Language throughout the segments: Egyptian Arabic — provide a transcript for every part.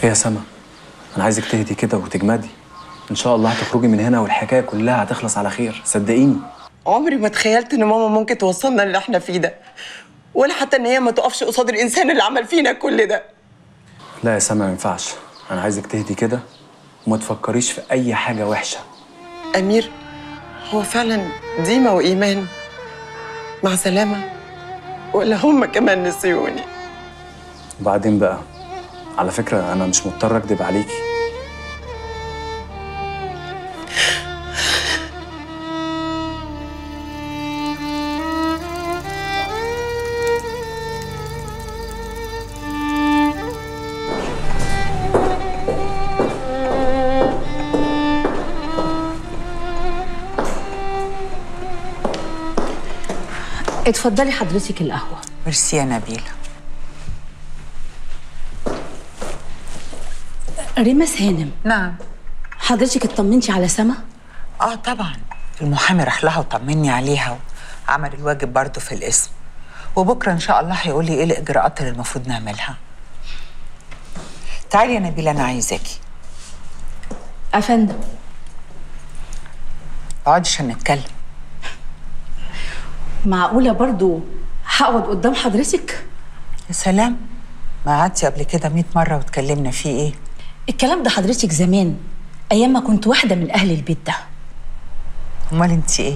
ايه يا سما انا عايزك تهدي كده وتجمدي ان شاء الله هتخرجي من هنا والحكايه كلها هتخلص على خير صدقيني عمري ما تخيلت ان ماما ممكن توصلنا اللي احنا فيه ده ولا حتى ان هي ما تقفش قصاد الانسان اللي عمل فينا كل ده لا يا سما ما ينفعش انا عايزك تهدي كده وما تفكريش في اي حاجه وحشه امير هو فعلا ديما وايمان مع سلامه ولا هم كمان نسيوني وبعدين بقى على فكره انا مش مضطر اكدب عليكي اتفضلي حضرتك القهوة ميرسي يا نبيلة ريماس هانم نعم حضرتك اطمنتي على سما اه طبعا المحامي راح لها وطمني عليها وعمل الواجب برضه في الاسم وبكره ان شاء الله هيقول لي ايه الاجراءات اللي المفروض نعملها تعالي يا نبيلة انا عايزاكي افندم اقعدي عشان نتكلم معقولة برضو هقعد قدام حضرتك يا سلام ما قعدتي قبل كده 100 مره واتكلمنا فيه ايه الكلام ده حضرتك زمان ايام ما كنت واحدة من اهل البيت ده امال انت ايه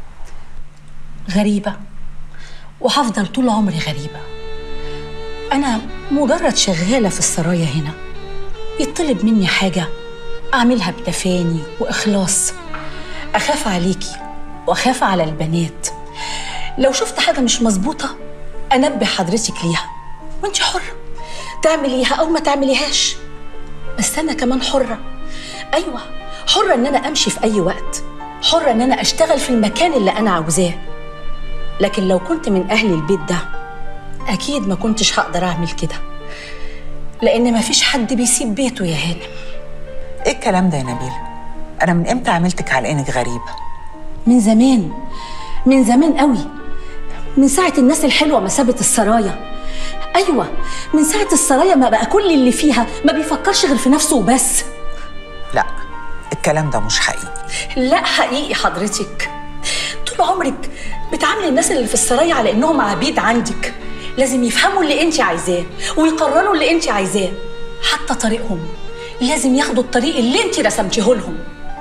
غريبة وهفضل طول عمري غريبة أنا مجرد شغالة في السرايا هنا يطلب مني حاجة أعملها بتفاني وإخلاص أخاف عليكي وأخاف على البنات لو شفت حاجة مش مظبوطة أنبه حضرتك ليها وانت حرة تعمليها أو ما تعمليهاش بس أنا كمان حرة أيوة حرة إن أنا أمشي في أي وقت حرة إن أنا أشتغل في المكان اللي أنا عاوزاه لكن لو كنت من أهل البيت ده أكيد ما كنتش هقدر أعمل كده لأن مفيش حد بيسيب بيته يا هانم ايه الكلام ده يا نبيلة انا من امتى عملتك على انك غريبه من زمان من زمان قوي من ساعة الناس الحلوة ما سابت السرايا أيوة من ساعة السرايا ما بقى كل اللي فيها ما بيفكرش غير في نفسه وبس لا الكلام ده مش حقيقي لا حقيقي حضرتك طول عمرك بتعاملي الناس اللي في السرايا على انهم عبيد عندك لازم يفهموا اللي انت عايزاه ويقرروا اللي انت عايزاه حتى طريقهم لازم ياخدوا الطريق اللي انت رسمتيه لهم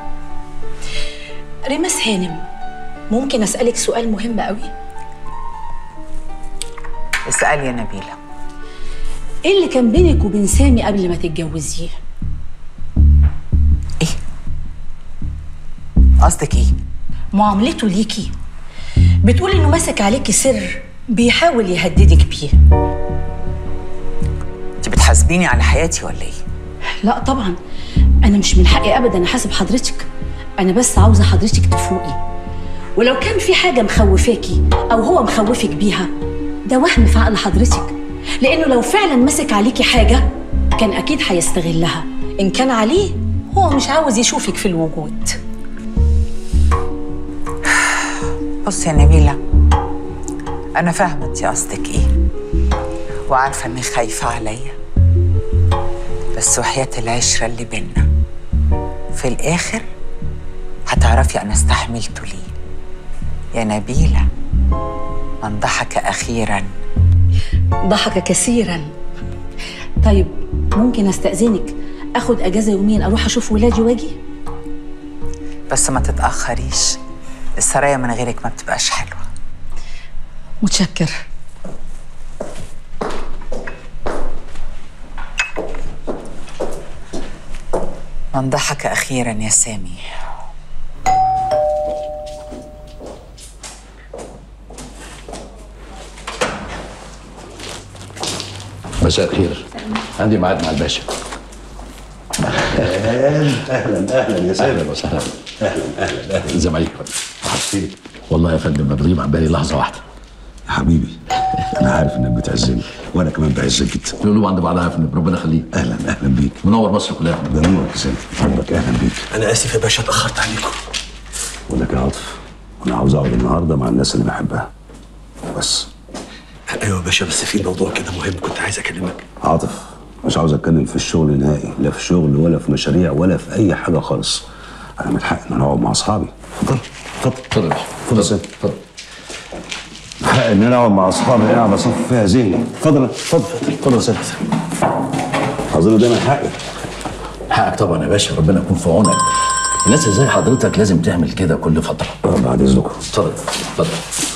ريماس هانم ممكن اسالك سؤال مهم قوي اسالي يا نبيلة ايه اللي كان بينك وبين سامي قبل ما تتجوزيه ايه قصدك ايه معاملته ليكي بتقول انه ماسك عليكي سر بيحاول يهددك بيه انت بتحاسبيني على حياتي ولا ايه لا طبعا انا مش من حقي ابدا احاسب حضرتك انا بس عاوزه حضرتك تفوقي ولو كان في حاجه مخوفاكي او هو مخوفك بيها ده وهم في عقل حضرتك لانه لو فعلا مسك عليكي حاجه كان اكيد هيستغلها ان كان عليه هو مش عاوز يشوفك في الوجود بصي يا نبيلة أنا فاهمة أنت قصدك إيه وعارفة إني خايفة عليا بس وحياة العشرة اللي بينا في الآخر هتعرفي أنا استحملته ليه يا نبيلة من ضحك أخيرا ضحك كثيرا طيب ممكن استاذنك اخد اجازه يومين اروح اشوف ولادي واجي بس ما تتأخريش السرايا من غيرك ما بتبقاش حلوة متشكر من ضحك أخيرا يا سامي مساء الخير عندي ميعاد مع الباشا اهلا اهلا اهلا يا سامي اهلا وسهلا اهلا اهلا اهلا ازي معاك حسين والله يا فندم ما بغيب عن بالي لحظه واحده يا حبيبي انا عارف انك بتعزني وانا كمان بعزك جدا القلوب عند بعضها يا فندم ربنا يخليك اهلا اهلا بيك منور مصر كلها يا فندم ده نورك يا سامي حبك اهلا بيك انا اسف يا باشا اتاخرت عليكم بقول لك يا عاطف انا عاوز اقعد النهارده مع الناس اللي بحبها بس ايوه يا باشا بس في موضوع كده مهم كنت عايز اكلمك عاطف مش عاوز اتكلم في الشغل نهائي لا في شغل ولا في مشاريع ولا في اي حاجه خالص انا من حقي ان انا اقعد مع اصحابي اتفضل اتفضل اتفضل يا باشا اتفضل يا ستي، اتفضل حقي ان انا اقعد مع اصحابي انا بصفي فيها ذهني اتفضل اتفضل اتفضل يا ست اظن ده من حقي حقك طبعا يا باشا ربنا يكون في عونك الناس زي حضرتك لازم تعمل كده كل فتره آه، بعد اذنكم اتفضل اتفضل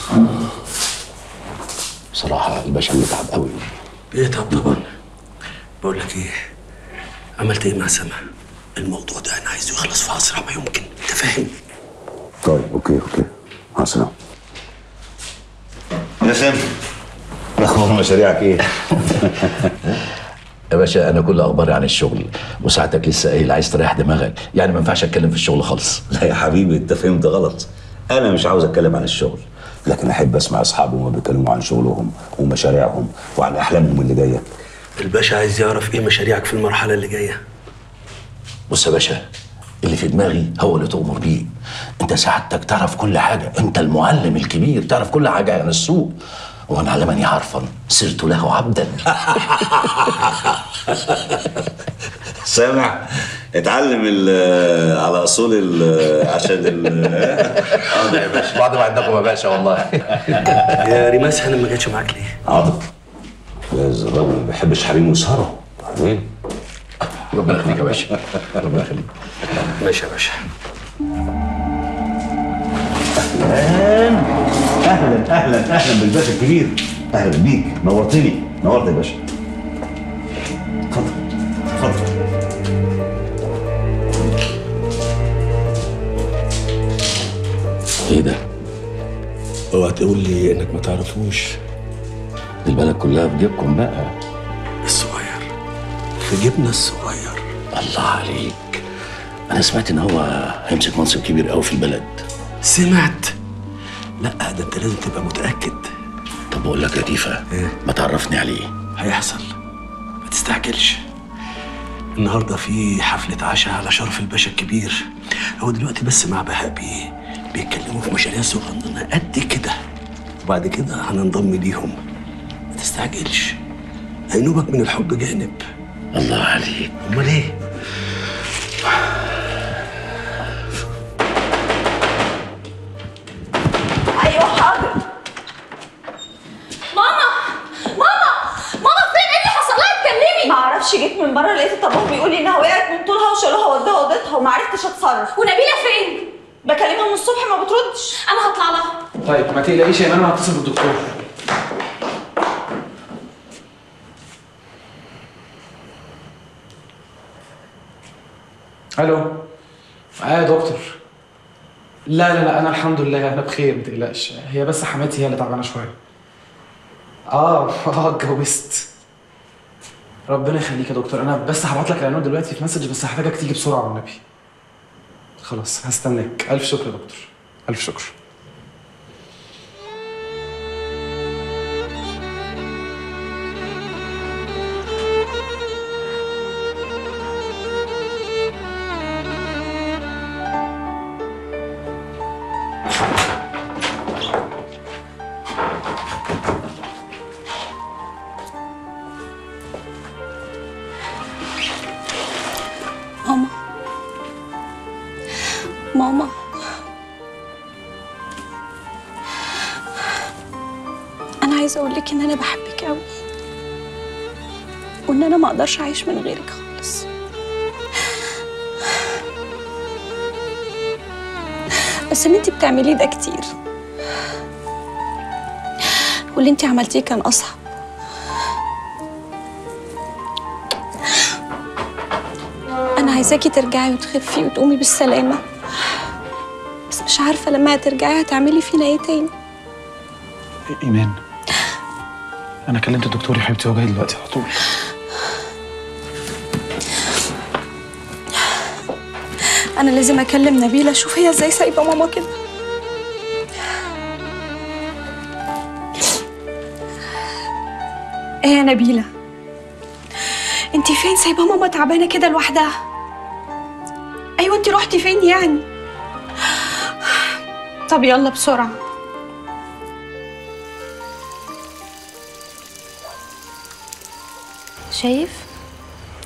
بصراحه الباشا متعب قوي بيتعب طبعا بقول لك ايه عملت ايه مع سما الموضوع ده انا عايزه يخلص في اسرع ما يمكن انت فاهم طيب اوكي اوكي مع السلامه يا سامي اخبار مشاريعك ايه؟ يا باشا انا كل اخباري عن الشغل وساعتك لسه قايل عايز تريح دماغك يعني ما ينفعش اتكلم في الشغل خالص لا يا حبيبي انت فهمت غلط انا مش عاوز اتكلم عن الشغل لكن احب اسمع اصحابي وهم بيتكلموا عن شغلهم ومشاريعهم وعن احلامهم اللي جايه الباشا عايز يعرف ايه مشاريعك في المرحله اللي جايه بص يا باشا اللي في دماغي هو اللي تؤمر بيه انت سعادتك تعرف كل حاجه انت المعلم الكبير تعرف كل حاجه عن السوق ومن علمني عرفا صرت له عبدا سامع اتعلم ال- على اصول ال- عشان ال اه يا باشا بعد ما عندكم يا باشا والله يا ريماس هانم ما جاتش معاك ليه عاطف جايز الراجل ما بيحبش حريم وسهره فاهمين ربنا يخليك يا باشا ربنا يخليك ماشي يا باشا اهلا اهلا اهلا بالباشا الكبير اهلا بيك نورتني نورت يا باشا اتفضل اتفضل ايه ده؟ اوعى تقول لي انك ما تعرفوش دي البلد كلها في جيبكم بقى الصغير في جبنا الصغير الله عليك انا سمعت ان هو هيمسك منصب كبير قوي في البلد سمعت لا ده انت لازم تبقى متاكد طب بقول لك يا تيفا إيه؟ ما تعرفني عليه هيحصل ما تستعجلش النهارده في حفلة عشاء على شرف الباشا الكبير هو دلوقتي بس مع بهاء بيه بيتكلموا في مشاريع صغننة قد كده وبعد كده هننضم ليهم ما تستعجلش هينوبك من الحب جانب الله عليك امال ايه ايوه حاضر ماما ماما ماما فين ايه اللي حصل لها اتكلمي ما اعرفش جيت من بره لقيت الطباخ بيقول لي انها وقعت من طولها وشالوها ودوها اوضتها وما عرفتش اتصرف ونبيله فين بكلمها من الصبح ما بتردش انا هطلع لها طيب ما تقلقيش يا ايمان انا هتصل بالدكتور الو اه يا دكتور لا لا لا انا الحمد لله انا بخير ما تقلقش هي بس حماتي هي اللي تعبانه شويه اه اه اتجوزت ربنا يخليك يا دكتور انا بس هبعت لك العنوان دلوقتي في مسج بس هحتاجك تيجي بسرعه والنبي خلاص هستناك الف شكر يا دكتور الف شكر ماما ماما انا عايزه اقول لك ان انا بحبك قوي وان انا ما اقدرش اعيش من غيرك خالص بس اللي انت بتعمليه ده كتير واللي انت عملتيه كان اصعب انا عايزاكي ترجعي وتخفي وتقومي بالسلامه بس مش عارفه لما هترجعي هتعملي فينا ايه تاني ايمان انا كلمت الدكتور يا حبيبتي هو جاي دلوقتي على طول انا لازم اكلم نبيله اشوف هي ازاي سايبه ماما كده ايه يا نبيله انتي فين سايبه ماما تعبانه كده لوحدها ايوه انتي رحتي فين يعني طب يلا بسرعه شايف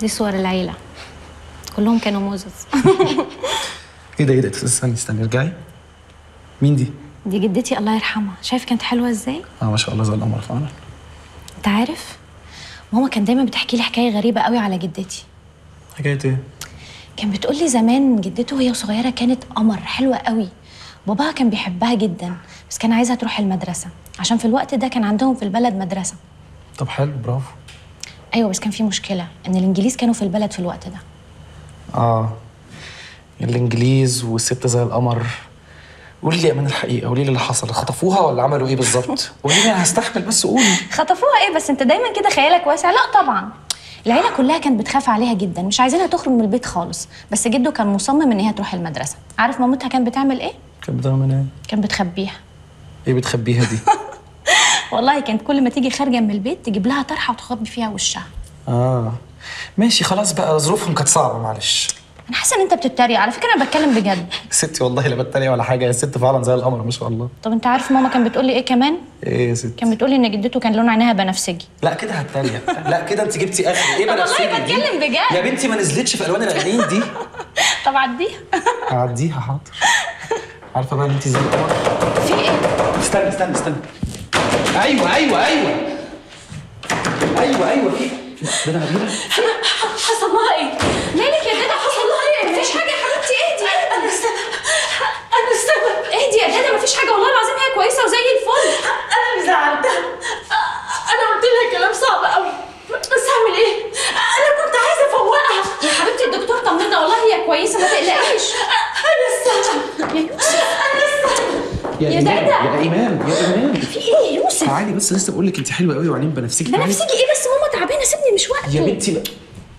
دي صور العيلة كلهم كانوا موزز ايه ده ايه ده استني استني ارجعي مين دي؟ دي جدتي الله يرحمها شايف كانت حلوة ازاي اه ما شاء الله زي القمر فعلا انت عارف ماما كان دايما بتحكي لي حكاية غريبة قوي على جدتي حكايه ايه؟ كان بتقول لي زمان جدته وهي صغيرة كانت قمر حلوة قوي باباها كان بيحبها جدا بس كان عايزها تروح المدرسة عشان في الوقت ده كان عندهم في البلد مدرسة طب حلو برافو ايوه بس كان في مشكلة ان الانجليز كانوا في البلد في الوقت ده اه الانجليز والست زي القمر قولي لي يا امان الحقيقه قولي لي اللي حصل خطفوها ولا عملوا ايه بالظبط قولي لي انا هستحمل بس قولي خطفوها ايه بس انت دايما كده خيالك واسع لا طبعا العيله كلها كانت بتخاف عليها جدا مش عايزينها تخرج من البيت خالص بس جده كان مصمم ان هي تروح المدرسه عارف مامتها كانت بتعمل ايه كانت بتعمل ايه؟ كانت بتخبيها ايه بتخبيها دي؟ والله كانت كل ما تيجي خارجه من البيت تجيب لها طرحه وتخبي فيها وشها اه ماشي خلاص بقى ظروفهم كانت صعبه معلش انا حاسه ان انت بتتريق على فكره انا بتكلم بجد ستي والله لا بتريق ولا حاجه يا ست فعلا زي القمر ما شاء الله طب انت عارف ماما كانت بتقول لي ايه كمان ايه يا ست كانت بتقول لي ان جدته كان لون عينيها بنفسجي لا كده هتريق لا كده انت جبتي اخر ايه طب والله بنفسجي دي؟ بتكلم بجد. يا بنتي ما نزلتش في الوان العينين دي طب عديها هعديها حاضر عارفه بقى ان انت زي القمر في ايه استنى استنى استنى ايوه ايوه ايوه ايوه ايوه في ده انا هجيبها حصل لها ايه مالك يا دادا حصل لها ايه مفيش حاجه يا حبيبتي اهدي انا السبب انا السبب اهدي يا دادا مفيش حاجه والله العظيم هي كويسه وزي الفل انا اللي زعلتها انا قلت لها كلام صعب قوي بس اعمل ايه انا كنت عايزه افوقها يا حبيبتي الدكتور طمنا والله هي كويسه ما تقلقيش انا السبب يا يوسف انا السبب يا يا إيمان، دادا. يا ايمان يا ايمان في ايه يا يوسف تعالي بس لسه بقول لك انت حلوه قوي وعينين بنفسجي تعالي. بنفسجي ايه بس ماما تعبانه سيبني مش وقته يا بنتي لا.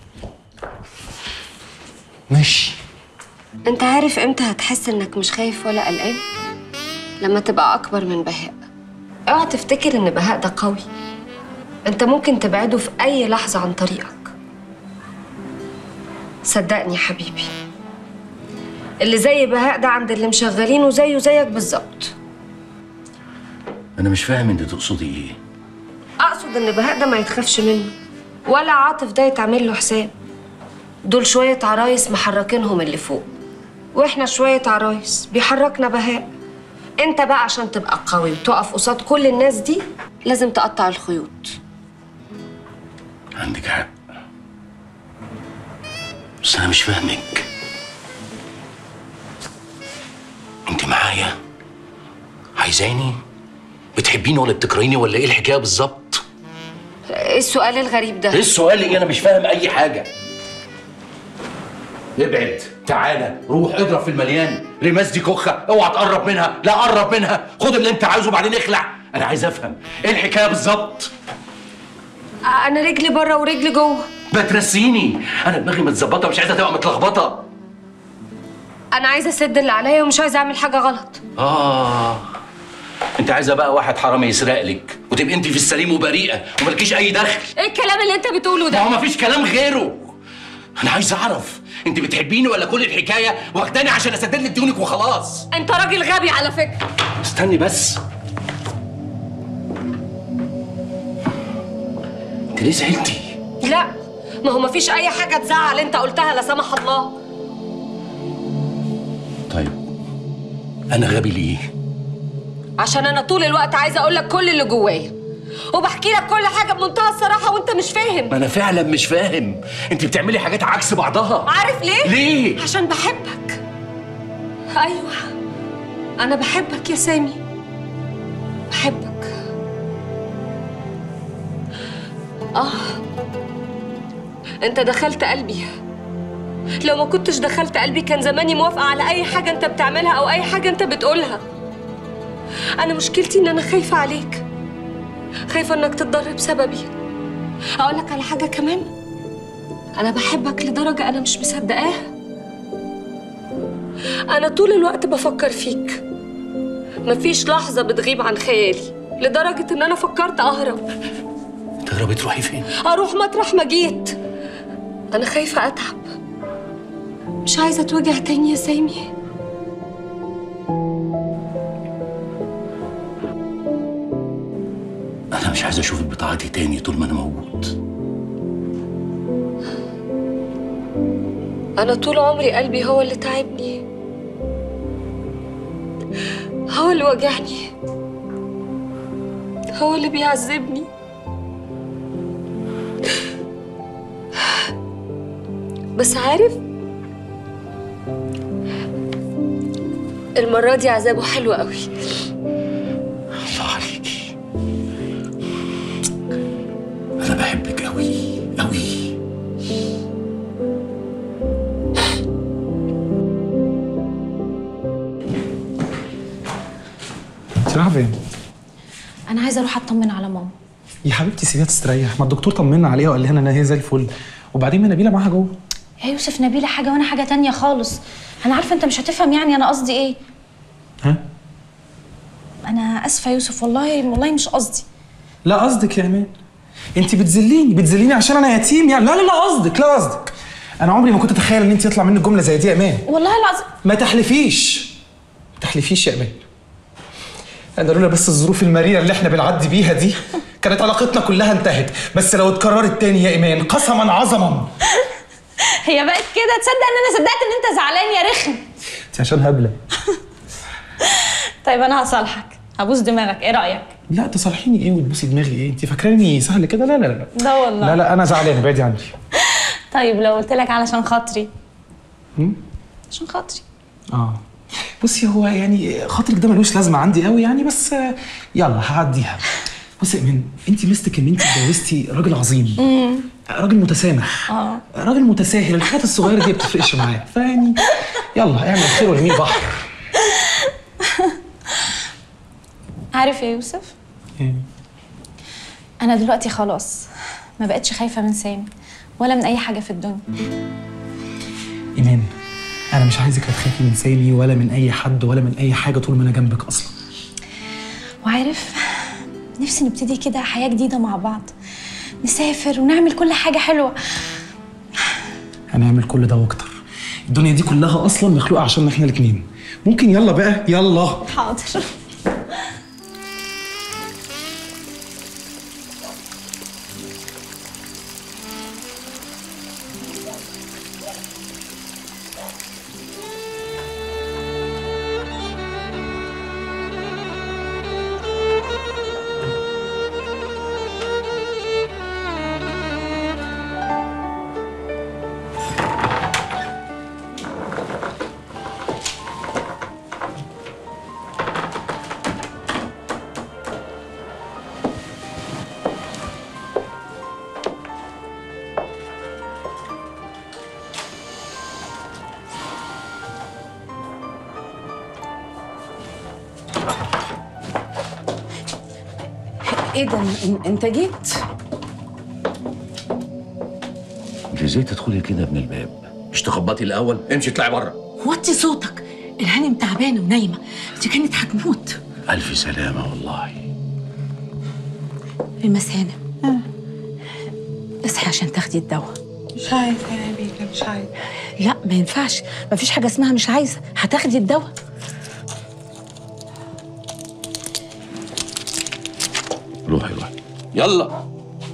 ماشي انت عارف امتى هتحس انك مش خايف ولا قلقان لما تبقى اكبر من بهاء اوعى تفتكر ان بهاء ده قوي انت ممكن تبعده في اي لحظه عن طريقك صدقني يا حبيبي اللي زي بهاء ده عند اللي مشغلينه زيه زيك بالظبط انا مش فاهم انت تقصدي ايه اقصد ان بهاء ده ما يتخافش منه ولا عاطف ده يتعمل له حساب دول شويه عرايس محركينهم اللي فوق واحنا شويه عرايس بيحركنا بهاء انت بقى عشان تبقى قوي وتقف قصاد كل الناس دي لازم تقطع الخيوط عندك حق بس انا مش فاهمك انت معايا عايزاني بتحبيني ولا بتكرهيني ولا ايه الحكايه بالظبط ايه السؤال الغريب ده ايه السؤال ايه انا مش فاهم اي حاجه ابعد تعالى روح اضرب في المليان رماس دي كخه اوعى تقرب منها لا قرب منها خد اللي انت عايزه وبعدين اخلع انا عايز افهم ايه الحكايه بالظبط انا رجلي بره ورجلي جوه بترسيني انا دماغي متظبطه مش عايزه تبقى متلخبطه انا عايزه اسد اللي عليا ومش عايزه اعمل حاجه غلط اه انت عايزه بقى واحد حرامي يسرق لك وتبقي انت في السليم وبريئه ومالكيش اي دخل ايه الكلام اللي انت بتقوله ما ده هو مفيش كلام غيره انا عايز اعرف انت بتحبيني ولا كل الحكايه واخداني عشان اسدد لك ديونك وخلاص انت راجل غبي على فكره استني بس انت ليه زعلتي لا ما هو مفيش اي حاجه تزعل انت قلتها لا سمح الله طيب انا غبي ليه عشان انا طول الوقت عايزه اقول لك كل اللي جوايا وبحكي لك كل حاجه بمنتهى الصراحه وانت مش فاهم ما انا فعلا مش فاهم انت بتعملي حاجات عكس بعضها عارف ليه ليه عشان بحبك ايوه انا بحبك يا سامي بحبك اه انت دخلت قلبي لو ما كنتش دخلت قلبي كان زماني موافقه على اي حاجه انت بتعملها او اي حاجه انت بتقولها انا مشكلتي ان انا خايفه عليك خايفه انك تتضر بسببي اقول لك على حاجه كمان انا بحبك لدرجه انا مش مصدقاها انا طول الوقت بفكر فيك مفيش لحظه بتغيب عن خيالي لدرجه ان انا فكرت اهرب تهربي تروحي فين اروح مطرح ما جيت انا خايفه اتعب مش عايزه اتوجع تاني يا سامي انا مش عايز اشوف البضاعه دي تاني طول ما انا موجود أنا طول عمري قلبي هو اللي تعبني هو اللي وجعني هو اللي بيعذبني بس عارف المرة دي عذابه حلو قوي الله عليكي انا بحبك قوي قوي انت رايحه فين؟ انا عايزه اروح اطمن على ماما يا حبيبتي سيبيها تستريح ما الدكتور طمنا عليها وقال لنا ان هي زي الفل وبعدين ما نبيله معاها جوه يا يوسف نبيله حاجه وانا حاجه تانية خالص انا عارفه انت مش هتفهم يعني انا قصدي ايه ها؟ انا اسفه يا يوسف والله والله مش قصدي لا قصدك يا ايمان انت بتذليني بتذليني عشان انا يتيم يعني لا لا لا قصدك لا قصدك انا عمري ما كنت اتخيل ان انت يطلع منك جمله زي دي يا ايمان والله العظيم ما تحلفيش ما تحلفيش يا ايمان انا لولا بس الظروف المريره اللي احنا بنعدي بيها دي كانت علاقتنا كلها انتهت بس لو اتكررت تاني يا ايمان قسما عظما هي بقت كده تصدق ان انا صدقت ان انت زعلان يا رخم انت عشان هبله طيب انا هصالحك هبوس دماغك ايه رايك لا تصالحيني ايه وتبوسي دماغي ايه انت فاكراني سهل كده لا لا لا لا والله لا لا انا زعلان ابعدي عني طيب لو قلت لك علشان خاطري هم؟ عشان خاطري اه بصي هو يعني خاطرك ده ملوش لازمه عندي قوي يعني بس آه، يلا هعديها بصي يا ايمان انت مستك ان انت اتجوزتي راجل عظيم امم راجل متسامح اه راجل متساهل الحاجات الصغيره دي ما بتفرقش معاه فيعني يلا اعمل خير وارميه بحر عارف يا يوسف انا دلوقتي خلاص ما بقتش خايفه من سامي ولا من اي حاجه في الدنيا ايمان انا مش عايزك لا تخافي من سامي ولا من اي حد ولا من اي حاجه طول ما انا جنبك اصلا وعارف نفسي نبتدي كده حياه جديده مع بعض نسافر ونعمل كل حاجه حلوه هنعمل كل ده واكتر الدنيا دي كلها اصلا مخلوقه عشان احنا الاثنين ممكن يلا بقى يلا حاضر ايه ده إن- انت جيت انت ازاي تدخلي كده من الباب مش تخبطي الاول امشي اطلعي بره وطي صوتك الهانم تعبانه ونايمه دي كانت هتموت الف سلامه والله المسانة اصحي عشان تاخدي الدواء مش عايزه يا بيكا مش عايزه لا ما ينفعش مفيش حاجه اسمها مش عايزه هتاخدي الدواء روحي روحي يلا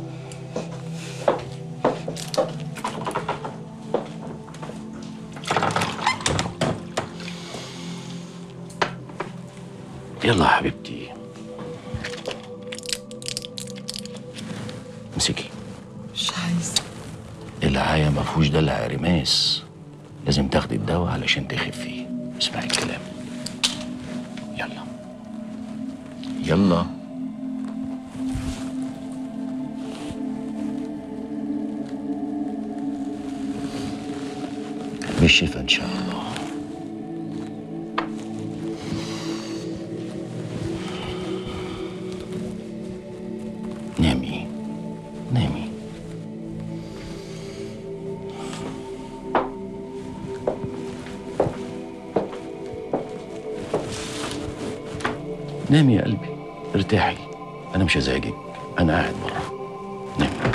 يلا يا حبيبتي امسكي مش عايزه العاية ما فيهوش دلع يا رماس لازم تاخدي الدواء علشان تخفي اسمعي الكلام يلا يلا بالشفا ان شاء الله نامي نامي نامي يا قلبي ارتاحي انا مش هزعجك انا قاعد بره نامي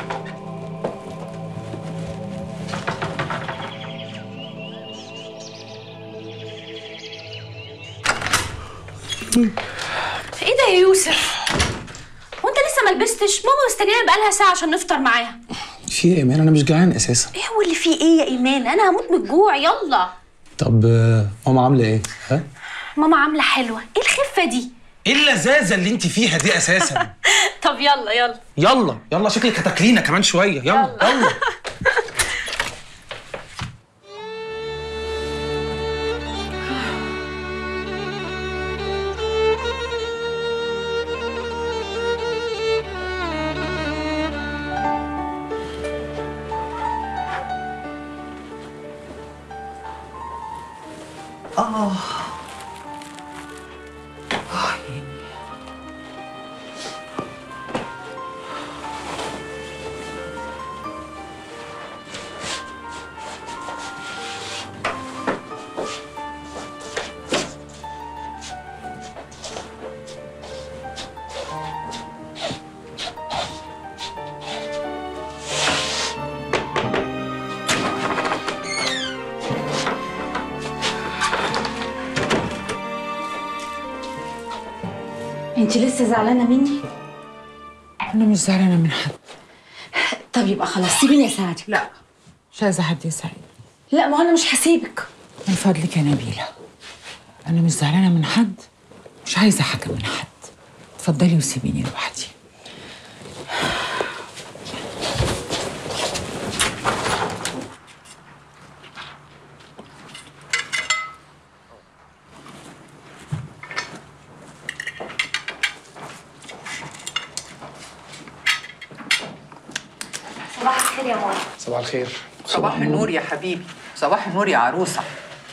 ايه ده يا يوسف وانت لسه ما لبستش ماما مستنيه بقالها ساعه عشان نفطر معاها في ايه يا ايمان انا مش جعان اساسا ايه هو اللي فيه ايه يا ايمان انا هموت من الجوع يلا طب آه، ماما عامله ايه ها ماما عامله حلوه ايه الخفه دي ايه اللذاذه اللي انت فيها دي اساسا طب يلا يلا يلا يلا شكلك هتاكلينا كمان شويه يلا يلا اه انت لسه زعلانه مني انا مش زعلانه من حد طب يبقى خلاص سيبيني اساعدك لا مش عايزه حد يساعدني لا ما هو انا مش هسيبك من فضلك يا نبيله انا مش زعلانه من حد مش عايزه حاجه من حد اتفضلي وسيبيني لوحدي صباح الخير يا ماما صباح الخير صباح النور يا حبيبي صباح النور يا عروسه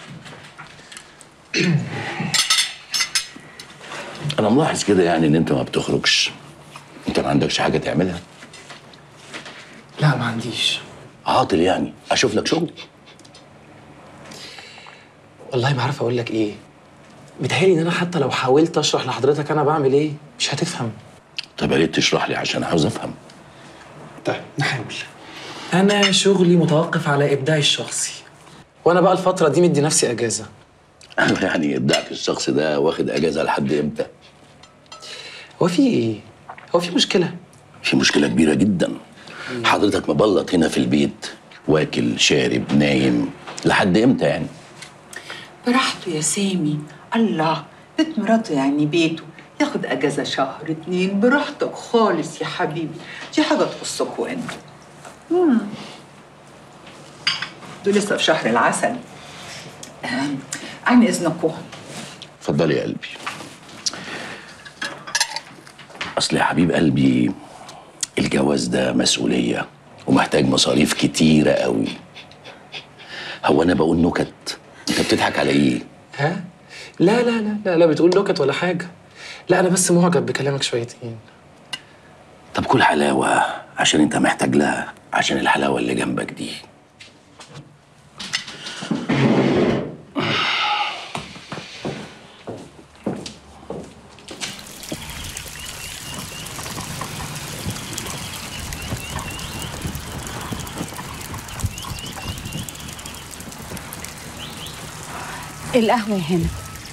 انا ملاحظ كده يعني ان انت ما بتخرجش انت ما عندكش حاجه تعملها لا ما عنديش عاطل يعني اشوف لك شغل والله ما عارف اقول لك ايه بتهيألي ان انا حتى لو حاولت اشرح لحضرتك انا بعمل ايه مش هتفهم طب يا ريت تشرح لي عشان عاوز افهم طيب نحاول انا شغلي متوقف على ابداعي الشخصي وانا بقى الفتره دي مدي نفسي اجازه يعني ابداعك الشخص ده واخد اجازه لحد امتى هو في ايه هو في مشكله في مشكله كبيره جدا حضرتك مبلط هنا في البيت واكل شارب نايم لحد امتى يعني براحته يا سامي الله بيت مراته يعني بيته ياخد اجازه شهر اتنين براحتك خالص يا حبيبي دي حاجه تخصكوا انتوا مم. دول لسه في شهر العسل آم، عن اذنكم اتفضلي يا قلبي اصل يا حبيب قلبي الجواز ده مسؤوليه ومحتاج مصاريف كتيره قوي هو انا بقول نكت انت بتضحك على ايه ها لا لا لا لا لا بتقول نكت ولا حاجه لا انا بس معجب بكلامك شويتين طب كل حلاوه عشان انت محتاج لها عشان الحلاوه اللي جنبك دي القهوه يا هنا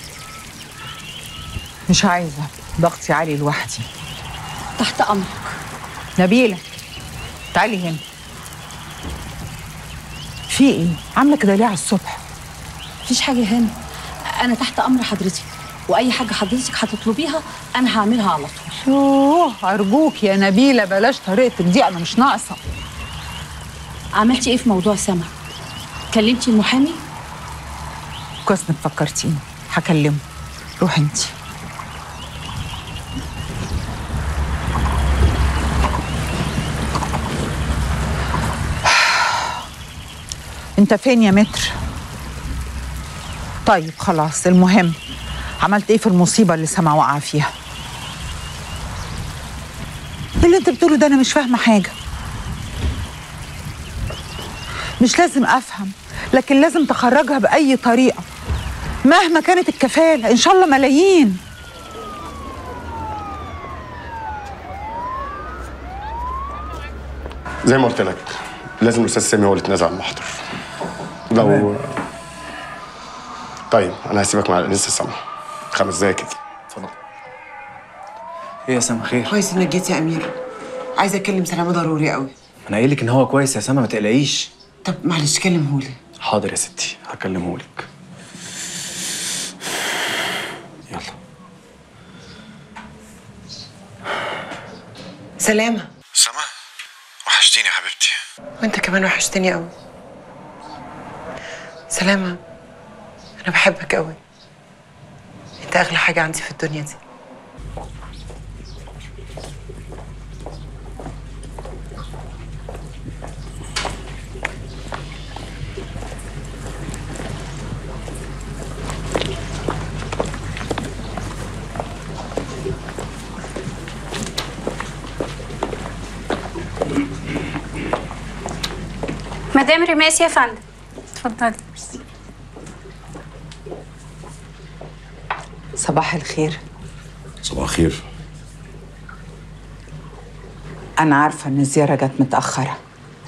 مش عايزه ضغطي عالي لوحدي تحت امرك نبيله تعالي هنا في ايه عامله كده ليه على الصبح مفيش حاجه يا هنا انا تحت امر حضرتك واي حاجه حضرتك هتطلبيها انا هعملها على طول يوه ارجوك يا نبيله بلاش طريقتك دي انا مش ناقصه عملتي ايه في موضوع سما كلمتي المحامي كويس انك فكرتيني هكلمه روحي انت انت فين يا متر طيب خلاص المهم عملت ايه في المصيبه اللي سما وقع فيها إيه اللي انت بتقوله ده انا مش فاهمه حاجه مش لازم افهم لكن لازم تخرجها باي طريقه مهما كانت الكفاله ان شاء الله ملايين زي ما قلت لك لازم الاستاذ سامي هو اللي يتنازل عن المحضر لو طيب انا هسيبك مع الانسه سما خمس دقايق كده اتفضل ايه يا سما خير كويس انك جيت يا امير عايزه اكلم سلامه ضروري قوي انا قايل لك ان هو كويس يا سما ما تقلقيش طب معلش كلمهولي حاضر يا ستي هكلمه لك يلا سلامة سما وحشتيني يا حبيبتي وانت كمان وحشتني قوي سلامة انا بحبك قوي انت اغلى حاجة عندي في الدنيا دي مدام رماس يا فندم اتفضلي صباح الخير صباح الخير أنا عارفة إن الزيارة جت متأخرة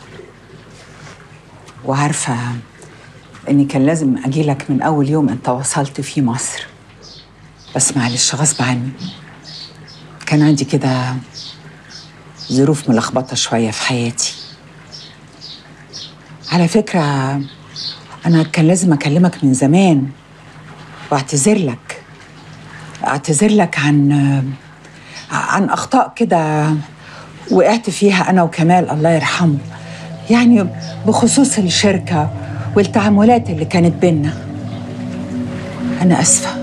وعارفة إني كان لازم أجيلك من أول يوم أنت وصلت فيه مصر بس معلش غصب عني كان عندي كده ظروف ملخبطة شوية في حياتي على فكرة أنا كان لازم أكلمك من زمان وأعتذر لك أعتذر لك عن عن أخطاء كده وقعت فيها أنا وكمال الله يرحمه يعني بخصوص الشركة والتعاملات اللي كانت بينا أنا أسفة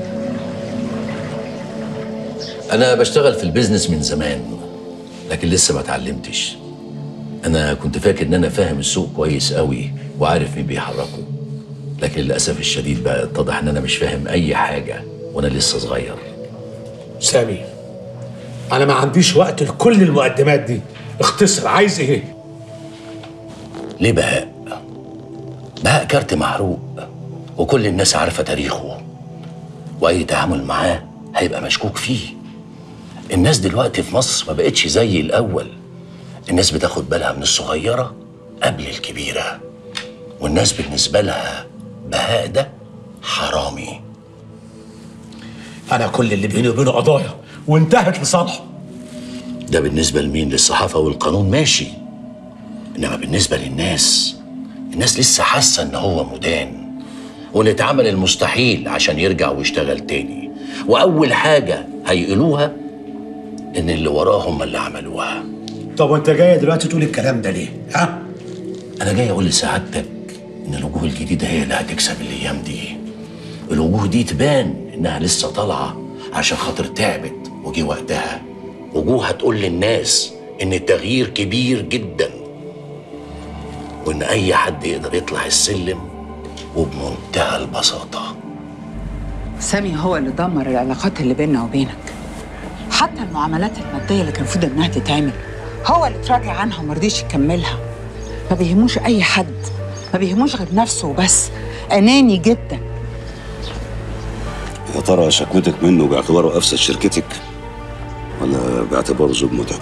أنا بشتغل في البيزنس من زمان لكن لسه ما اتعلمتش أنا كنت فاكر إن أنا فاهم السوق كويس قوي وعارف مين بيحركه لكن للأسف الشديد بقى اتضح إن أنا مش فاهم أي حاجة وأنا لسه صغير سامي انا ما عنديش وقت لكل المقدمات دي اختصر عايز ايه ليه بهاء؟ بهاء كارت محروق وكل الناس عارفة تاريخه وأي تعامل معاه هيبقى مشكوك فيه الناس دلوقتي في مصر ما بقتش زي الأول الناس بتاخد بالها من الصغيرة قبل الكبيرة والناس بالنسبة لها بهاء ده حرامي انا كل اللي بيني وبينه قضايا وانتهت لصالحه ده بالنسبة لمين للصحافة والقانون ماشي إنما بالنسبة للناس الناس لسه حاسة إن هو مدان وإن اتعمل المستحيل عشان يرجع ويشتغل تاني وأول حاجة هيقولوها إن اللي وراهم هم اللي عملوها طب وانت جاي دلوقتي تقول الكلام ده ليه ها أنا جاي أقول لسعادتك إن الوجوه الجديدة هي اللي هتكسب الأيام دي الوجوه دي تبان إنها لسه طالعة عشان خاطر تعبت وجي وقتها وجوه هتقول للناس إن التغيير كبير جدا وإن أي حد يقدر يطلع السلم وبمنتهى البساطة سامي هو اللي دمر العلاقات اللي بيننا وبينك حتى المعاملات المادية اللي كان المفروض إنها تتعمل هو اللي تراجع عنها ومرضيش يكملها ما بيهموش أي حد ما بيهموش غير نفسه وبس أناني جدا يا ترى شكوتك منه باعتباره افسد شركتك ولا باعتباره زوج متعب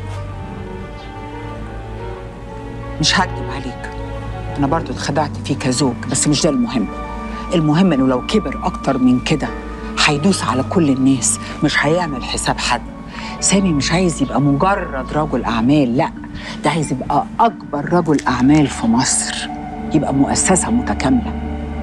مش هكدب عليك أنا برضو اتخدعت فيه كزوج بس مش ده المهم المهم إنه لو كبر أكتر من كده هيدوس على كل الناس مش هيعمل حساب حد سامي مش عايز يبقى مجرد رجل أعمال لا ده عايز يبقى أكبر رجل أعمال في مصر يبقى مؤسسة متكاملة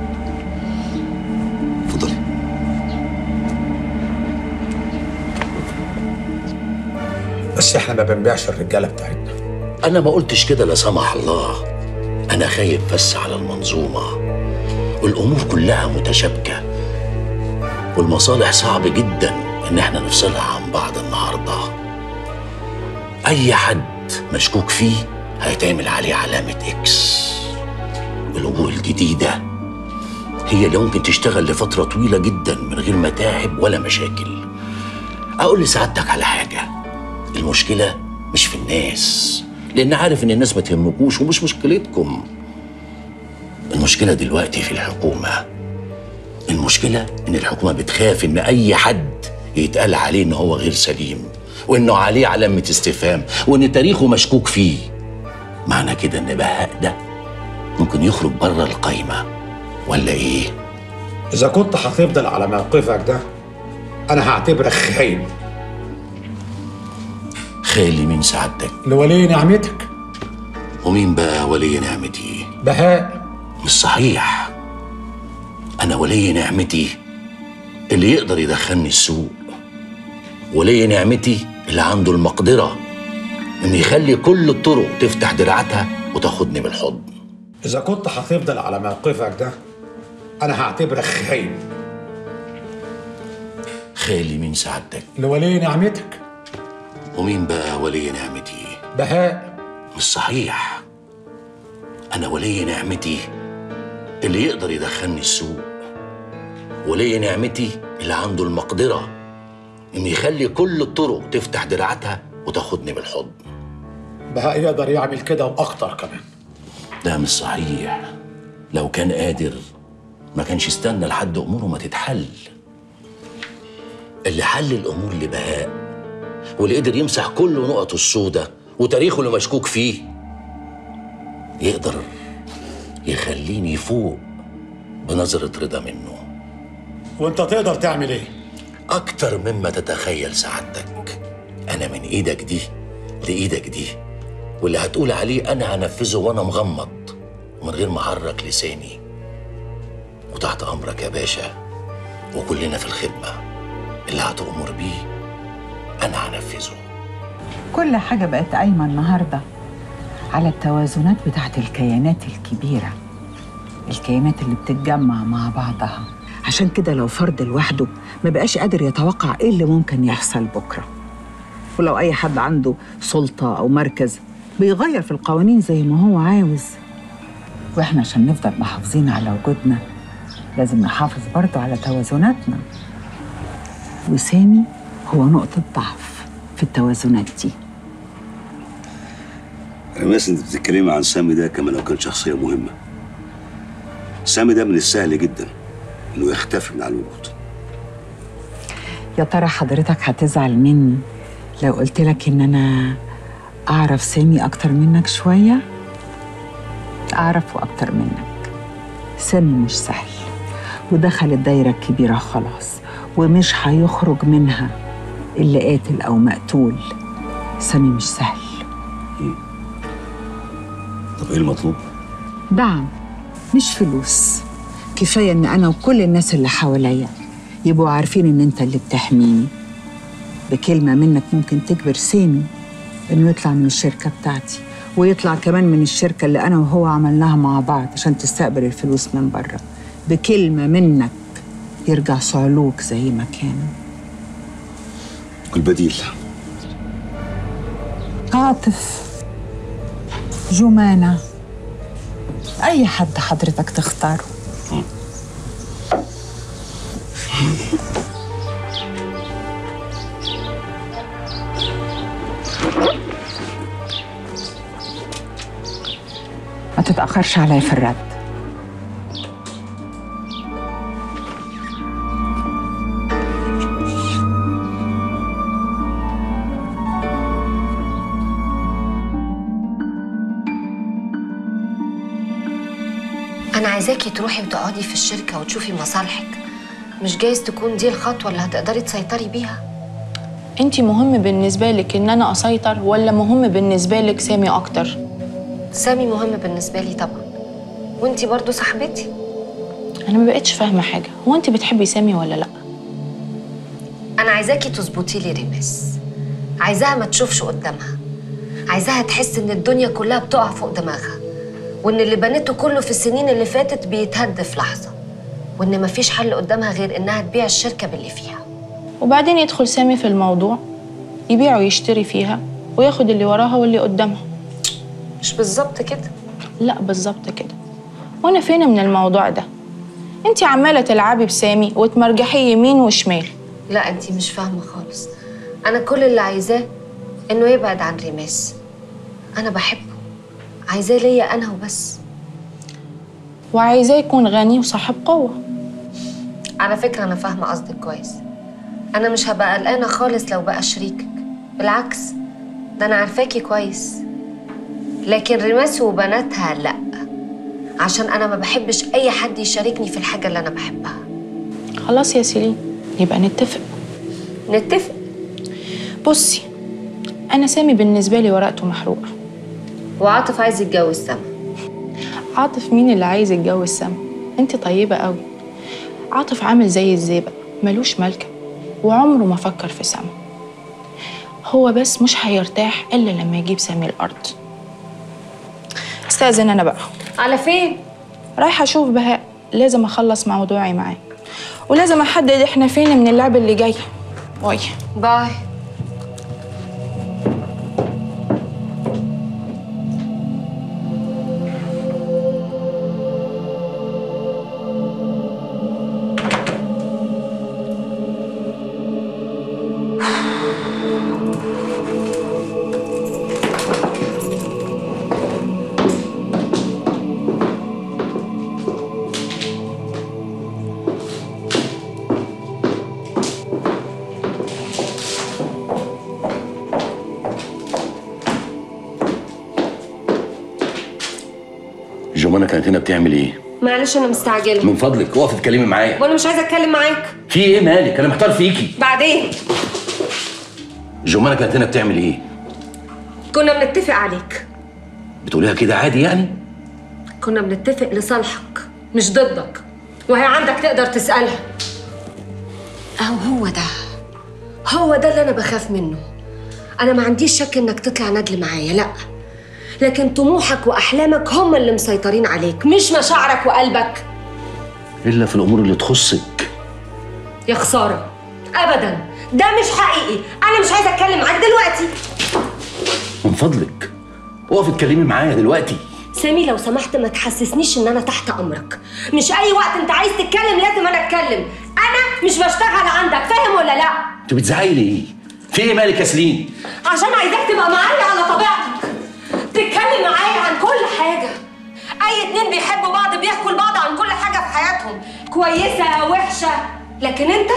بس احنا ما بنبيعش الرجاله بتاعتنا أنا ما قلتش كده لا سمح الله أنا خايف بس على المنظومة والأمور كلها متشابكة والمصالح صعب جدا إن احنا نفصلها عن بعض النهاردة أي حد مشكوك فيه هيتعمل عليه علامة إكس الوجوه الجديدة هي اللي ممكن تشتغل لفترة طويلة جدا من غير متاعب ولا مشاكل أقول لسعادتك على حاجة المشكلة مش في الناس لأن عارف إن الناس ما تهمكوش ومش مشكلتكم المشكلة دلوقتي في الحكومة المشكلة إن الحكومة بتخاف إن أي حد يتقال عليه إن هو غير سليم وإنه عليه علامة استفهام وإن تاريخه مشكوك فيه معنى كده إن بهاء ده ممكن يخرج بره القايمة ولا إيه؟ اذا كنت هتفضل على موقفك ده انا هعتبرك خاين خالي من سعادتك لولي نعمتك ومين بقى ولي نعمتي بهاء مش صحيح انا ولي نعمتي اللي يقدر يدخلني السوق ولي نعمتي اللي عنده المقدره انه يخلي كل الطرق تفتح دراعاتها وتاخدني بالحضن إذا كنت هتفضل على موقفك ده أنا هعتبرك خاين خالي مين سعادتك لولي نعمتك ومين بقى ولي نعمتي بهاء مش صحيح انا ولي نعمتي اللي يقدر يدخلني السوق ولي نعمتي اللي عنده المقدره انه يخلي كل الطرق تفتح دراعاتها وتاخدني بالحضن بهاء يقدر يعمل كده وأكتر كمان ده مش صحيح لو كان قادر ما كانش استنى لحد اموره ما تتحل اللي حل الامور لبهاء واللي قدر يمسح كل نقط السودة وتاريخه اللي مشكوك فيه يقدر يخليني فوق بنظرة رضا منه وأنت تقدر تعمل إيه؟ أكتر مما تتخيل سعادتك أنا من إيدك دي لإيدك دي واللي هتقول عليه أنا هنفذه وأنا مغمض ومن غير ما أحرك لساني وتحت أمرك يا باشا وكلنا في الخدمة اللي هتأمر بيه أنا هنفذه كل حاجة بقت قايمة النهاردة على التوازنات بتاعت الكيانات الكبيرة الكيانات اللي بتتجمع مع بعضها عشان كده لو فرد لوحده ما بقاش قادر يتوقع ايه اللي ممكن يحصل بكرة ولو أي حد عنده سلطة أو مركز بيغير في القوانين زي ما هو عاوز واحنا عشان نفضل محافظين على وجودنا لازم نحافظ برضه على توازناتنا وسامي هو نقطة ضعف في التوازنات دي رماس انت بتتكلمي عن سامي ده كما لو كان شخصية مهمة سامي ده من السهل جدا انه يختفي من على الوجود يا ترى حضرتك هتزعل مني لو قلت لك ان انا اعرف سامي اكتر منك شويه اعرفه اكتر منك سامي مش سهل ودخل الدايره الكبيره خلاص ومش هيخرج منها الا قاتل او مقتول سامي مش سهل طب ايه المطلوب؟ دعم مش فلوس كفايه ان انا وكل الناس اللي حواليا يبقوا عارفين ان انت اللي بتحميني بكلمه منك ممكن تجبر سامي انه يطلع من الشركه بتاعتي ويطلع كمان من الشركه اللي انا وهو عملناها مع بعض عشان تستقبل الفلوس من بره بكلمه منك يرجع صعلوك زي ما كان والبديل عاطف جمانة أي حد حضرتك تختاره ما تتأخرش عليا في الرد أنا عايزاكي تروحي وتقعدي في الشركة وتشوفي مصالحك مش جايز تكون دي الخطوة اللي هتقدري تسيطري بيها انت مهم بالنسبة لك ان انا اسيطر ولا مهم بالنسبة لك سامي اكتر سامي مهم بالنسبة لي طبعا وانتي برضو صاحبتي انا ما بقتش فاهمة حاجة هو انت بتحبي سامي ولا لا أنا عايزاكي تظبطي لي ريماس عايزاها ما تشوفش قدامها عايزاها تحس إن الدنيا كلها بتقع فوق دماغها وإن اللي بنته كله في السنين اللي فاتت بيتهد في لحظة وإن مفيش حل قدامها غير إنها تبيع الشركة باللي فيها وبعدين يدخل سامي في الموضوع يبيع ويشتري فيها وياخد اللي وراها واللي قدامها مش بالظبط كده لا بالظبط كده وانا فين من الموضوع ده انت عماله تلعبي بسامي وتمرجحي يمين وشمال لا انتي مش فاهمة خالص أنا كل اللي عايزاه إنه يبعد عن ريماس أنا بحبه عايزاه ليا أنا وبس وعايزاه يكون غني وصاحب قوه على فكرة أنا فاهمة قصدك كويس أنا مش هبقى قلقانة خالص لو بقى شريكك بالعكس ده أنا عارفاكي كويس لكن ريماس وبناتها لأ عشان أنا ما بحبش أي حد يشاركني في الحاجة اللي أنا بحبها خلاص يا سيلين يبقى نتفق نتفق بصي انا سامي بالنسبه لي ورقته محروقه وعاطف عايز يتجوز سما عاطف مين اللي عايز يتجوز سما انت طيبة قوي عاطف عامل زي الزيبق ملوش ملكة وعمره ما فكر في سما هو بس مش هيرتاح إلا لما يجيب سامي الأرض استأذن أنا بقى على فين؟ رايحة أشوف بهاء لازم أخلص موضوعي معاه ولازم أحدد إحنا فين من اللعب اللي جاي باي باي جمانة كانت هنا بتعمل ايه؟ معلش انا مستعجله من فضلك اقفي اتكلمي معايا وانا مش عايزه اتكلم معاك في ايه مالك؟ انا محتار فيكي بعدين جمانة كانت هنا بتعمل ايه؟ كنا بنتفق عليك بتقوليها كده عادي يعني؟ كنا بنتفق لصالحك مش ضدك وهي عندك تقدر تسألها أهو هو ده هو ده اللي أنا بخاف منه أنا ما عنديش شك إنك تطلع ندل معايا لأ لكن طموحك وأحلامك هم اللي مسيطرين عليك مش مشاعرك وقلبك الا في الامور اللي تخصك يا خسارة أبدا ده مش حقيقي أنا مش عايزة أتكلم معاك دلوقتي من فضلك اقفي اتكلمي معايا دلوقتي سامي لو سمحت ما تحسسنيش ان انا تحت امرك مش اي وقت انت عايز تتكلم لازم انا اتكلم انا مش بشتغل عندك فاهم ولا لا انت بتزعقي ليه؟ في ايه مالك يا سليم؟ عشان عايزاك تبقى معايا على طبيعتك تتكلم معايا عن كل حاجه اي اتنين بيحبوا بعض بيحكوا لبعض عن كل حاجه في حياتهم كويسه وحشه لكن انت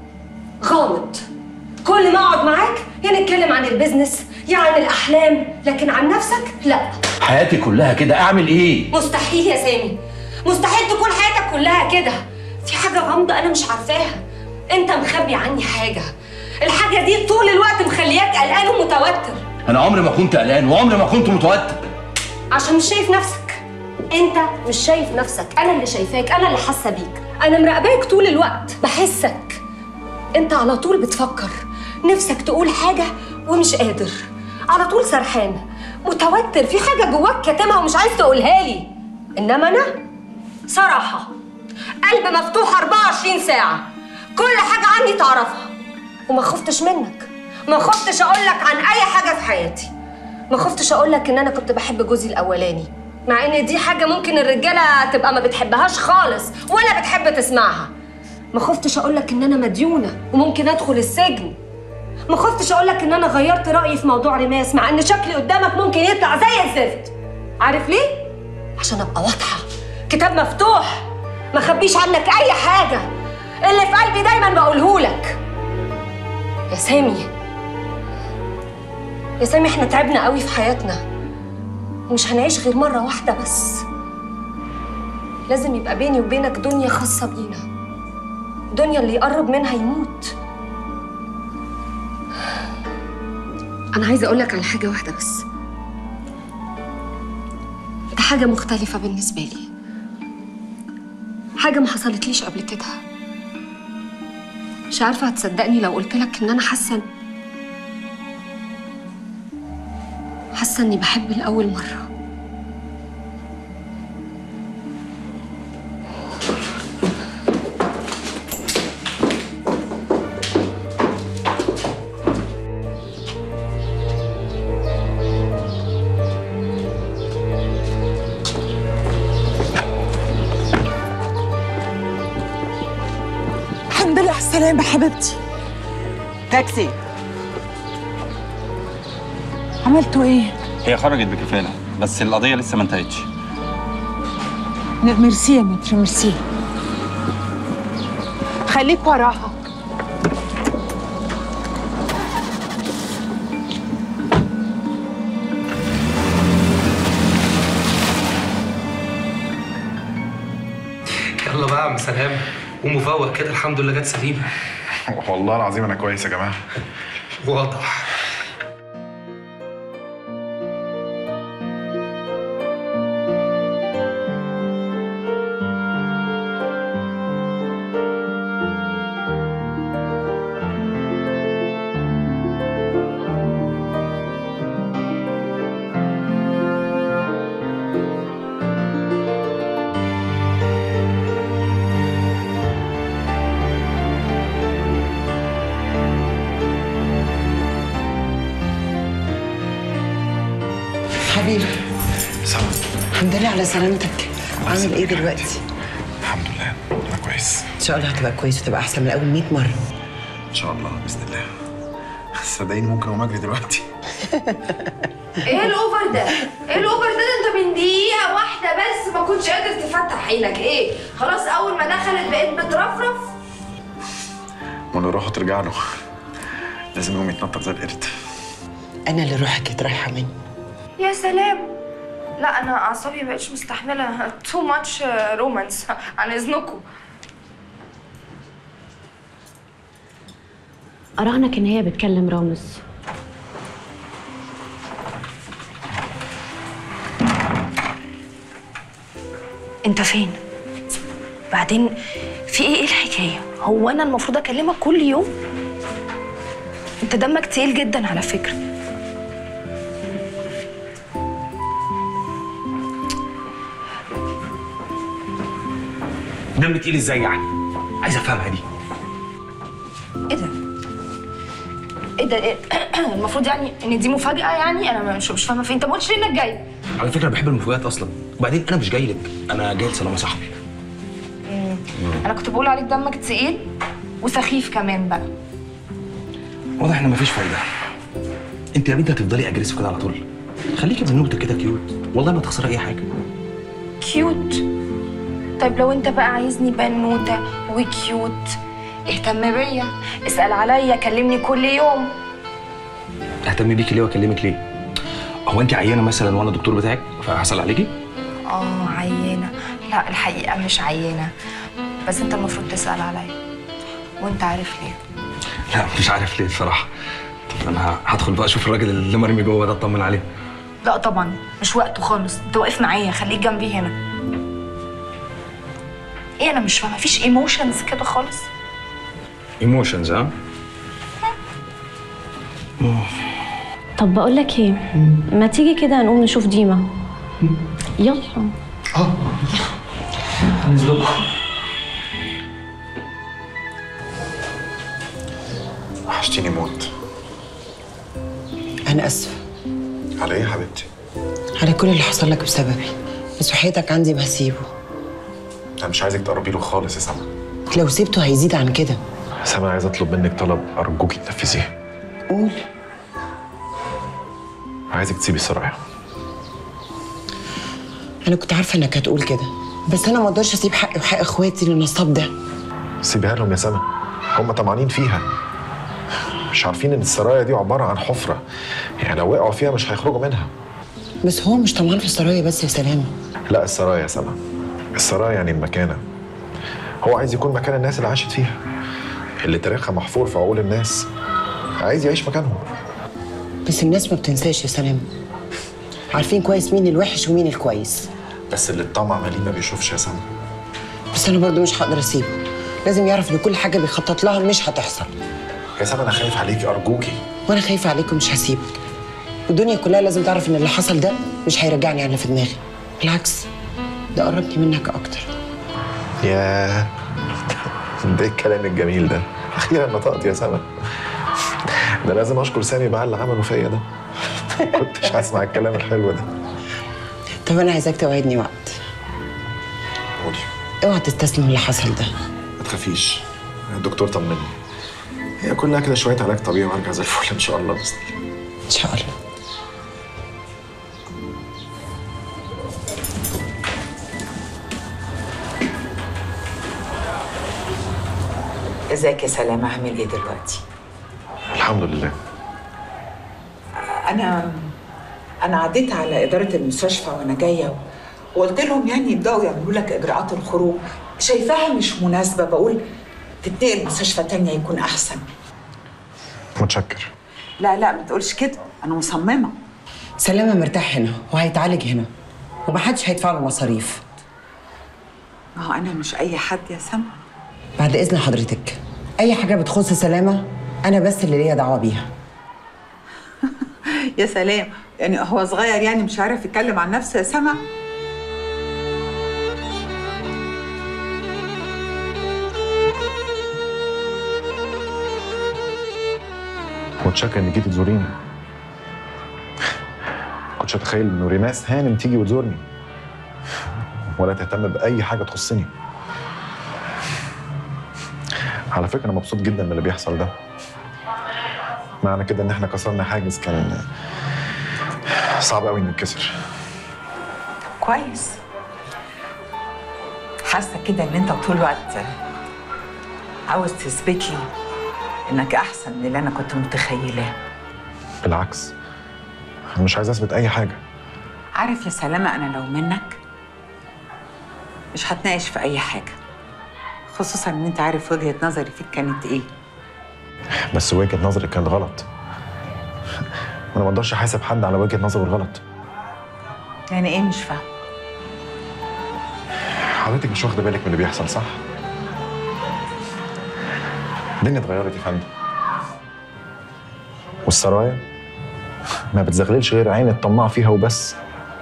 غامض كل ما اقعد معاك يا نتكلم عن البيزنس يا عن الاحلام لكن عن نفسك لا حياتي كلها كده اعمل ايه؟ مستحيل يا سامي مستحيل تكون حياتك كلها كده في حاجة غامضة أنا مش عارفاها أنت مخبي عني حاجة الحاجة دي طول الوقت مخلياك قلقان ومتوتر انا عمري ما كنت قلقان وعمري ما كنت متوتر عشان مش شايف نفسك أنت مش شايف نفسك أنا اللي شايفاك أنا اللي حاسة بيك أنا مراقباك طول الوقت بحسك أنت على طول بتفكر نفسك تقول حاجة ومش قادر على طول سرحان متوتر في حاجة جواك كاتمها ومش عايز تقولها لي إنما أنا صراحة قلب مفتوح 24 ساعة كل حاجة عني تعرفها وما خفتش منك ما خفتش أقول لك عن أي حاجة في حياتي ما خفتش أقول لك إن أنا كنت بحب جوزي الأولاني مع إن دي حاجة ممكن الرجالة تبقى ما بتحبهاش خالص ولا بتحب تسمعها ما خفتش أقول لك إن أنا مديونة وممكن أدخل السجن ما خفتش أقول لك إن أنا غيرت رأيي في موضوع رماس مع إن شكلي قدامك ممكن يطلع زي الزفت عارف ليه؟ عشان أبقى واضحة كتاب مفتوح ما خبيش عنك أي حاجة اللي في قلبي دايما بقولهولك يا سامي يا سامي احنا تعبنا قوي في حياتنا ومش هنعيش غير مرة واحدة بس لازم يبقى بيني وبينك دنيا خاصة بينا دنيا اللي يقرب منها يموت أنا عايزة أقولك على حاجة واحدة بس ده حاجة مختلفة بالنسبة لي حاجة ما حصلتليش قبل كده مش عارفة هتصدقني لو قلتلك إن أنا حاسة حاسة إني بحب لأول مرة الحمد لله على السلامة حبيبتي تاكسي عملتوا ايه؟ هي خرجت بكفاله بس القضيه لسه ما انتهتش لا ميرسي يا متر ميرسي خليك وراها يلا بقى يا عم سلام ومفوق كده الحمد لله جت سليمه والله العظيم انا كويس يا جماعه واضح حبيبي سما الحمد لله على سلامتك عامل ايه دلوقتي؟ الحمد لله انا كويس ان شاء الله هتبقى كويس وتبقى احسن من اول 100 مره ان شاء الله باذن الله صدقيني ممكن اقوم اجري دلوقتي ايه الاوفر ده؟ ايه الاوفر ده؟ ده انت من دقيقة واحدة بس ما كنتش قادر تفتح عينك ايه؟ خلاص اول ما دخلت بقيت بترفرف وانا روحه ترجع له لازم يقوم يتنطط زي القرد انا اللي روحك كانت رايحه مني يا سلام لا انا اعصابي مبقتش مستحمله تو ماتش رومانس عن اذنكم أراهنك إن هي بتكلم رامز انت فين بعدين في ايه ايه الحكايه هو انا المفروض اكلمك كل يوم انت دمك تقيل جدا على فكره دم تقيل ازاي يعني؟ عايز افهمها دي ايه ده ايه ده إيه؟ المفروض يعني ان دي مفاجاه يعني انا مش مش فاهمه فين انت ما قلتش ليه انك جاي على فكره بحب المفاجآت اصلا وبعدين انا مش جاي لك انا جاي لسلامه صاحبي مم. انا كنت بقول عليك دمك تقيل وسخيف كمان بقى واضح ان مفيش فايده انت يا بنتي هتفضلي اجريسيف كده على طول خليكي بنوتك كده كيوت والله ما تخسري اي حاجه كيوت طيب لو انت بقى عايزني بنوته وكيوت اهتم بيا اسال عليا كلمني كل يوم اهتم بيكي ليه واكلمك ليه هو انت عيانه مثلا وانا الدكتور بتاعك فهسال عليكي اه عيانه لا الحقيقه مش عيانه بس انت المفروض تسال عليا وانت عارف ليه لا مش عارف ليه الصراحه طب انا هدخل بقى اشوف الراجل اللي مرمي جوه ده اطمن عليه لا طبعا مش وقته خالص انت واقف معايا خليك جنبي هنا ايه انا مش فاهمه مفيش ايموشنز كده خالص ايموشنز ها طب بقول لك ايه ما تيجي كده نقوم نشوف ديما يلا اه هنزلكوا وحشتيني موت انا اسفه على ايه يا حبيبتي على كل اللي حصل لك بسببي بس وحياتك عندي ما هسيبه انا مش عايزك تقربي له خالص يا سما لو سيبته هيزيد عن كده سما عايز اطلب منك طلب ارجوكي تنفذيه قول عايزك تسيبي السرايا انا كنت عارفه انك هتقول كده بس انا ما اقدرش اسيب حقي وحق اخواتي للنصاب ده سيبيها لهم يا سما هم طمعانين فيها مش عارفين ان السرايا دي عباره عن حفره يعني لو وقعوا فيها مش هيخرجوا منها بس هو مش طمعان في السرايا بس يا سلامه لا السرايا يا سما السرايا يعني المكانه هو عايز يكون مكان الناس اللي عاشت فيها اللي تاريخها محفور في عقول الناس عايز يعيش مكانهم بس الناس ما بتنساش يا سلامه عارفين كويس مين الوحش ومين الكويس بس اللي الطمع ماليه ما بيشوفش يا سما بس انا برضو مش هقدر اسيبه لازم يعرف ان كل حاجه بيخطط لها مش هتحصل يا سما انا خايف عليكي ارجوكي وانا خايفه عليك ومش هسيبك الدنيا كلها لازم تعرف ان اللي حصل ده مش هيرجعني على اللي في دماغي بالعكس ده قربني منك اكتر ياه ده إيه الكلام الجميل ده اخيرا نطقت يا سما ده لازم اشكر سامي بقى اللي عمله فيا ده ما كنتش هسمع الكلام الحلو ده طب انا عايزاك توعدني وقت قولي اوعى تستسلم اللي حصل ده ما تخافيش الدكتور طمني هي كلها كده شويه علاج طبيعي وهرجع زي الفل ان شاء الله باذن الله ان شاء الله ازيك يا سلامة عامل ايه دلوقتي؟ الحمد لله انا انا عديت على اداره المستشفى وانا جايه وقلت لهم يعني يبداوا يعملوا لك اجراءات الخروج شايفاها مش مناسبه بقول تتنقل مستشفى تانية يكون احسن متشكر لا لا ما تقولش كده انا مصممه سلامه مرتاح هنا وهيتعالج هنا ومحدش هيدفع له مصاريف ما هو انا مش اي حد يا سما بعد اذن حضرتك اي حاجه بتخص سلامه انا بس اللي ليا دعوه بيها يا سلام يعني هو صغير يعني مش عارف يتكلم عن نفسه يا سما متشكر انك جيتي تزوريني كنتش اتخيل انه ريماس هانم تيجي وتزورني ولا تهتم باي حاجه تخصني على فكره انا مبسوط جدا من اللي بيحصل ده معنى كده ان احنا كسرنا حاجز كان صعب قوي انه يتكسر كويس حاسه كده ان انت طول الوقت عاوز تثبت لي انك احسن من اللي انا كنت متخيلاه بالعكس انا مش عايز اثبت اي حاجه عارف يا سلامه انا لو منك مش هتناقش في اي حاجه خصوصا ان انت عارف وجهه نظري فيك كانت ايه بس وجهه نظرك كانت غلط انا ما اقدرش احاسب حد على وجهه نظره الغلط يعني ايه مش فاهم حضرتك مش واخده بالك من اللي بيحصل صح الدنيا اتغيرت يا فندم والسرايا ما بتزغللش غير عين الطماع فيها وبس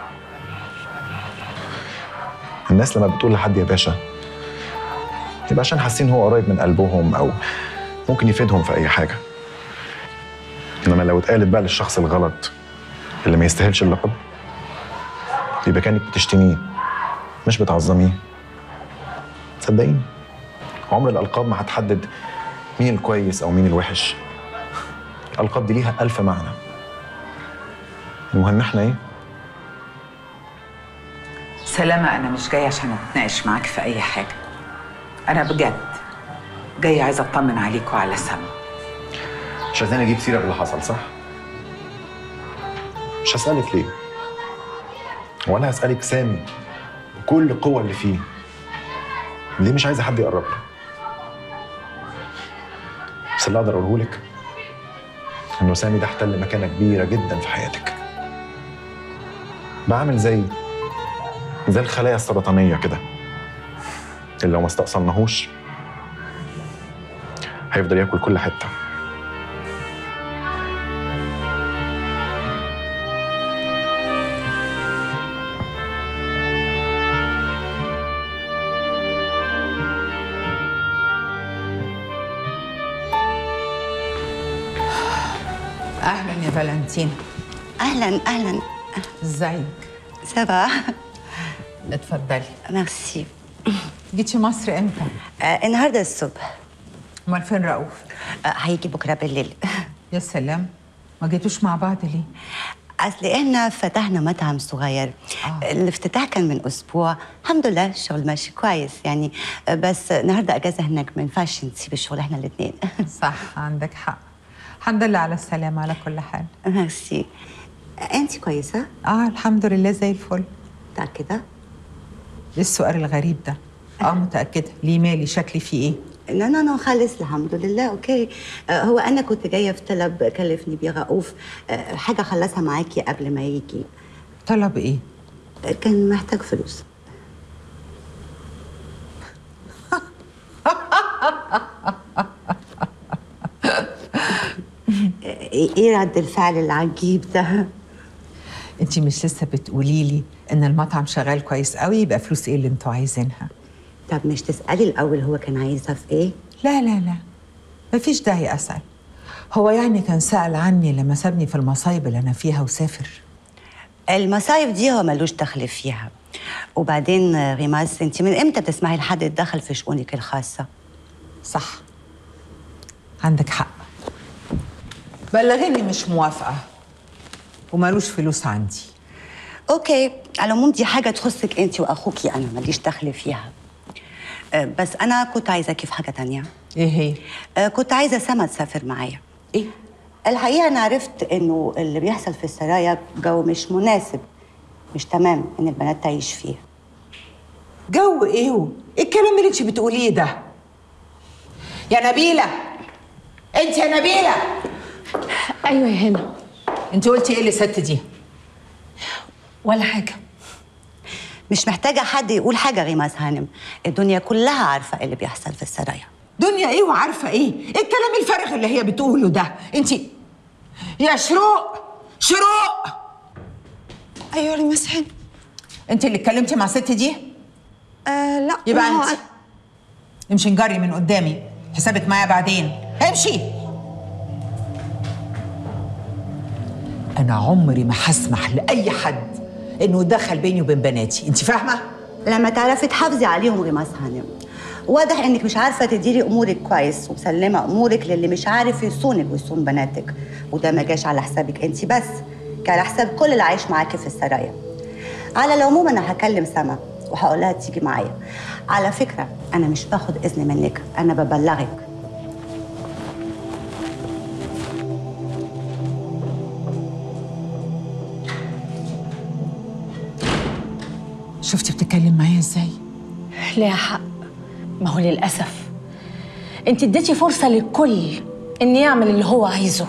الناس لما بتقول لحد يا باشا يبقى عشان حاسين هو قريب من قلبهم او ممكن يفيدهم في اي حاجه انما لو اتقالت بقى للشخص الغلط اللي ما يستاهلش اللقب يبقى كانك بتشتميه مش بتعظميه صدقيني عمر الالقاب ما هتحدد مين الكويس او مين الوحش الالقاب دي ليها الف معنى المهم احنا ايه سلامه انا مش جايه عشان اتناقش معاك في اي حاجه انا بجد جايه عايزه اطمن عليك وعلى سما مش عايزاني اجيب سيره باللي حصل صح مش هسالك ليه ولا هسالك سامي بكل القوه اللي فيه ليه مش عايزه حد يقرب له بس اللي اقدر اقوله لك انه سامي ده احتل مكانه كبيره جدا في حياتك بعمل زي زي الخلايا السرطانيه كده اللي لو ما استأصلناهوش هيفضل ياكل كل حته اهلا يا فالنتين اهلا اهلا ازيك سافا اتفضلي ميرسي جيتي مصر امتى آه النهارده الصبح امال فين رؤوف آه هيجي بكره بالليل يا سلام ما جيتوش مع بعض ليه اصل احنا فتحنا مطعم صغير آه. الافتتاح كان من اسبوع الحمد لله الشغل ماشي كويس يعني آه، بس النهارده اجازه هناك ما ينفعش نسيب الشغل احنا الاثنين صح عندك حق الحمد لله على السلامه على كل حال ميرسي انت كويسه اه الحمد لله زي الفل متاكده ايه السؤال الغريب ده اه متاكده ليه مالي شكلي فيه ايه لا لا لا خالص الحمد لله اوكي آه، هو انا كنت جايه في طلب كلفني بيه رؤوف آه، حاجه خلصها معاكي قبل ما يجي طلب ايه آه، كان محتاج فلوس ايه إيه رد الفعل العجيب ده انت مش لسه بتقولي لي ان المطعم شغال كويس قوي يبقى فلوس ايه اللي انتوا عايزينها طب مش تسالي الاول هو كان عايزها في ايه لا لا لا مفيش داعي اسال هو يعني كان سأل عني لما سابني في المصايب اللي انا فيها وسافر المصايب دي هو ملوش دخل فيها وبعدين آه، ريماس انت من امتى تسمحي لحد يتدخل في شؤونك الخاصه صح عندك حق بلغني مش موافقه ومالوش فلوس عندي اوكي على العموم دي حاجه تخصك انت واخوكي انا ماليش دخل فيها آه، بس انا كنت عايزاكي في حاجه تانية ايه هي آه، كنت عايزه سما تسافر معايا ايه الحقيقه انا عرفت انه اللي بيحصل في السرايا جو مش مناسب مش تمام ان البنات تعيش فيه جو ايه و- ايه الكلام اللي انت بتقوليه ده يا نبيله انت يا نبيله ايوه يا هنا انت قلتي ايه لست دي ولا حاجه مش محتاجه حد يقول حاجه ريماس هانم الدنيا كلها عارفه اللي بيحصل في السرايا دنيا ايه وعارفه ايه ايه الكلام الفارغ اللي هي بتقوله ده انت يا شروق شروق ايوه ريماس هانم انت اللي اتكلمتي مع الست دي آه لا يبقى ما هو انت امشي نجري من قدامي حسابك معايا بعدين امشي انا عمري ما هسمح لاي حد انه يدخل بيني وبين بناتي انت فاهمه لما تعرفي تحافظي عليهم ريماس هانم واضح انك مش عارفه تديري امورك كويس ومسلمه امورك للي مش عارف يصونك ويصون بناتك وده ما جاش على حسابك انت بس كان على حساب كل اللي عايش معاكي في السرايا على العموم انا هكلم سما وهقول لها تيجي معايا على فكره انا مش باخد اذن منك انا ببلغك شفتي بتتكلم معايا ازاي ليها حق ما هو للأسف انت اديتي فرصة للكل ان يعمل اللي هو عايزه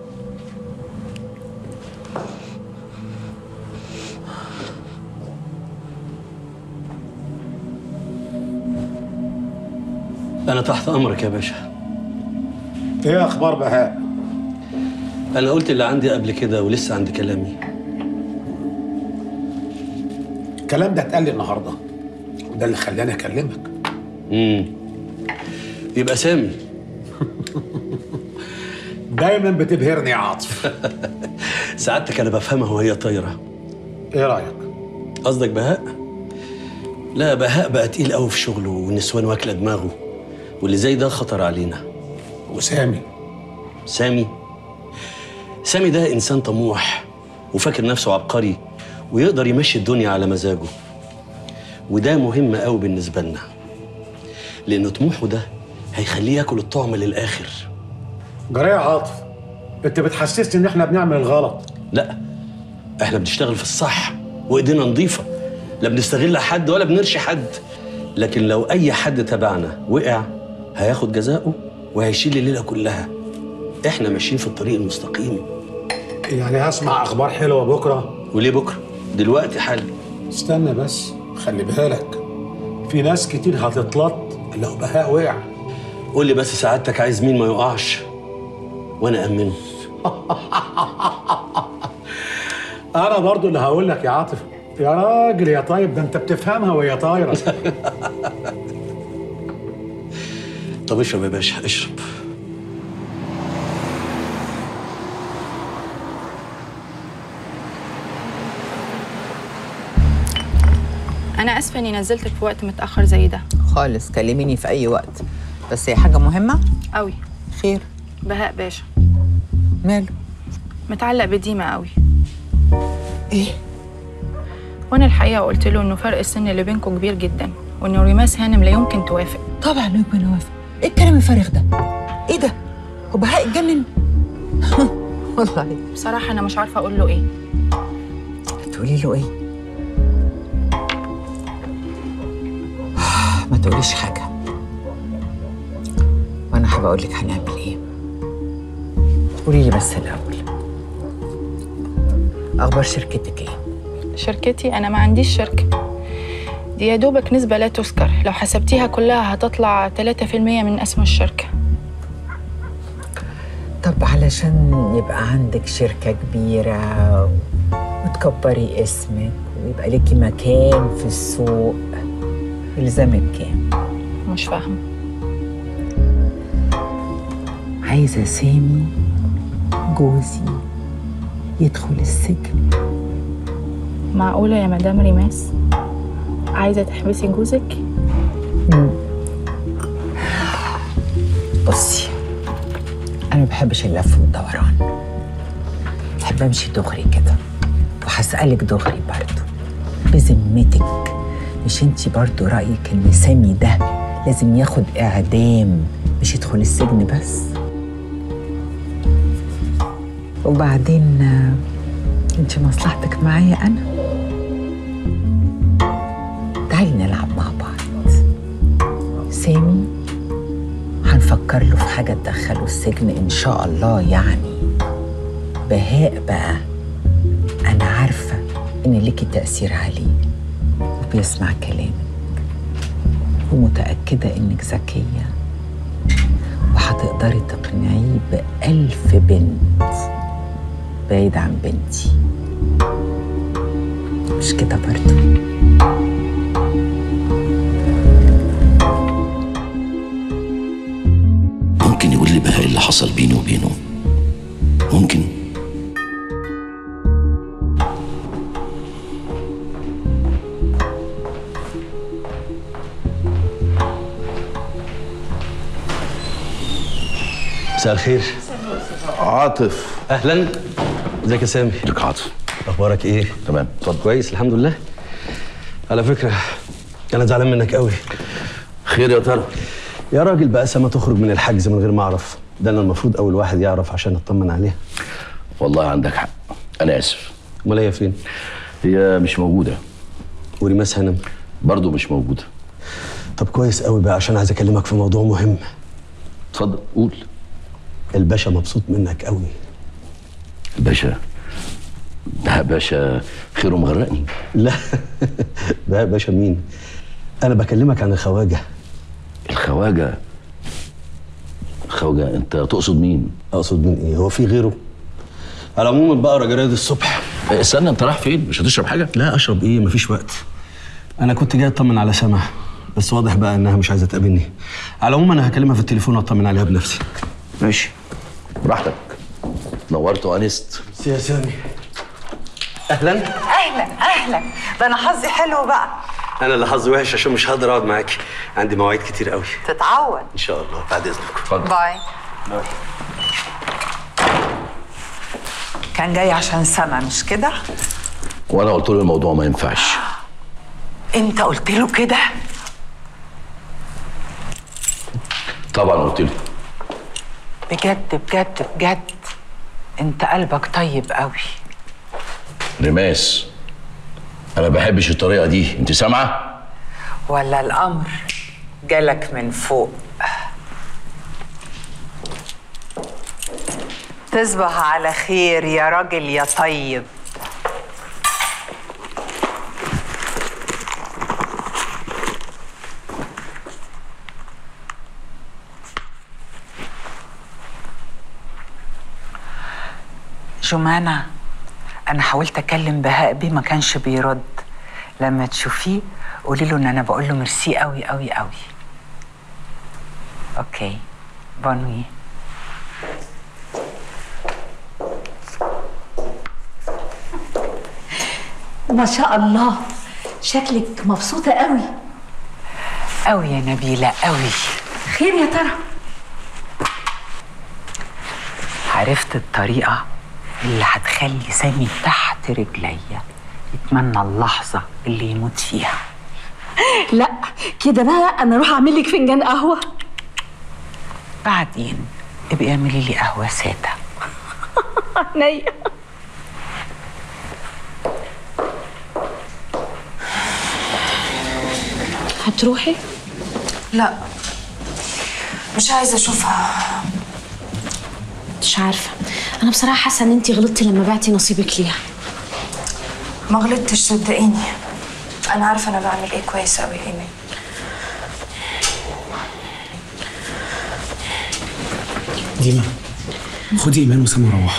انا تحت امرك يا باشا ايه اخبار بهاء انا قلت اللي عندي قبل كده ولسه عندي كلامي الكلام ده اتقال لي النهارده وده اللي خلاني اكلمك امم يبقى سامي دايما بتبهرني يا عاطف سعادتك انا بفهمها وهي طايره ايه رايك قصدك بهاء لا بهاء بقى تقيل قوي في شغله والنسوان واكله دماغه واللي زي ده خطر علينا وسامي سامي سامي ده انسان طموح وفاكر نفسه عبقري ويقدر يمشي الدنيا على مزاجه وده مهم قوي بالنسبه لنا لان طموحه ده هيخليه ياكل الطعم للاخر جرى يا عاطف انت بتحسسني ان احنا بنعمل الغلط لا احنا بنشتغل في الصح وايدينا نظيفه لا بنستغل حد ولا بنرشي حد لكن لو اي حد تبعنا وقع هياخد جزاؤه وهيشيل الليله كلها احنا ماشيين في الطريق المستقيم يعني هسمع اخبار حلوه بكره وليه بكره دلوقتي حالا استنى بس خلي بالك في ناس كتير هتتلط لو بهاء وقع قول لي بس سعادتك عايز مين ما يقعش وانا امنه انا برضو اللي هقول لك يا عاطف يا راجل يا طيب ده انت بتفهمها وهي طايره طب اشرب يا باشا اشرب انا اسفه اني نزلتك في وقت متاخر زي ده خالص كلميني في اي وقت بس هي حاجه مهمه قوي خير بهاء باشا ماله متعلق بديما قوي ايه وانا الحقيقه قلت له انه فرق السن اللي بينكم كبير جدا وانه ريماس هانم لا يمكن توافق طبعا لا يمكن اوافق ايه الكلام الفارغ ده ايه ده هو بهاء اتجنن والله بصراحه انا مش عارفه اقول له ايه تقولي له ايه ما تقوليش حاجه وانا هبقى اقول لك هنعمل ايه قولي لي بس الاول اخبار شركتك ايه شركتي انا ما عنديش شركه دي يا دوبك نسبة لا تذكر لو حسبتيها كلها هتطلع 3% من اسم الشركة طب علشان يبقى عندك شركة كبيرة وتكبري اسمك ويبقى ليكي مكان في السوق يلزمك كام؟ مش فاهمة عايزة سامي جوزي يدخل السجن معقولة يا مدام ريماس عايزة تحبسي جوزك؟ بصي أنا ما بحبش اللف والدوران بحب أمشي دغري كده وهسألك دغري برضو بذمتك مش انتي برضو رأيك إن سامي ده لازم ياخد إعدام مش يدخل السجن بس وبعدين آه، انتي مصلحتك معايا أنا تعالي نلعب مع بعض سامي هنفكر له في حاجة تدخله السجن إن شاء الله يعني بهاء بقى أنا عارفة إن ليكي تأثير عليه وبيسمع كلامك ومتأكدة إنك ذكية وهتقدري تقنعيه بألف بنت بعيد عن بنتي مش كده برضو ممكن يقول لي بهاء اللي حصل بيني وبينه ممكن مساء الخير عاطف اهلا ازيك يا سامي ازيك عاطف اخبارك ايه تمام اتفضل كويس الحمد لله على فكره انا زعلان منك قوي خير يا ترى يا راجل بقى سما تخرج من الحجز من غير ما اعرف ده انا المفروض اول واحد يعرف عشان اطمن عليها والله عندك حق انا اسف امال هي فين هي مش موجوده وريماس هانم برضه مش موجوده طب كويس قوي بقى عشان عايز اكلمك في موضوع مهم اتفضل قول الباشا مبسوط منك قوي باشا ده باشا خيره مغرقني لا ده باشا مين انا بكلمك عن الخواجه الخواجه خواجه انت تقصد مين اقصد مين ايه هو في غيره على العموم بقرا جرايد الصبح استنى انت رايح فين مش هتشرب حاجه لا اشرب ايه مفيش وقت انا كنت جاي اطمن على سما بس واضح بقى انها مش عايزه تقابلني على العموم انا هكلمها في التليفون واطمن عليها بنفسي ماشي براحتك نورت وانست يا سامي اهلا اهلا اهلا ده انا حظي حلو بقى انا اللي حظي وحش عشان مش هقدر اقعد معاكي عندي مواعيد كتير قوي تتعود ان شاء الله بعد اذنك اتفضل باي كان جاي عشان سما مش كده وانا قلت له الموضوع ما ينفعش انت قلت له كده طبعا قلت له بجد بجد بجد انت قلبك طيب قوي رماس انا بحبش الطريقه دي انت سامعه ولا الامر جالك من فوق تصبح على خير يا راجل يا طيب جمانة أنا حاولت أكلم بهاء بيه ما كانش بيرد لما تشوفيه قولي له إن أنا بقول له ميرسي قوي قوي قوي أوكي بونوي ما شاء الله شكلك مبسوطة قوي قوي يا نبيلة قوي خير يا ترى عرفت الطريقة اللي هتخلي سامي تحت رجليا يتمنى اللحظة اللي يموت فيها لا كده بقى انا اروح اعمل لك فنجان قهوة بعدين ابقي اعملي لي قهوة سادة عينيا هتروحي لا مش عايزه اشوفها مش عارفه انا بصراحه حاسه ان انتي غلطتي لما بعتي نصيبك ليها ما غلطتش صدقيني انا عارفه انا بعمل ايه كويس قوي ايمان ديما خدي ايمان وسام وروحوا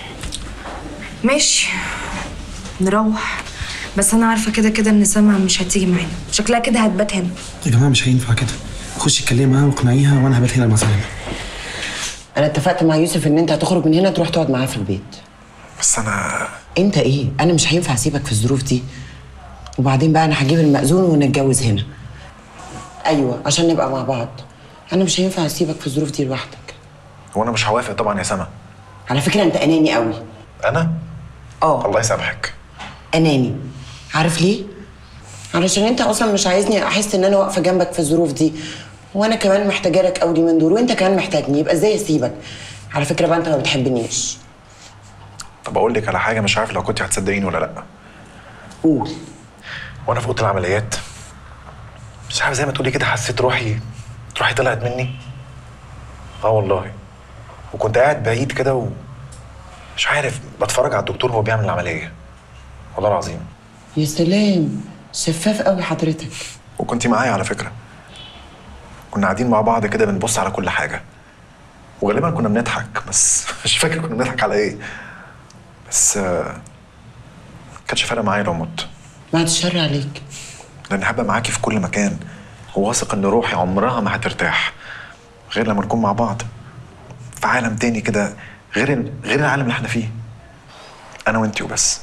ماشي نروح بس انا عارفه كده كده ان سما مش هتيجي معانا شكلها كده هتبات هنا يا جماعه مش هينفع كده خشي اتكلمي معاها واقنعيها وانا هبات هنا مع سلامه انا اتفقت مع يوسف ان انت هتخرج من هنا تروح تقعد معاه في البيت بس انا انت ايه انا مش هينفع اسيبك في الظروف دي وبعدين بقى انا هجيب المأذون ونتجوز هنا ايوه عشان نبقى مع بعض انا مش هينفع اسيبك في الظروف دي لوحدك هو انا مش هوافق طبعا يا سما على فكره انت اناني قوي انا اه الله يسامحك اناني عارف ليه علشان انت اصلا مش عايزني احس ان انا واقفه جنبك في الظروف دي وانا كمان محتاجه لك قوي من دول وانت كمان محتاجني يبقى ازاي اسيبك على فكره بقى انت ما بتحبنيش طب اقول لك على حاجه مش عارف لو كنت هتصدقيني ولا لا قول وانا في اوضه العمليات مش عارف زي ما تقولي كده حسيت روحي روحي طلعت مني اه والله وكنت قاعد بعيد كده و مش عارف بتفرج على الدكتور وهو بيعمل العمليه والله العظيم يا سلام شفاف قوي حضرتك وكنت معايا على فكره كنا قاعدين مع بعض كده بنبص على كل حاجه وغالبا كنا بنضحك بس مش فاكر كنا بنضحك على ايه بس آه، كانش فارق معايا لو مت بعد الشر عليك لان هبقى معاكي في كل مكان وواثق ان روحي عمرها ما هترتاح غير لما نكون مع بعض في عالم تاني كده غير غير العالم اللي احنا فيه انا وانتي وبس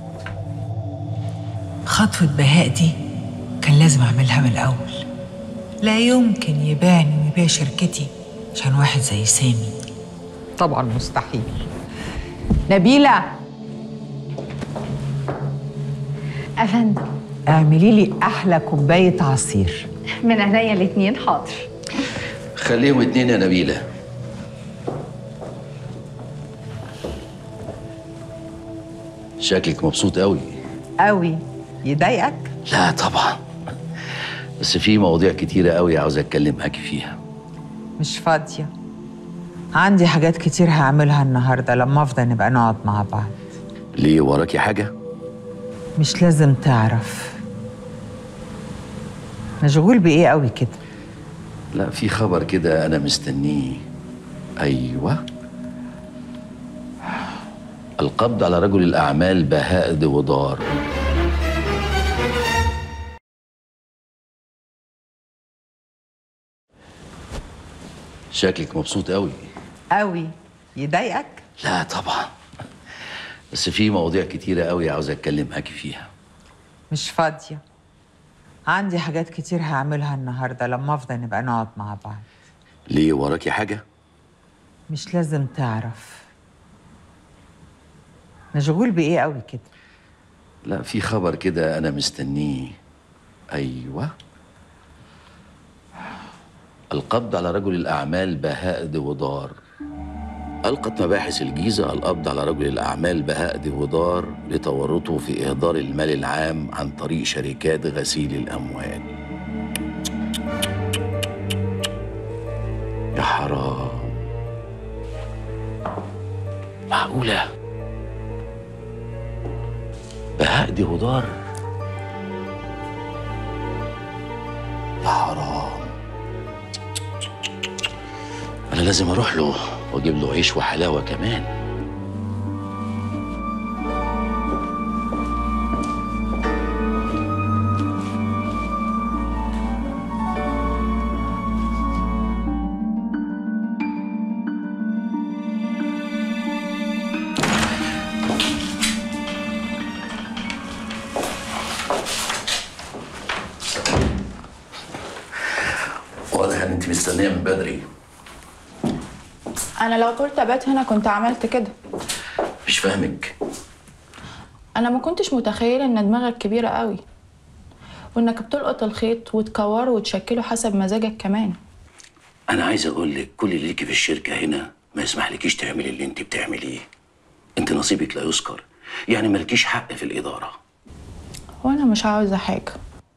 خطوة بهاء دي كان لازم أعملها من الأول لا يمكن يبان ويبيع شركتي عشان واحد زي سامي طبعا مستحيل نبيلة افندم اعملي لي احلى كوبايه عصير من عينيا الاتنين حاضر خليهم اتنين يا نبيلة شكلك مبسوط قوي قوي يضايقك لا طبعا بس في مواضيع كتيرة قوي عاوز اتكلم معاكي فيها مش فاضيه عندي حاجات كتير هعملها النهارده لما افضل نبقى نقعد مع بعض ليه وراكي حاجة؟ مش لازم تعرف مشغول بايه قوي كده لا في خبر كده انا مستنيه ايوه القبض على رجل الاعمال بهاء دوضار شكلك مبسوط قوي قوي يضايقك لا طبعا بس في مواضيع كتيرة قوي عاوز اتكلم معاكي فيها مش فاضيه عندي حاجات كتير هعملها النهارده لما افضل نبقى نقعد مع بعض ليه وراكي حاجة؟ مش لازم تعرف مشغول بايه قوي كده لا في خبر كده انا مستنيه ايوه القبض على رجل الاعمال بهاء دوضار ألقت مباحث الجيزة القبض على رجل الأعمال بهاء دوضار لتورطه في إهدار المال العام عن طريق شركات غسيل الأموال يا حرام معقولة بهاء دوضار يا حرام أنا لازم أروح له وأجيب له عيش وحلاوة كمان واضح إن أنت مستنية من بدري انا لو طولت ابات هنا كنت عملت كده مش فاهمك انا ما كنتش متخيله ان دماغك كبيره قوي وانك بتلقط الخيط وتكوره وتشكله حسب مزاجك كمان أنا عايز أقول لك كل اللي ليكي في الشركة هنا ما يسمحلكيش تعملي اللي أنت بتعمليه أنت نصيبك لا يذكر يعني مالكيش حق في الإدارة وانا مش عاوزه حاجه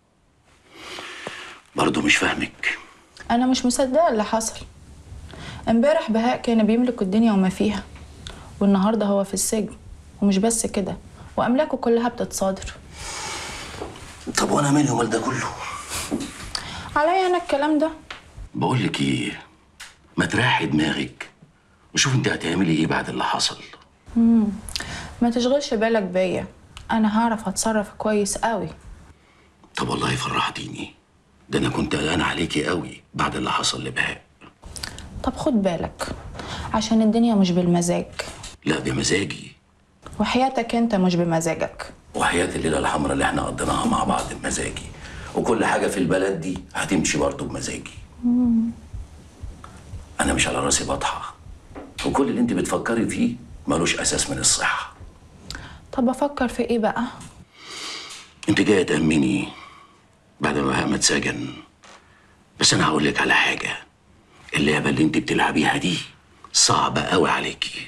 برضه مش فاهمك انا مش مصدقه اللي حصل امبارح بهاء كان بيملك الدنيا وما فيها والنهارده هو في السجن ومش بس كده واملاكه كلها بتتصادر طب وأنا مالي ومال ده كله عليا انا الكلام ده بقول لك إيه ما تريحي دماغك وشوف أنت هتعملي إيه بعد اللي حصل مم. ما تشغلش بالك بيا انا هعرف اتصرف كويس قوي طب والله فرحتيني ده أنا كنت قلقان عليكي قوي بعد اللي حصل لبهاء طب خد بالك عشان الدنيا مش بالمزاج لا بمزاجي وحياتك انت مش بمزاجك وحياة الليلة الحمراء اللي احنا قضيناها مع بعض بمزاجي وكل حاجة في البلد دي هتمشي برضه بمزاجي مم. أنا مش على راسي بطحة وكل اللي أنت بتفكري فيه ملوش أساس من الصحة طب افكر في ايه بقى أنت جاية تأمني بعد ما بهاء ما اتسجن بس أنا هقول لك على حاجة اللعبة اللي أنت بتلعبيها دي صعبة قوي عليكي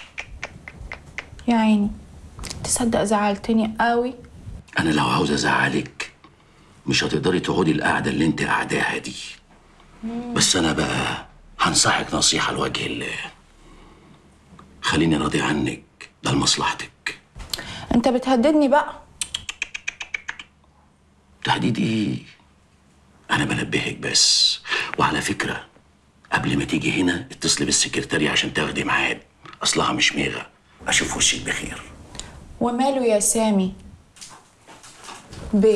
يا عيني تصدق زعلتني قوي أنا لو عاوز أزعلك مش هتقدري تقعدي القعدة اللي أنت قاعداها دي بس أنا بقى هنصحك نصيحة لوجه الله خليني راضي عنك ده لمصلحتك انت بتهددني بقى تهديد ايه انا بنبهك بس وعلى فكره قبل ما تيجي هنا اتصلي بالسكرتارية عشان تاخدي ميعاد اصلها مش ميغه اشوف وشك بخير وماله يا سامي ب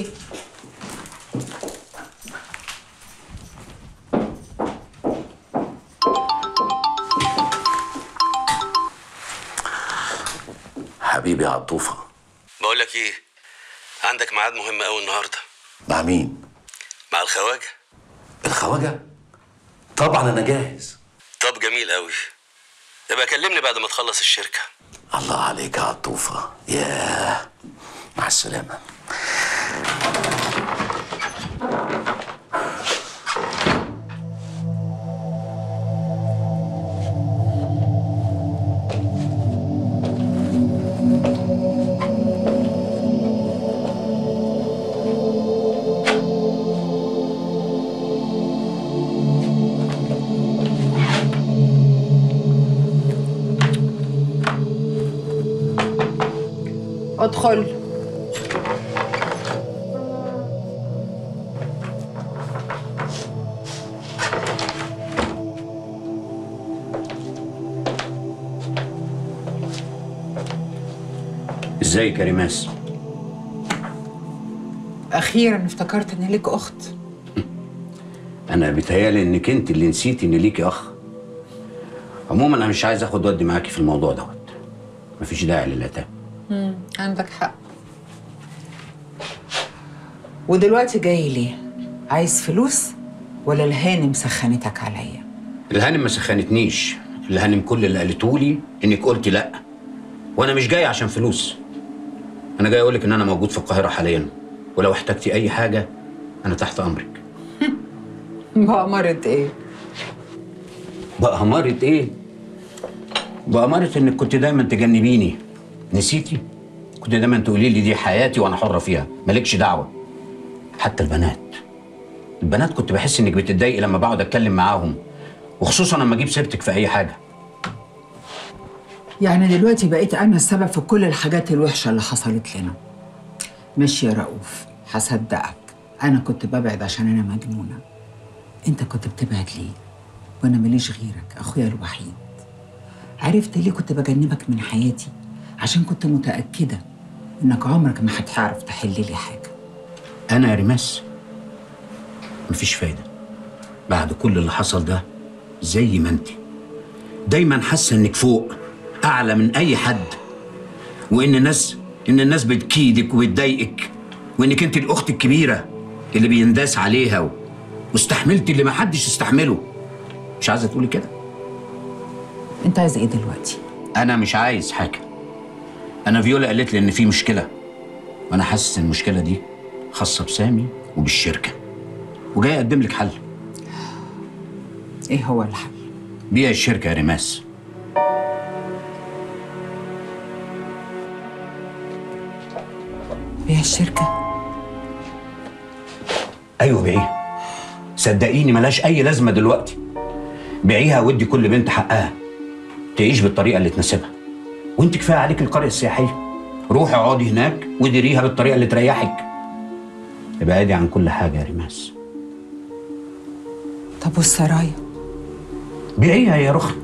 حبيبي يا عطوفه بقول لك ايه عندك ميعاد مهم قوي النهارده مع مين مع الخواجه الخواجه طبعا انا جاهز طب جميل قوي يبقى كلمني بعد ما تخلص الشركه الله عليك يا عطوفه ياه مع السلامه ادخل ازيك يا ريماس اخيرا افتكرت ان ليك اخت انا بيتهيالي انك انت اللي نسيتي ان ليكي اخ عموما انا مش عايز اخد ودي معاكي في الموضوع دوت مفيش داعي للعتاب مم. عندك حق ودلوقتي جاي ليه عايز فلوس ولا الهانم سخنتك عليا الهانم ما سخنتنيش الهانم كل اللي قالته لي انك قلتي لا وانا مش جاي عشان فلوس انا جاي اقولك ان انا موجود في القاهره حاليا ولو احتجتي اي حاجه انا تحت امرك بأمارة ايه بأمارة ايه بأمارة انك كنت دايما تجنبيني نسيتي كنت دايما تقولي لي دي حياتي وانا حره فيها مالكش دعوه حتى البنات البنات كنت بحس انك بتتضايقي لما بقعد اتكلم معاهم وخصوصا لما اجيب سيرتك في اي حاجه يعني دلوقتي بقيت انا السبب في كل الحاجات الوحشه اللي حصلت لنا ماشي يا رؤوف هصدقك انا كنت ببعد عشان انا مجنونه انت كنت بتبعد ليه وانا ماليش غيرك اخويا الوحيد عرفت ليه كنت بجنبك من حياتي عشان كنت متاكده انك عمرك ما هتعرف تحل لي حاجه انا يا ريماس مفيش فايده بعد كل اللي حصل ده زي ما انت دايما حاسه انك فوق اعلى من اي حد وان الناس ان الناس بتكيدك وبتضايقك وانك انت الاخت الكبيره اللي بينداس عليها و... واستحملتي اللي ما حدش يستحمله مش عايزه تقولي كده انت عايز ايه دلوقتي انا مش عايز حاجه انا فيولا قالت لي ان في مشكله وانا حاسس ان المشكله دي خاصه بسامي وبالشركه وجاي اقدم لك حل ايه هو الحل بيع الشركه يا ريماس بيع الشركه ايوه بيعيها صدقيني ملهاش اي لازمه دلوقتي بيعيها ودي كل بنت حقها تعيش بالطريقه اللي تناسبها وانت كفايه عليك القريه السياحيه روحي اقعدي هناك وديريها بالطريقه اللي تريحك ابعدي عن كل حاجه يا ريماس طب والسرايا بيعيها يا رخي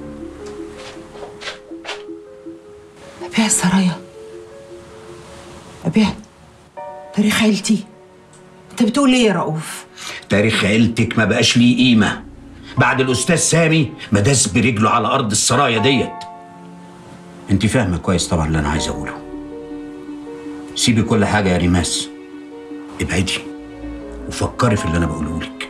ابيع السرايا ابيع تاريخ عيلتي انت بتقول ايه يا رؤوف تاريخ عيلتك ما بقاش ليه قيمه بعد الاستاذ سامي ما داس برجله على ارض السرايا ديت انت فاهمه كويس طبعا اللي انا عايز اقوله سيبي كل حاجه يا ريماس ابعدي وفكري في اللي انا بقوله لك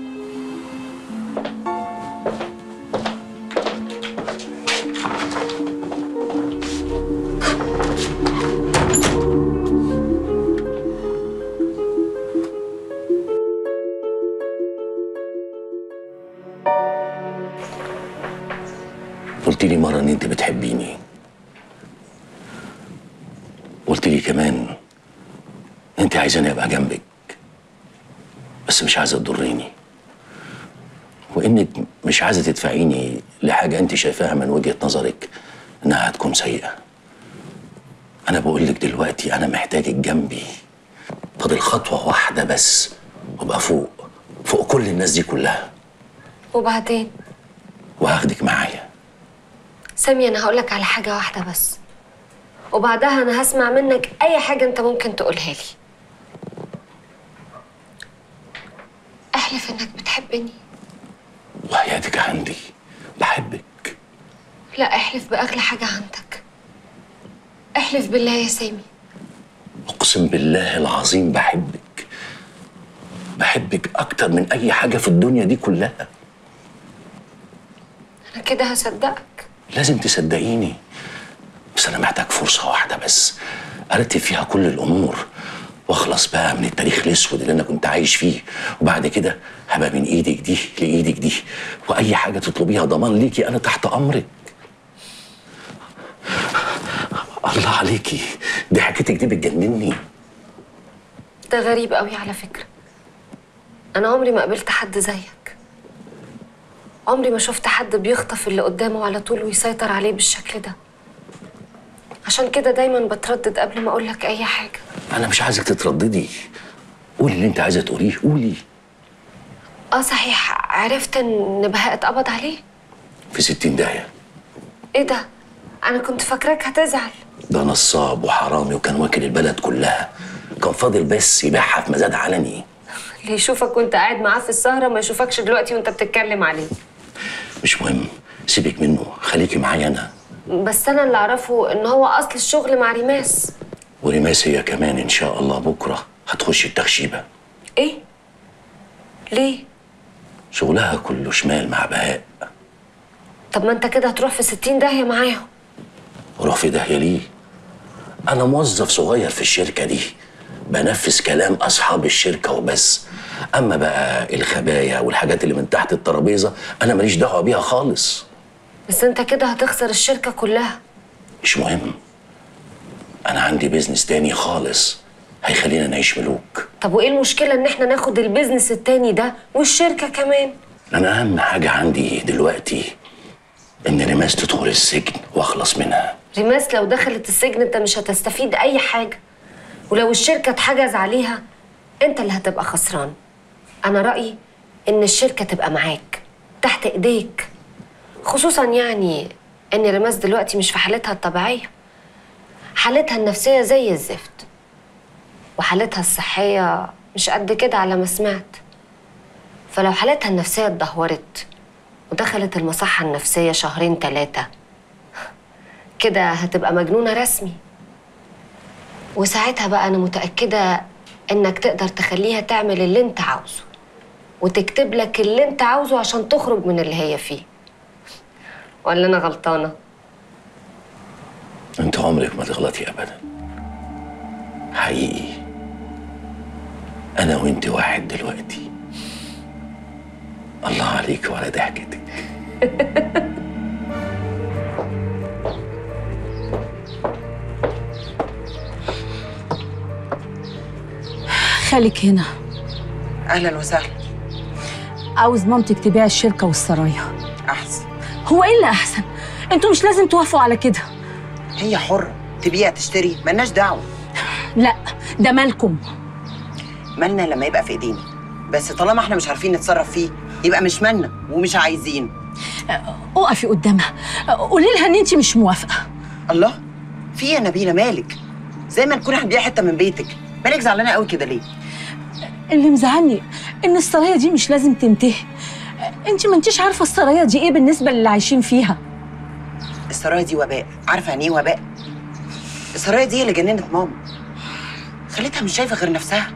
قلت لي مرة إن أنت بتحبيني قلت لي كمان أنت عايزاني أبقى جنبك بس مش عايزة تضريني وإنك مش عايزة تدفعيني لحاجة أنت شايفاها من وجهة نظرك إنها هتكون سيئة أنا بقول لك دلوقتي أنا محتاجك جنبي فاضل خطوة واحدة بس وأبقى فوق فوق كل الناس دي كلها وبعدين وهاخدك معايا سامي انا هقولك على حاجه واحده بس وبعدها انا هسمع منك اي حاجه انت ممكن تقولها لي احلف انك بتحبني وحياتك عندي بحبك لا احلف باغلى حاجه عندك احلف بالله يا سامي اقسم بالله العظيم بحبك بحبك اكتر من اي حاجه في الدنيا دي كلها انا كده هصدقك لازم تصدقيني بس انا محتاج فرصه واحده بس ارتب فيها كل الامور واخلص بقى من التاريخ الاسود اللي انا كنت عايش فيه وبعد كده هبقى من ايدك دي لايدك دي واي حاجه تطلبيها ضمان ليكي انا تحت امرك الله عليكي دي حكايتك دي بتجنني ده غريب قوي على فكرة أنا عمري ما قابلت حد زيك عمري ما شفت حد بيخطف اللي قدامه على طول ويسيطر عليه بالشكل ده عشان كده دايما بتردد قبل ما أقولك أي حاجة انا مش عايزك تترددي قولي اللي انت عايزه تقوليه قولي اه صحيح عرفت ان بهاء اتقبض عليه في ستين داهيه ايه ده انا كنت فاكراك هتزعل ده نصاب وحرامي وكان واكل البلد كلها كان فاضل بس يبيعها في مزاد علني اللي يشوفك وانت قاعد معاه في السهرة ما يشوفكش دلوقتي وانت بتتكلم عليه مش مهم سيبك منه خليكي معايا انا بس انا اللي اعرفه ان هو اصل الشغل مع ريماس وريماس هي كمان ان شاء الله بكره هتخش التخشيبه ايه ليه شغلها كله شمال مع بهاء طب ما انت كده هتروح في ستين داهية معاهم وروح في داهيه ليه انا موظف صغير في الشركه دي بنفذ كلام اصحاب الشركه وبس اما بقى الخبايا والحاجات اللي من تحت الترابيزه انا ماليش دعوه بيها خالص بس انت كده هتخسر الشركة كلها مش مهم انا عندي بيزنس تاني خالص هيخلينا نعيش ملوك طب وايه المشكلة ان احنا ناخد البيزنس التاني ده والشركة كمان انا اهم حاجه عندي دلوقتي ان ريماس تدخل السجن واخلص منها ريماس لو دخلت السجن انت مش هتستفيد اي حاجة ولو الشركة اتحجز عليها انت اللي هتبقى خسران انا رأيي ان الشركة تبقى معاك تحت ايديك خصوصا يعني ان ريماس دلوقتي مش في حالتها الطبيعية حالتها النفسية زي الزفت وحالتها الصحية مش قد كده على ما سمعت فلو حالتها النفسية اتدهورت ودخلت المصحة النفسية شهرين تلاتة كده هتبقى مجنونة رسمي وساعتها بقى أنا متأكدة إنك تقدر تخليها تعمل اللي أنت عاوزه وتكتب لك اللي أنت عاوزه عشان تخرج من اللي هي فيه ولا أنا غلطانة؟ انت عمرك ما تغلطي ابدا حقيقي انا وانت واحد دلوقتي الله عليك وعلى ضحكتك خالك هنا اهلا وسهلا عاوز مامتك تبيع الشركة والسرايا احسن هو ايه اللي احسن انتوا مش لازم توافقوا على كده هي حرة تبيع تشتري ملناش دعوة لا ده مالكم مالنا لما يبقى في ايدينا بس طالما احنا مش عارفين نتصرف فيه يبقى مش مالنا ومش عايزين اقفي قدامها قولي لها ان انت مش موافقة الله في إيه يا نبيلة مالك زي ما نكون احنا بنبيع حتة من بيتك مالك زعلانة قوي كده ليه اللي مزعلني ان السرايا دي مش لازم تنتهي انت ما انتيش عارفة السرايا دي ايه بالنسبة للي عايشين فيها السرايا دي وباء عارفة يعني ايه وباء السرايا دي هي اللي جننت ماما خليتها مش شايفة غير نفسها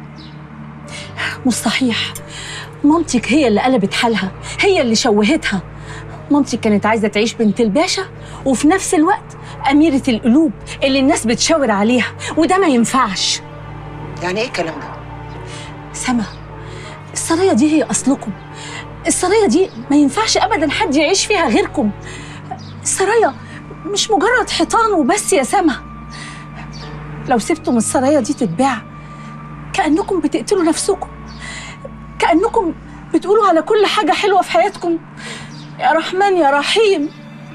مش صحيح مامتك هي اللي قلبت حالها هي اللي شوهتها مامتك كانت عايزة تعيش بنت الباشا وفي نفس الوقت أميرة القلوب اللي الناس بتشاور عليها وده ما ينفعش يعني ايه الكلام ده سما السرايا دي هي أصلكم السرايا دي ما ينفعش أبدا حد يعيش فيها غيركم السرايا مش مجرد حيطان وبس يا سما لو سبتم السرايا دي تتباع كأنكم بتقتلوا نفسكم كأنكم بتقولوا على كل حاجة حلوة في حياتكم يا رحمن يا رحيم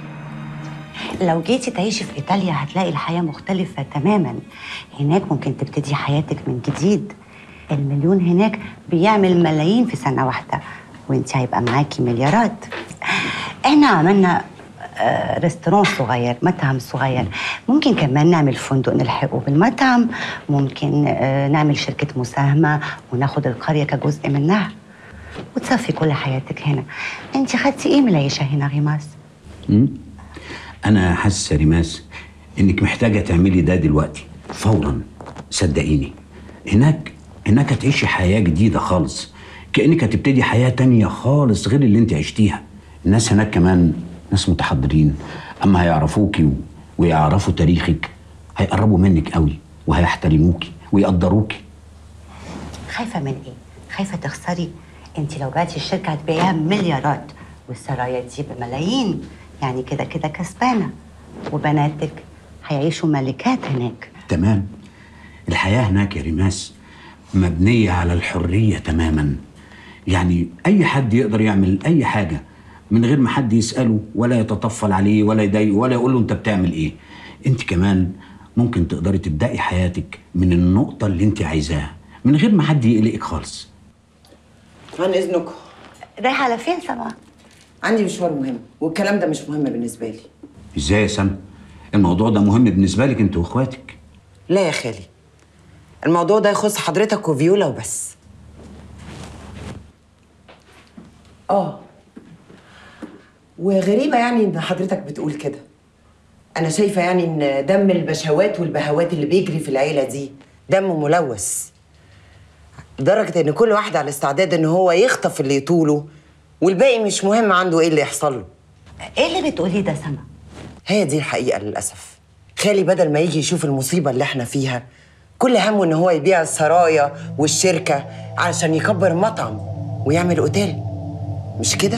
لو جيتي تعيشي في ايطاليا هتلاقي الحياه مختلفه تماما هناك ممكن تبتدي حياتك من جديد المليون هناك بيعمل ملايين في سنه واحده وانت هيبقى معاكي مليارات احنا عملنا آه، ريستوران صغير مطعم صغير ممكن كمان نعمل فندق نلحقه بالمطعم ممكن آه، نعمل شركة مساهمة وناخد القرية كجزء منها وتصفي كل حياتك هنا انت خدتي ايه من العيشة هنا غيماس مم؟ انا حاسس يا ريماس انك محتاجه تعملي ده دلوقتي فورا صدقيني هناك هناك هتعيشي حياه جديده خالص كأنك هتبتدي حياة تانية خالص غير اللي انت عشتيها الناس هناك كمان ناس متحضرين أما هيعرفوكي و- ويعرفوا تاريخك هيقربوا منك قوي وهيحترموكي ويقدروكي خايفة من ايه؟ خايفة تخسري انت لو بعتي الشركة هتبيعيها مليارات والسرايا دي بملايين يعني كده كده كسبانة وبناتك هيعيشوا ملكات هناك تمام الحياة هناك يا ريماس مبنية على الحرية تماما يعني أي حد يقدر يعمل أي حاجة من غير ما حد يسأله ولا يتطفل عليه ولا يضايقه ولا يقول له أنت بتعمل إيه أنت كمان ممكن تقدري تبدأي حياتك من النقطة اللي أنت عايزاها من غير ما حد يقلقك خالص عن اذنكم رايحة على فين سما؟ عندي مشوار مهم والكلام ده مش مهم بالنسبه لي إزاي يا سما الموضوع ده مهم بالنسبة لك أنت وإخواتك لا يا خالي الموضوع ده يخص حضرتك وفيولا وبس اه وغريبة يعني ان حضرتك بتقول كده انا شايفة يعني ان دم البشوات والبهوات اللي بيجري في العيلة دي دم ملوث لدرجة ان كل واحد على استعداد ان هو يخطف اللي يطوله والباقي مش مهم عنده ايه اللي يحصل له ايه اللي بتقوليه ده سما؟ هي دي الحقيقة للأسف خالي بدل ما يجي يشوف المصيبة اللي احنا فيها كل همه ان هو يبيع السرايا والشركة علشان يكبر مطعم ويعمل اوتيل مش كده؟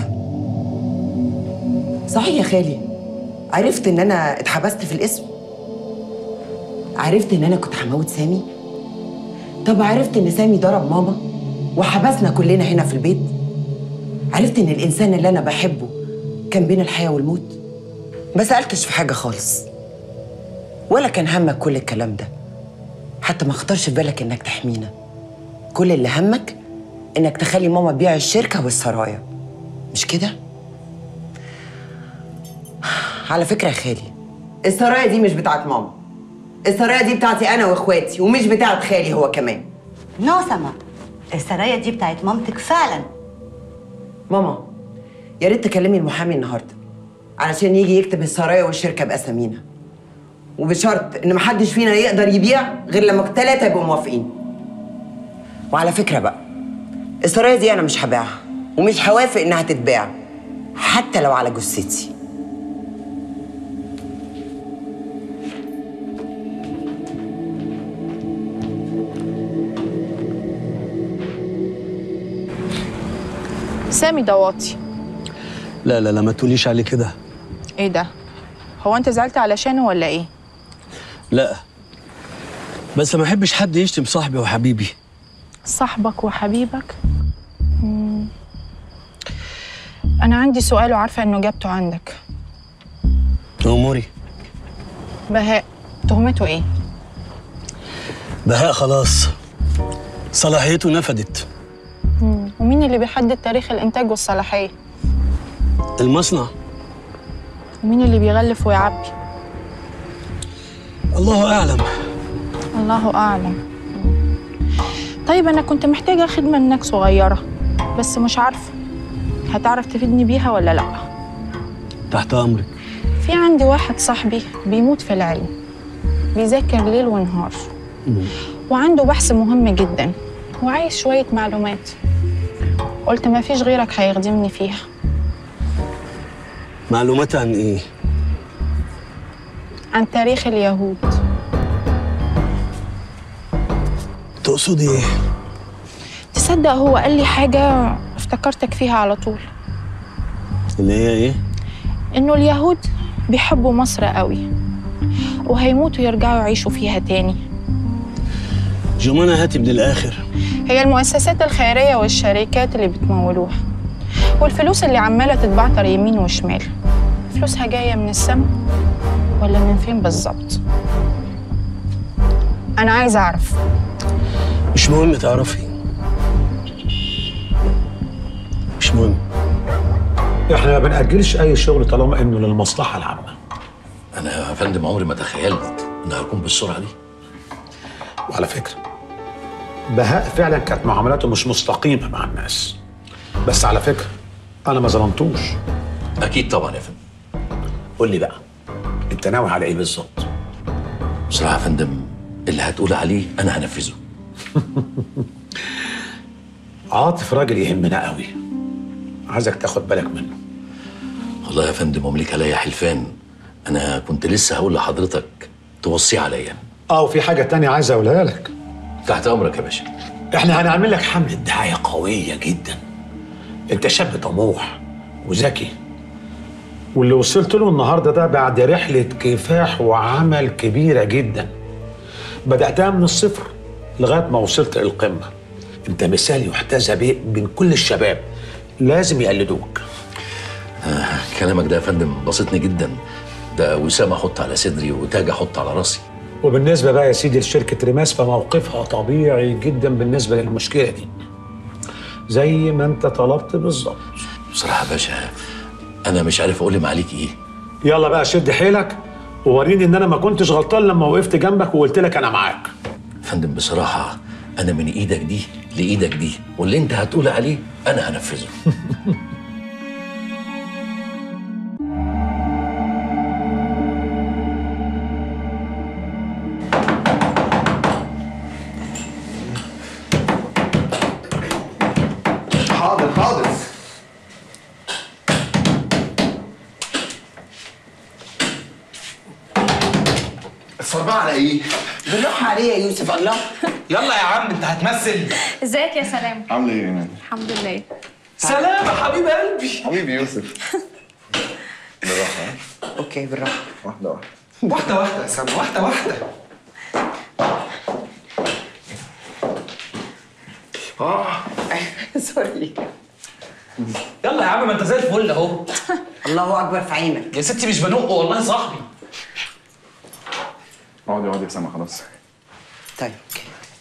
صحيح يا خالي عرفت ان انا اتحبست في الاسم عرفت ان انا كنت هموت سامي طب عرفت ان سامي ضرب ماما وحبسنا كلنا هنا في البيت عرفت ان الانسان اللي انا بحبه كان بين الحياه والموت ما سالتش في حاجه خالص ولا كان همك كل الكلام ده حتى ما خطرش في بالك انك تحمينا كل اللي همك انك تخلي ماما تبيع الشركه والسرايا مش كده على فكره يا خالي السرايا دي مش بتاعت ماما السرايا دي بتاعتي انا واخواتي ومش بتاعت خالي هو كمان نو سما السرايا دي بتاعت مامتك فعلا ماما يا ريت تكلمي المحامي النهارده علشان يجي يكتب السرايا والشركه باسامينا وبشرط ان محدش فينا يقدر يبيع غير لما الثلاثه يبقوا موافقين وعلى فكره بقى السرايا دي انا مش هبيعها ومش هوافق انها تتباع حتى لو على جثتي سامي ده واطي لا لا لا ما تقوليش عليه كده ايه ده هو انت زعلت علشانه ولا ايه لا بس ما احبش حد يشتم صاحبي وحبيبي صاحبك وحبيبك مم. انا عندي سؤال وعارفه انه اجابته عندك اموري بهاء تهمته ايه بهاء خلاص صلاحيته نفدت مم. ومين اللي بيحدد تاريخ الانتاج والصلاحيه المصنع ومين اللي بيغلف ويعبي الله اعلم الله اعلم طيب انا كنت محتاجه خدمه منك صغيره بس مش عارفه هتعرف تفيدني بيها ولا لا تحت امرك في عندي واحد صاحبي بيموت في العلم بيذاكر ليل ونهار وعنده بحث مهم جدا وعايز شوية معلومات قلت ما فيش غيرك هيخدمني فيها معلومات عن ايه عن تاريخ اليهود تقصدي ايه تصدق هو قال لي حاجة افتكرتك فيها على طول اللي هي ايه إنه اليهود بيحبوا مصر قوي وهيموتوا يرجعوا يعيشوا فيها تاني جمانة هاتي من الاخر هي المؤسسات الخيرية والشركات اللي بتمولوها والفلوس اللي عمالة تتبعتر يمين وشمال فلوسها جاية من السما ولا من فين بالظبط أنا عايزة أعرف مش مهم تعرفي مش مهم احنا ما بنأجلش اي شغل طالما انه للمصلحه العامه انا يا فندم عمري ما تخيلت انها هتكون بالسرعه دي وعلى فكره بهاء فعلا كانت معاملاته مش مستقيمه مع الناس بس على فكره انا ما ظلمتوش اكيد طبعا يا فندم قول لي بقى انت ناوي على ايه بالظبط بصراحه يا فندم اللي هتقول عليه انا هنفذه عاطف راجل يهمنا قوي عايزك تاخد بالك منه والله يا فندم امليك عليا حلفان انا كنت لسه هقول لحضرتك توصيه عليا اه وفي حاجه تانية عايز اقولها لك تحت امرك يا باشا احنا هنعمل لك حمله دعايه قويه جدا انت شاب طموح وذكي واللي وصلت له النهارده ده بعد رحله كفاح وعمل كبيره جدا بداتها من الصفر لغايه ما وصلت للقمه انت مثال يحتذى به بين كل الشباب لازم يقلدوك آه كلامك ده يا فندم بسطني جدا ده وسام احط على صدري وتاج احط على راسي وبالنسبه بقى يا سيدي لشركه ريماس فموقفها طبيعي جدا بالنسبه للمشكله دي زي ما انت طلبت بالظبط بصراحه يا باشا انا مش عارف اقول معاليك ايه يلا بقى شد حيلك ووريني ان انا ما كنتش غلطان لما وقفت جنبك وقلت لك انا معاك فندم بصراحه انا من ايدك دي لايدك دي واللي انت هتقول عليه انا هنفذه حاضر حاضر الصربعة على ايه؟ بالراحه عليه يا يوسف الله يلا يا عم انت هتمثل ازيك يا سلام عاملة ايه يا ايمان؟ الحمد لله سلام يا حبيب قلبي حبيبي يوسف بالراحة ها؟ اوكي بالراحه واحدة واحدة واحده واحده يا سلمى واحده واحده اه سوري يلا يا عم ما انت زي الفل اهو الله اكبر في عينك يا ستي مش بنقه والله صاحبي اقعدي اقعدي يا سما خلاص طيب اوكي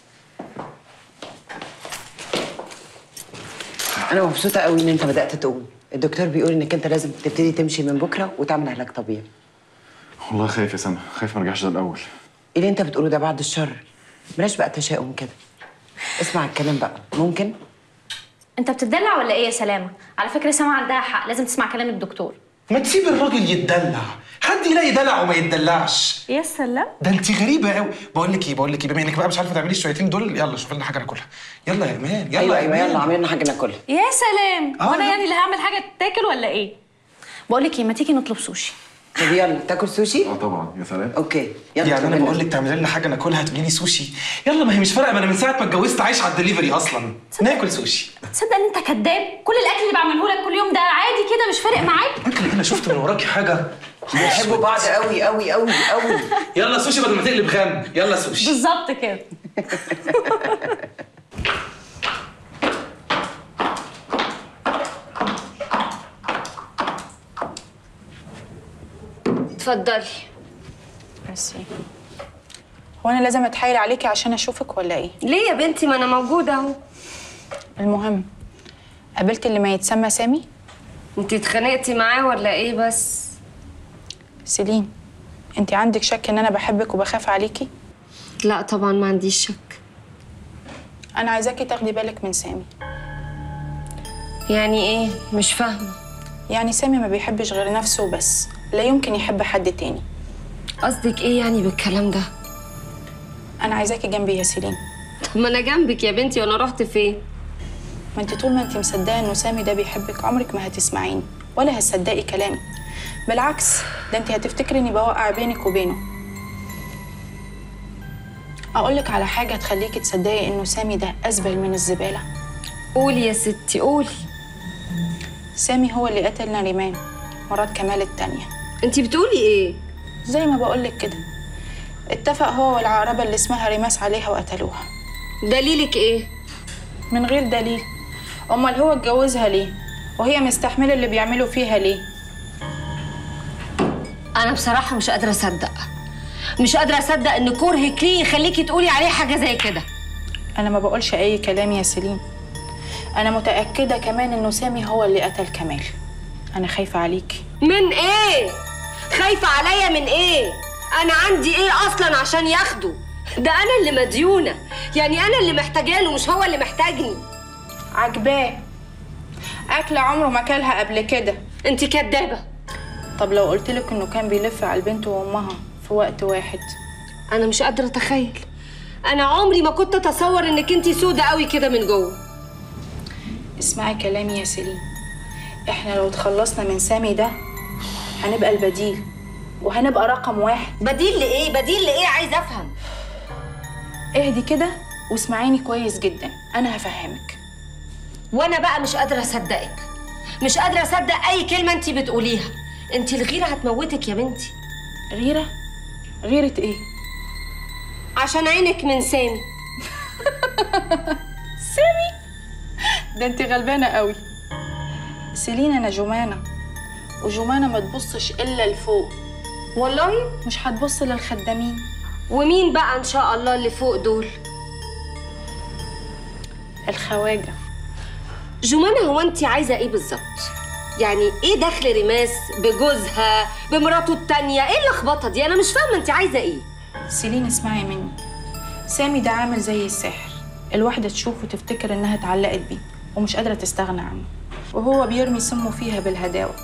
انا مبسوطه قوي ان انت بدات تقوم الدكتور بيقول انك انت لازم تبتدي تمشي من بكره وتعمل علاج طبيعي والله خايف يا سما خايف ما ارجعش زي الاول ايه اللي انت بتقوله ده بعد الشر بلاش بقى تشاؤم كده اسمع الكلام بقى ممكن انت بتدلع ولا ايه يا سلامه على فكره سما عندها حق لازم تسمع كلام الدكتور ما تسيب الراجل يتدلع حد يلاقي دلع وما يتدلعش يا سلام ده انت غريبه قوي بقول لك ايه بقول لك ايه بما انك بقى مش عارفه تعملي الشويتين دول يلا شوف لنا حاجه ناكلها يلا يا ايمان يلا ايوه يا ايوه إيمان. يلا عاملين حاجه ناكلها يا سلام آه، وانا لا. يعني اللي هعمل حاجه تاكل ولا ايه بقول لك ايه ما تيجي نطلب سوشي طب يلا تاكل سوشي اه طبعا يا سلام اوكي يلا يعني انا طب بقول لك تعملي لنا حاجه ناكلها تقولي لي سوشي يلا ما هي مش فارقه ما انا من ساعه ما اتجوزت عايش على الدليفري اصلا ناكل سوشي تصدق ان انت كذاب كل الاكل اللي بعمله لك كل يوم ده عادي كده مش فارق معاك انت اللي انا شفت من وراكي حاجه بيحبوا بعض قوي قوي قوي قوي يلا سوشي بدل ما تقلب غم يلا سوشي بالظبط كده اتفضلي ميرسي هو انا لازم اتحايل عليكي عشان اشوفك ولا ايه ليه يا بنتي ما انا موجوده اهو المهم قابلت اللي ما يتسمى سامي انت اتخانقتي معاه ولا ايه بس سيلين انت عندك شك ان انا بحبك وبخاف عليكي لا طبعا ما عنديش شك انا عايزاكي تاخدي بالك من سامي يعني ايه مش فاهمه يعني سامي ما بيحبش غير نفسه وبس لا يمكن يحب حد تاني قصدك ايه يعني بالكلام ده انا عايزاكي جنبي يا سيلين طب ما انا جنبك يا بنتي وانا رحت فين ما انت طول ما انت مصدقه انه سامي ده بيحبك عمرك ما هتسمعيني ولا هتصدقي كلامي بالعكس ده انت هتفتكري اني بوقع بينك وبينه اقول لك على حاجه تخليكي تصدقي انه سامي ده ازبل من الزباله قولي يا ستي قولي سامي هو اللي قتل نريمان مرات كمال التانية انت بتقولي ايه زي ما بقولك كده اتفق هو والعقربة اللي اسمها ريماس عليها وقتلوها دليلك ايه من غير دليل امال هو اتجوزها ليه وهي مستحمله اللي بيعملوا فيها ليه انا بصراحه مش قادره اصدق مش قادره اصدق ان كرهك ليه يخليكي تقولي عليه حاجه زي كده انا ما بقولش اي كلام يا سليم انا متاكده كمان انه سامي هو اللي قتل كمال انا خايفه عليكي من ايه خايفه عليا من ايه انا عندي ايه اصلا عشان ياخده ده انا اللي مديونه يعني انا اللي محتاجاه له مش هو اللي محتاجني عجباه اكله عمره ما كلها قبل كده انت كدابه طب لو قلت لك انه كان بيلف على البنت وامها في وقت واحد انا مش قادره اتخيل انا عمري ما كنت اتصور انك انت سودة قوي كده من جوه تسمعي كلامي يا سيلين احنا لو اتخلصنا من سامي ده هنبقى البديل وهنبقى رقم واحد بديل لايه بديل لايه عايز افهم اهدي كده واسمعيني كويس جدا انا هفهمك وانا بقى مش قادره اصدقك مش قادره اصدق اي كلمه انت بتقوليها انت الغيره هتموتك يا بنتي غيره غيره ايه عشان عينك من سامي سامي ده انت غلبانه قوي سيلين انا جمانه وجمانه ما تبصش الا لفوق والله مش هتبص للخدامين ومين بقى ان شاء الله اللي فوق دول الخواجه جمانة هو انت عايزه ايه بالظبط يعني ايه دخل ريماس بجوزها بمراته التانية ايه اللخبطه دي انا مش فاهمه انت عايزه ايه سيلين اسمعي مني سامي ده عامل زي الساحر الواحدة تشوفه تفتكر إنها اتعلقت بيه ومش قادرة تستغنى عنه وهو بيرمي سمه فيها بالهداوة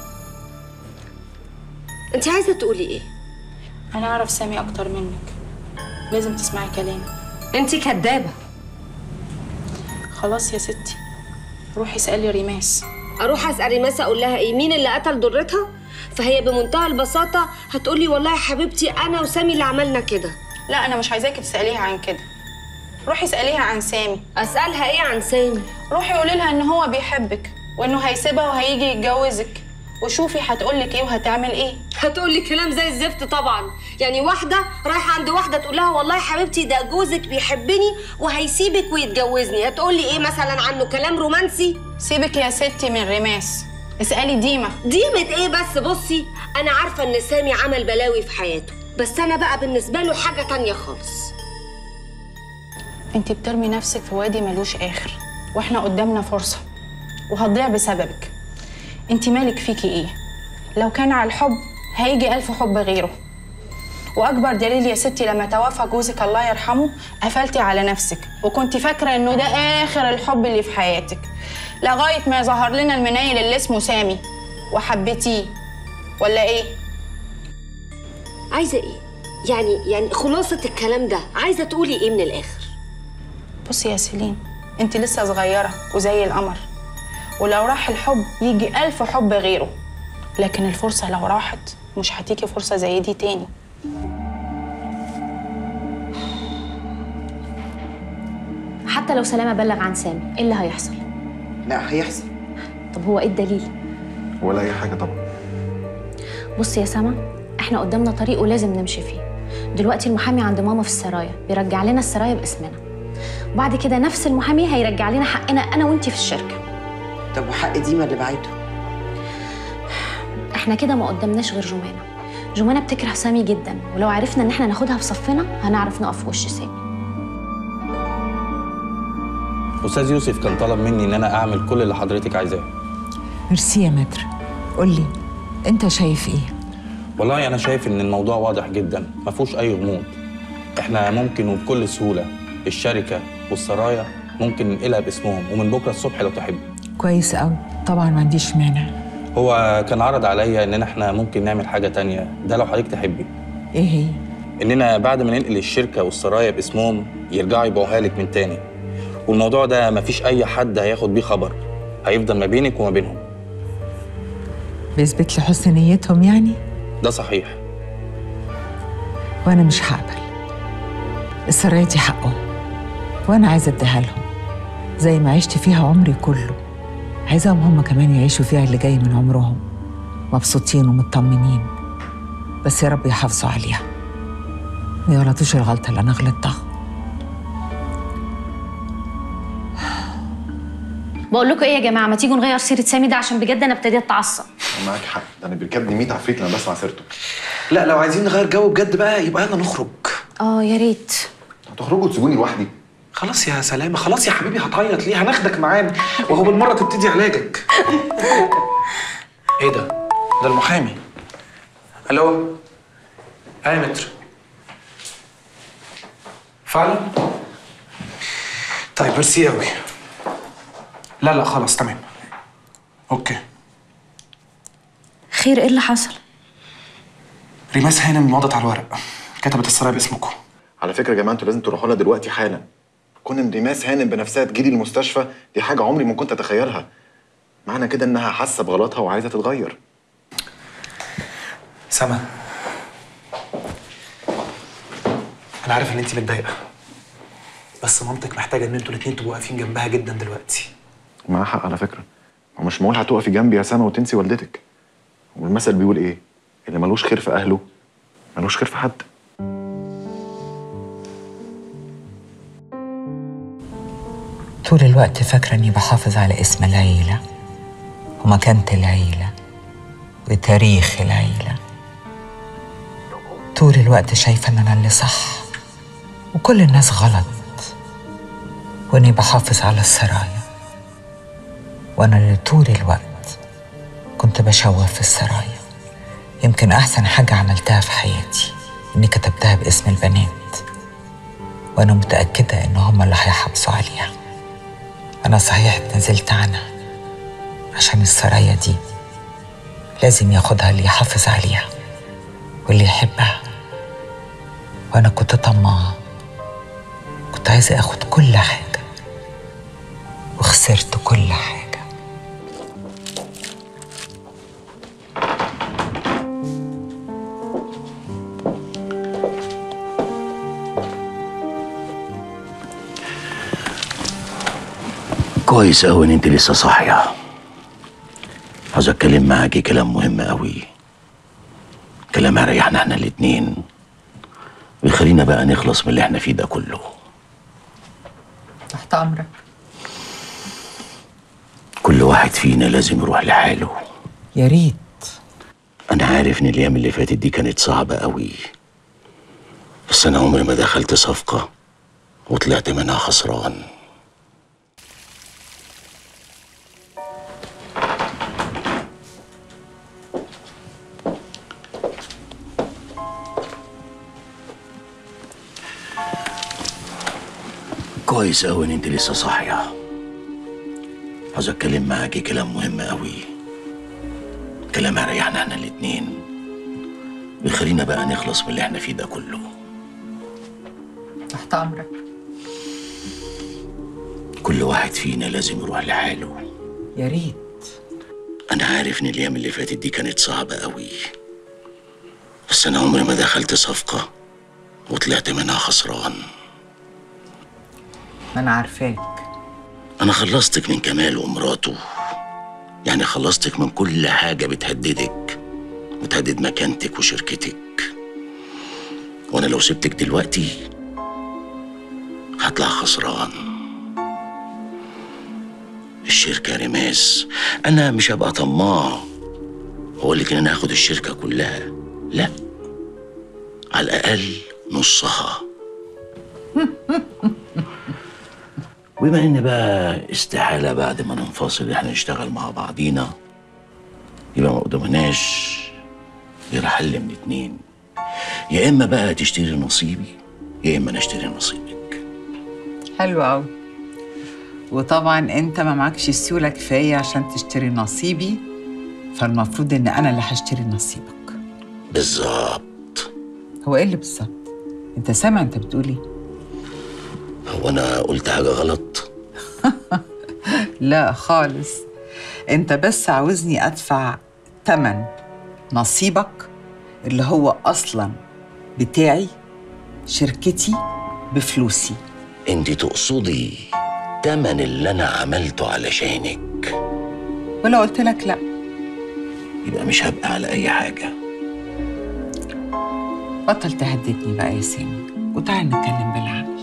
انت عايزه تقولي ايه أنا أعرف سامي أكتر منك لازم تسمعي كلامي انت كدابة خلاص يا ستي روحي اسألي ريماس اروح اسال ريماس اقول لها ايه مين اللي قتل ضرتها فهي بمنتهى البساطه هتقولي والله يا حبيبتي انا وسامي اللي عملنا كده لا أنا مش عايزاكي تسأليها عن كده روحي اسأليها عن سامي اسالها ايه عن سامي روحي قولي لها إن هو بيحبك وإنه هيسيبها وهيجي يتجوزك وشوفي هتقولك إيه وهتعمل إيه هتقولي كلام زي الزفت طبعا يعني واحده رايحه عند واحده تقول لها والله يا حبيبتي ده جوزك بيحبني وهيسيبك ويتجوزني هتقولي ايه مثلا عنه كلام رومانسي سيبك يا ستي من ريماس اسألي ديما ديمة ايه بس بصي انا عارفه ان سامي عمل بلاوي في حياته بس انا بقى بالنسبه له حاجه تانية خالص انت بترمي نفسك في وادي ملوش اخر واحنا قدامنا فرصه وهتضيع بسببك انت مالك فيكي ايه لو كان على الحب هيجي الف حب غيره واكبر دليل يا ستي لما توفى جوزك الله يرحمه قفلتي على نفسك وكنت فاكره انه ده اخر الحب اللي في حياتك لغايه ما ظهر لنا المنيل اللي اسمه سامي وحبيتيه ولا ايه عايزه ايه يعني يعني خلاصه الكلام ده عايزه تقولي ايه من الاخر بصي يا سيلين انت لسه صغيرة وزي القمر ولو راح الحب يجي ألف حب غيره لكن الفرصة لو راحت مش هتيجي فرصة زي دي تاني حتى لو سلامة بلغ عن سامي ايه اللي هيحصل لا هيحصل طب هو ايه الدليل ولا اي حاجه طبعا بص يا سما احنا قدامنا طريق ولازم نمشي فيه دلوقتي المحامي عند ماما في السرايا بيرجع لنا السرايا باسمنا وبعد كده نفس المحامي هيرجع لنا حقنا انا وانتي في الشركه طب وحق ديما اللي بعته احنا كده ما قدامناش غير جمانه جمانه بتكره سامي جدا ولو عرفنا ان احنا ناخدها في صفنا هنعرف نقف في وش سامي استاذ يوسف كان طلب مني ان انا اعمل كل اللي حضرتك عايزاه ميرسي يا متر قولي انت شايف ايه والله انا شايف ان الموضوع واضح جدا ما فيهوش اي غموض احنا ممكن وبكل سهوله الشركه والسرايا ممكن ننقلها باسمهم ومن بكره الصبح لو تحب كويس قوي طبعا ما عنديش مانع هو كان عرض عليا اننا احنا ممكن نعمل حاجه تانية ده لو حضرتك تحبي ايه هي اننا بعد ما ننقل الشركه والسرايا باسمهم يرجعوا يبيعوها لك من تاني والموضوع ده مفيش اي حد هياخد بيه خبر هيفضل ما بينك وما بينهم بيثبت لي حسن نيتهم يعني ده صحيح وانا مش هقبل السرايا دي حقهم وانا عايزه اديها لهم زي ما عشت فيها عمري كله عايزاهم هم كمان يعيشوا فيها اللي جاي من عمرهم مبسوطين ومطمنين بس يا رب يحافظوا عليها ما يغلطوش الغلطه اللي انا غلطتها بقول لكم ايه يا جماعه ما تيجوا نغير سيره سامي ده عشان بجد انا ابتديت اتعصب معاك حق ده انا بيركبني 100 عفريت لما بسمع سيرته لا لو عايزين نغير جو بجد بقى يبقى يلا نخرج اه يا ريت هتخرجوا وتسيبوني لوحدي خلاص يا سلامة خلاص يا حبيبي هتعيط ليه هناخدك معانا وهو بالمرة تبتدي علاجك ايه ده؟ ده المحامي الو ايه يا متر فعلا؟ طيب ميرسي قوي لا لا خلاص تمام اوكي خير ايه اللي حصل ريماس هانم مضت على الورق كتبت السرايا باسمكم على فكره يا جماعه انتوا لازم تروحوا لها دلوقتي حالا كون ان ريماس هانم بنفسها تجيلي المستشفى دي حاجه عمري ما كنت اتخيلها معنى كده انها حاسه بغلطها وعايزه تتغير سما انا عارف ان انت متضايقه بس مامتك محتاجه ان انتوا الاتنين تبقوا واقفين جنبها جدا دلوقتي معاها حق على فكره هو مش معقول هتقفي جنبي يا سما وتنسي والدتك والمثل بيقول ايه اللي ملوش خير في اهله ملوش خير في حد طول الوقت فاكرة إني بحافظ على اسم العيلة ومكانة العيلة وتاريخ العيلة طول الوقت شايفة إن أنا اللي صح وكل الناس غلط وإني بحافظ على السرايا وأنا اللي طول الوقت كنت بشوه في السرايا يمكن أحسن حاجة عملتها في حياتي إني كتبتها باسم البنات وأنا متأكدة إن هما اللي هيحافظوا عليها أنا صحيح اتنزلت عنها عشان السرايا دي لازم ياخدها اللي يحافظ عليها واللي يحبها وأنا كنت طماعة كنت عايزة أخد كل حاجة وخسرت كل حاجة كويس قوي ان انت لسه صاحيه عاوز اتكلم معاكي كلام مهم قوي كلام هيريحنا احنا الاتنين ويخلينا بقى نخلص من اللي احنا فيه ده كله تحت امرك كل واحد فينا لازم يروح لحاله يا ريت انا عارف ان الايام اللي فاتت دي كانت صعبه قوي بس انا عمري ما دخلت صفقه وطلعت منها خسران كويس قوي ان انت لسه صاحيه عاوز اتكلم معاكي كلام مهم قوي كلام هيريحنا احنا الاتنين ويخلينا بقى نخلص من اللي احنا فيه ده كله تحت امرك كل واحد فينا لازم يروح لحاله يا ريت انا عارف ان الايام اللي فاتت دي كانت صعبه قوي بس انا عمري ما دخلت صفقه وطلعت منها خسران ما أنا عارفاك انا خلصتك من كمال ومراته يعني خلصتك من كل حاجه بتهددك وتهدد مكانتك وشركتك وانا لو سبتك دلوقتي هطلع خسران الشركة يا رماس أنا مش هبقى طماع هو اللي كان أنا هاخد الشركة كلها لا على الأقل نصها وبما إن بقى استحالة بعد ما ننفصل إحنا نشتغل مع بعضينا يبقى ما قدامناش غير حل من اتنين يا إما بقى تشتري نصيبي يا إما أنا أشتري نصيبك حلو قوي وطبعا انت ما معكش سيوله كفايه عشان تشتري نصيبي فالمفروض ان انا اللي هشتري نصيبك بالظبط هو ايه اللي بالظبط انت سامع انت بتقولي هو أنا قلت حاجة غلط لا خالص انت بس عاوزني ادفع تمن نصيبك اللي هو اصلا بتاعي شركتي بفلوسي أنت تقصدي تمن اللي أنا عملته علشانك ولا قلت لك لا يبقى مش هبقى على أي حاجة بطل تهددني بقى يا سامي وتعال نتكلم بالعقل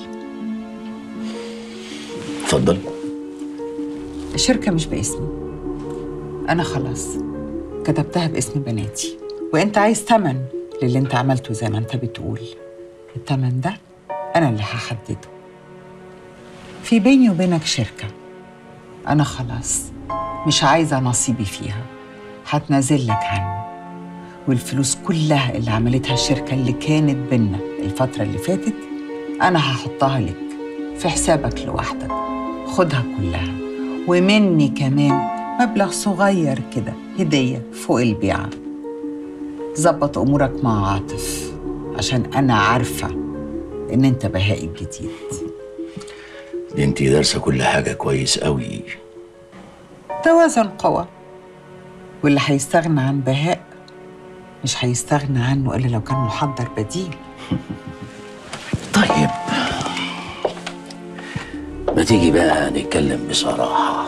اتفضل الشركة مش باسمي أنا خلاص كتبتها باسم بناتي وأنت عايز تمن للي أنت عملته زي ما أنت بتقول التمن ده أنا اللي هحدده في بيني وبينك شركة أنا خلاص مش عايزة نصيبي فيها هتنازل لك عنه والفلوس كلها اللي عملتها الشركة اللي كانت بينا الفترة اللي فاتت أنا هحطها لك في حسابك لوحدك خدها كلها ومني كمان مبلغ صغير كده هدية فوق البيعة ظبط أمورك مع عاطف عشان أنا عارفة إن أنت بهائي الجديد دي انت دارسه كل حاجه كويس قوي توازن قوى واللي هيستغنى عن بهاء مش هيستغنى عنه الا لو كان محضر بديل طيب ما تيجي بقى نتكلم بصراحة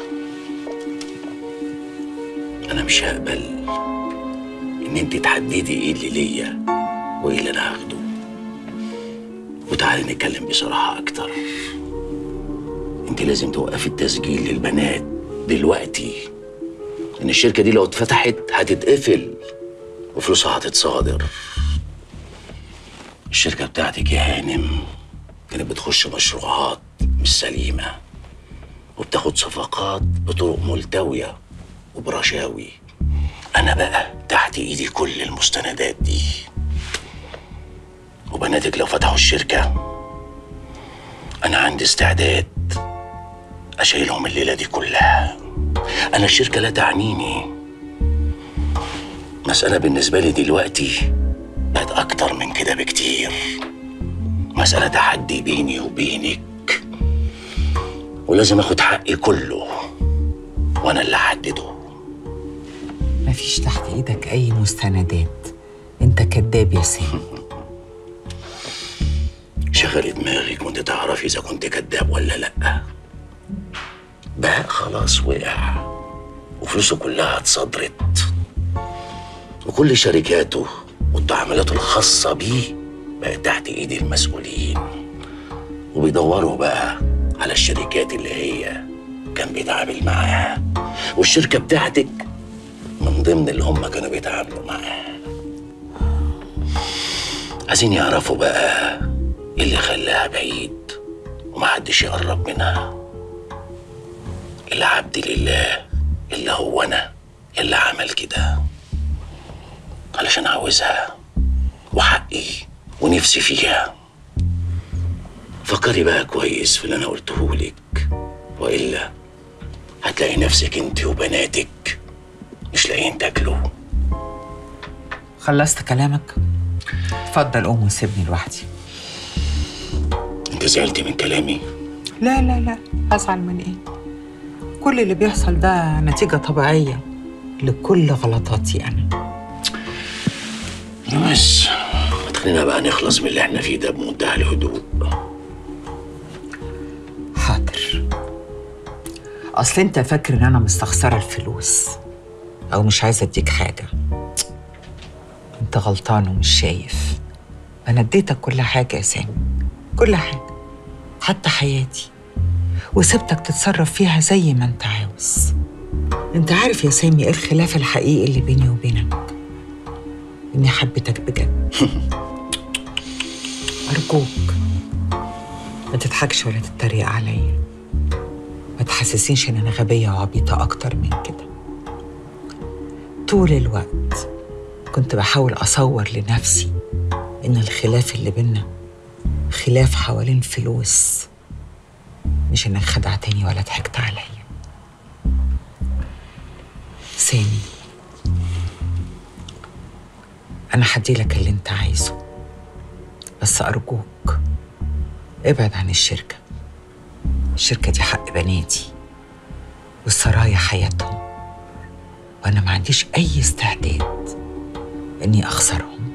أنا مش هقبل إن أنت تحددي إيه اللي ليا وإيه اللي أنا هاخده وتعالي نتكلم بصراحة أكتر أنت لازم توقفي التسجيل للبنات دلوقتي إن الشركة دي لو اتفتحت هتتقفل وفلوسها هتتصادر الشركة بتاعتك يا هانم كانت بتخش مشروعات مش سليمة وبتاخد صفقات بطرق ملتوية وبرشاوي أنا بقى تحت إيدي كل المستندات دي وبناتك لو فتحوا الشركة أنا عندي استعداد أشيلهم الليلة دي كلها أنا الشركة لا تعنيني مسألة بالنسبة لي دلوقتي بقت أكتر من كده بكتير مسألة تحدي بيني وبينك ولازم اخد حقي كله وانا اللي احدده مفيش تحت ايدك اي مستندات انت كذاب يا سامي شغلي دماغك وانت تعرفي اذا كنت كذاب ولا لا بهاء خلاص وقع وفلوسه كلها اتصدرت وكل شركاته والتعاملات الخاصة بيه بقت تحت ايد المسؤولين وبيدوروا بقى على الشركات اللي هي كان بيتعامل معاها والشركة بتاعتك من ضمن اللي هم كانوا بيتعاملوا معاها عايزين يعرفوا بقى ايه اللي خلاها بعيد ومحدش يقرب منها إلا عبد لله إلا هو أنا اللي عمل كده علشان عاوزها وحقي ونفسي فيها فكري بقى كويس في اللي أنا قلته لك وإلا هتلاقي نفسك انت وبناتك مش لاقيين تاكلوا خلصت كلامك اتفضل قوم وسيبني لوحدي انت زعلتي من كلامي لا لا لا ازعل من ايه كل اللي بيحصل ده نتيجة طبيعية لكل غلطاتي أنا بس ما تخلينا بقى نخلص من اللي احنا فيه ده بمنتهى الهدوء حاضر أصل أنت فاكر إن أنا مستخسرة الفلوس أو مش عايزة أديك حاجة أنت غلطان ومش شايف أنا اديتك كل حاجة يا سامي كل حاجة حتى حياتي وسبتك تتصرف فيها زي ما أنت عاوز أنت عارف يا سامي إيه الخلاف الحقيقي اللي بيني وبينك إني حبيتك بجد أرجوك ما تضحكش ولا تتريق عليا ما تحسسينش ان انا غبيه وعبيطه اكتر من كده طول الوقت كنت بحاول اصور لنفسي ان الخلاف اللي بينا خلاف حوالين فلوس مش انك خدعتني ولا ضحكت عليا سامي انا هديلك اللي انت عايزه بس ارجوك ابعد عن الشركة الشركة دي حق بناتي والسرايا حياتهم وأنا ما عنديش أي استعداد إني أخسرهم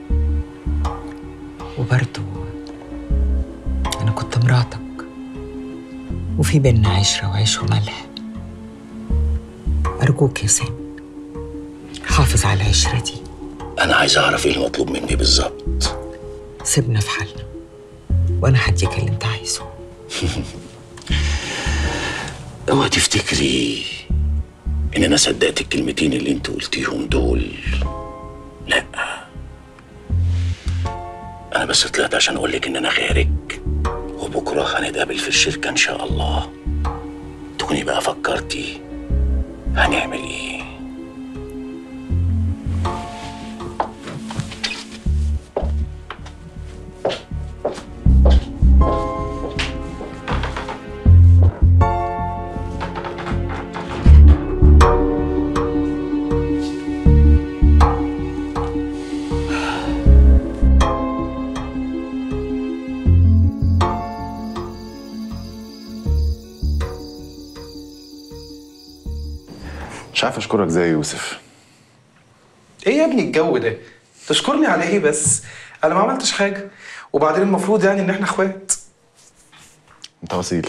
وبرضو أنا كنت مراتك وفي بينا عشرة وعيش وملح أرجوك يا سامي حافظ على العشرة دي انا عايز اعرف ايه المطلوب مني بالظبط سيبنا في حالنا وأنا هديك اللي أنت عايزه اوعى تفتكري ان انا صدقت الكلمتين اللي انت قلتيهم دول لا انا بس طلعت عشان اقولك ان انا خارج وبكره هنتقابل في الشركه ان شاء الله تكوني بقى فكرتي هنعمل ايه مش عارف اشكرك زي يوسف ايه يا ابني الجو ده تشكرني على ايه بس انا ما عملتش حاجه وبعدين المفروض يعني ان احنا اخوات انت وسيل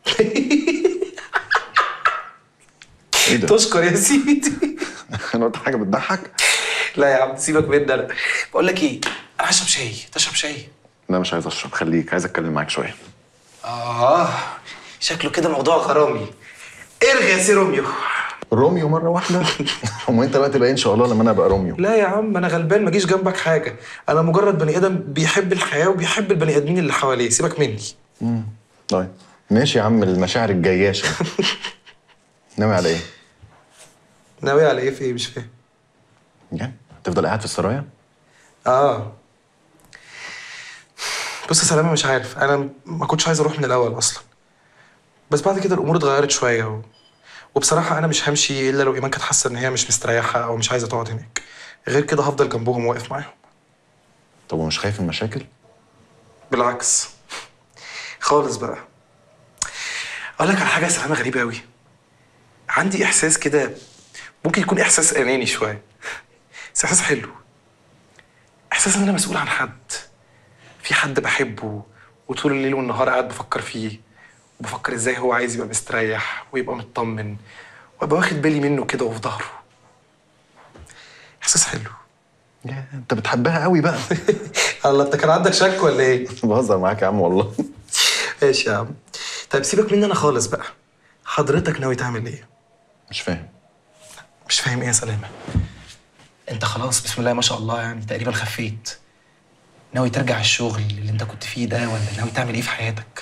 تشكر يا سيدي انا قلت حاجه بتضحك لا يا عم سيبك مني انا بقول لك ايه انا هشرب شاي تشرب شاي لا مش عايز اشرب خليك عايز اتكلم معاك شويه اه شكله كده موضوع غرامي ارغي يا سي روميو روميو مره واحده هو انت بقى تبقى إيه ان شاء الله لما انا ابقى روميو لا يا عم انا غلبان ما اجيش جنبك حاجه انا مجرد بني ادم بيحب الحياه وبيحب البني ادمين اللي حواليه سيبك مني مم. طيب ماشي يا عم المشاعر الجياشه ناوي على ايه؟ ناوي على ايه في ايه مش فاهم يعني تفضل قاعد في السرايا؟ اه بص يا سلامه مش عارف انا ما كنتش عايز اروح من الاول اصلا بس بعد كده الامور اتغيرت شويه و... وبصراحه انا مش همشي الا لو ايمان كانت حاسه ان هي مش مستريحه او مش عايزه تقعد هناك غير كده هفضل جنبهم واقف معاهم طب ومش خايف من المشاكل؟ بالعكس خالص بقى اقول لك على حاجه يا سلامه غريبه قوي عندي احساس كده ممكن يكون احساس اناني شويه بس احساس حلو احساس ان انا مسؤول عن حد في حد بحبه وطول الليل والنهار قاعد بفكر فيه وبفكر ازاي هو عايز يبقى مستريح ويبقى مطمن وابقى واخد بالي منه كده وفي ظهره احساس حلو انت بتحبها قوي بقى الله انت كان عندك شك ولا ايه؟ بهزر معاك يا عم والله ماشي يا عم طيب سيبك مني انا خالص بقى حضرتك ناوي تعمل ايه؟ مش فاهم مش فاهم ايه يا سلامه انت خلاص بسم الله ما شاء الله يعني تقريبا خفيت ناوي ترجع الشغل اللي انت كنت فيه ده ولا ناوي تعمل ايه في حياتك؟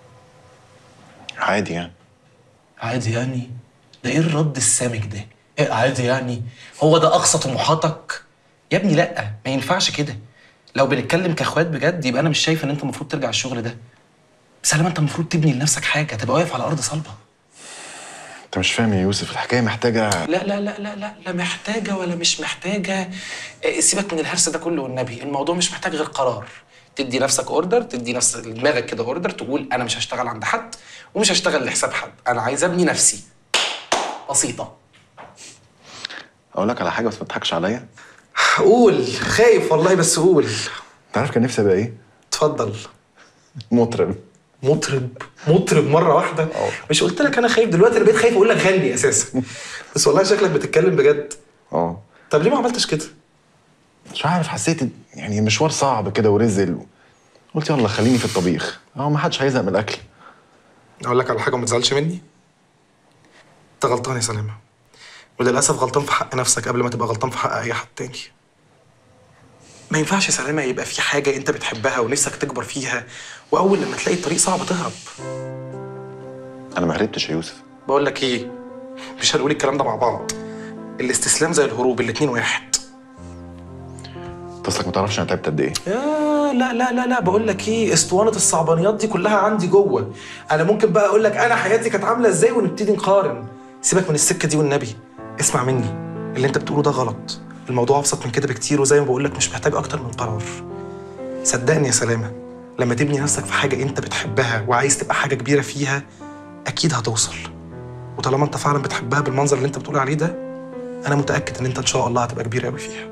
عادي يعني عادي يعني ده ايه الرد السامج ده؟ ايه عادي يعني؟ هو ده اقصى طموحاتك؟ يا ابني لا ما ينفعش كده لو بنتكلم كاخوات بجد يبقى انا مش شايف ان انت المفروض ترجع الشغل ده سلامة انت المفروض تبني لنفسك حاجه تبقى واقف على ارض صلبه انت مش فاهم يا يوسف الحكايه محتاجه لا لا لا لا لا لا محتاجه ولا مش محتاجه إيه، سيبك من الهرس ده كله والنبي الموضوع مش محتاج غير قرار تدي نفسك اوردر تدي نفس دماغك كده اوردر تقول انا مش هشتغل عند حد ومش هشتغل لحساب حد انا عايز ابني نفسي بسيطه اقول لك على حاجه بس ما تضحكش عليا قول خايف والله بس قول انت عارف كان نفسي ابقى ايه؟ اتفضل مطرب مطرب مطرب مره واحده مش قلت لك انا خايف دلوقتي انا بقيت خايف اقول لك غني اساسا بس والله شكلك بتتكلم بجد اه طب ليه ما عملتش كده مش عارف حسيت يعني مشوار صعب كده ورزل قلت يلا خليني في الطبيخ اه ما حدش هيزهق من الاكل اقول لك على حاجه وما تزعلش مني انت غلطان يا سلامه وللاسف غلطان في حق نفسك قبل ما تبقى غلطان في حق اي حد تاني ما ينفعش يا سلامه يبقى في حاجه انت بتحبها ونفسك تكبر فيها واول لما تلاقي الطريق صعب تهرب انا ما هربتش يا يوسف بقول لك ايه مش هنقول الكلام ده مع بعض الاستسلام زي الهروب الاتنين واحد انت اصلك ما تعرفش انا تعبت قد ايه يا لا لا لا لا بقول لك ايه اسطوانه الصعبانيات دي كلها عندي جوه انا ممكن بقى اقول لك انا حياتي كانت عامله ازاي ونبتدي نقارن سيبك من السكه دي والنبي اسمع مني اللي انت بتقوله ده غلط الموضوع ابسط من كده بكتير وزي ما بقول لك مش محتاج اكتر من قرار صدقني يا سلامه لما تبني نفسك في حاجه انت بتحبها وعايز تبقى حاجه كبيره فيها اكيد هتوصل وطالما انت فعلا بتحبها بالمنظر اللي انت بتقول عليه ده انا متاكد ان انت ان شاء الله هتبقى كبير قوي فيها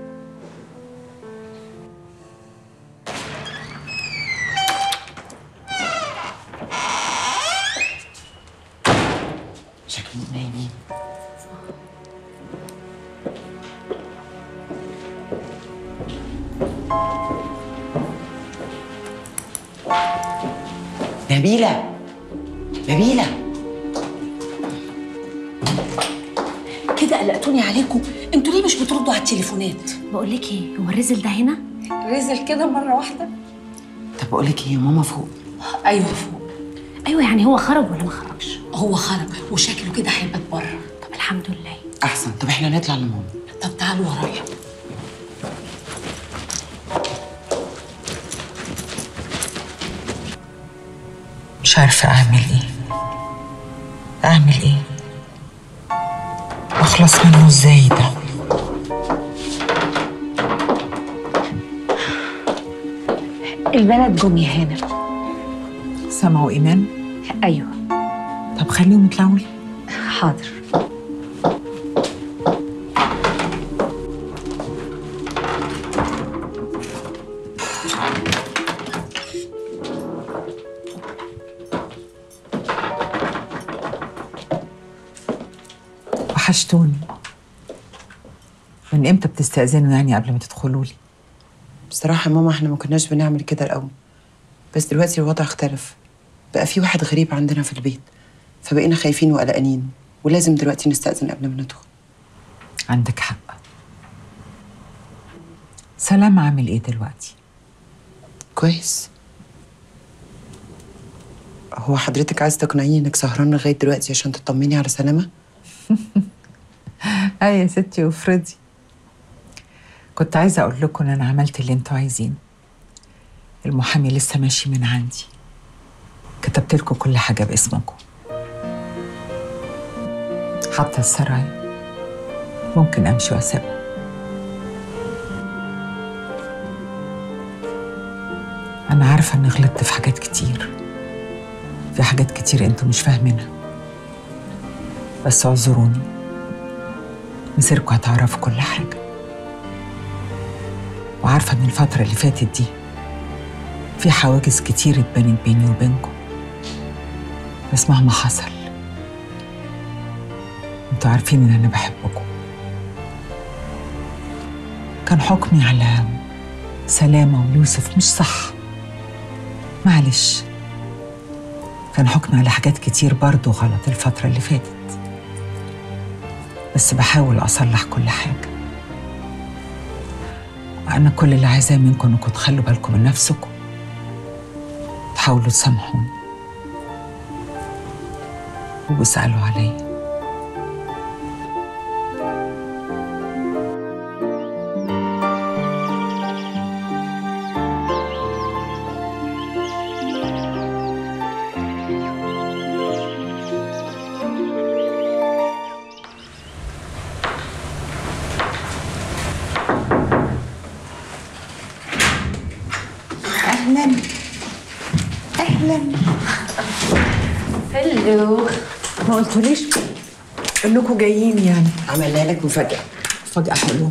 شكلهم نايمين نبيلة نبيلة كده قلقتوني عليكم انتوا ليه مش بتردوا على التليفونات بقول لك ايه هو الرزل ده هنا رزل كده مره واحده طب بقول لك ايه ماما فوق ايوه فوق ايوه يعني هو خرج ولا ما خرجش هو خرج وشكله كده هيبات بره طب الحمد لله احسن طب احنا نطلع لماما طب تعالوا ورايا مش عارفة أعمل إيه أعمل إيه أخلص منه إزاي ده البلد جم يا هانم سما وإيمان ايوه طب خليهم يطلعوا لي حاضر وحشتوني من امتى بتستأذنوا يعني قبل ما تدخلوا لي بصراحة يا ماما احنا ما كناش بنعمل كده الأول بس دلوقتي الوضع اختلف بقى في واحد غريب عندنا في البيت فبقينا خايفين وقلقانين ولازم دلوقتي نستأذن قبل ما ندخل عندك حق سلام عامل ايه دلوقتي كويس هو حضرتك عايز تقنعيني انك سهرانة لغاية دلوقتي عشان تطمني على سلامة؟ اي يا ستي وافرضي كنت عايزه اقول لكم ان انا عملت اللي انتوا عايزينه المحامي لسه ماشي من عندي كتبت لكم كل حاجه باسمكم حتى السرايا ممكن امشي واسيبها انا عارفه اني غلطت في حاجات كتير في حاجات كتير انتوا مش فاهمينها بس اعذروني مصيركم هتعرفوا كل حاجة وعارفة إن الفترة اللي فاتت دي في حواجز كتير اتبنت بيني وبينكم بس مهما حصل انتوا عارفين إن أنا بحبكم كان حكمي على سلامة ويوسف مش صح معلش كان حكمي على حاجات كتير برضه غلط الفترة اللي فاتت بس بحاول أصلح كل حاجة أنا كل اللي عايزاه منكم إنكم تخلوا بالكم من نفسكم تحاولوا تسامحوني واسألوا عليا أهلا أهلا هلو ما قلتوليش إنكم جايين يعني عملنا لك مفاجأة مفاجأة حلوة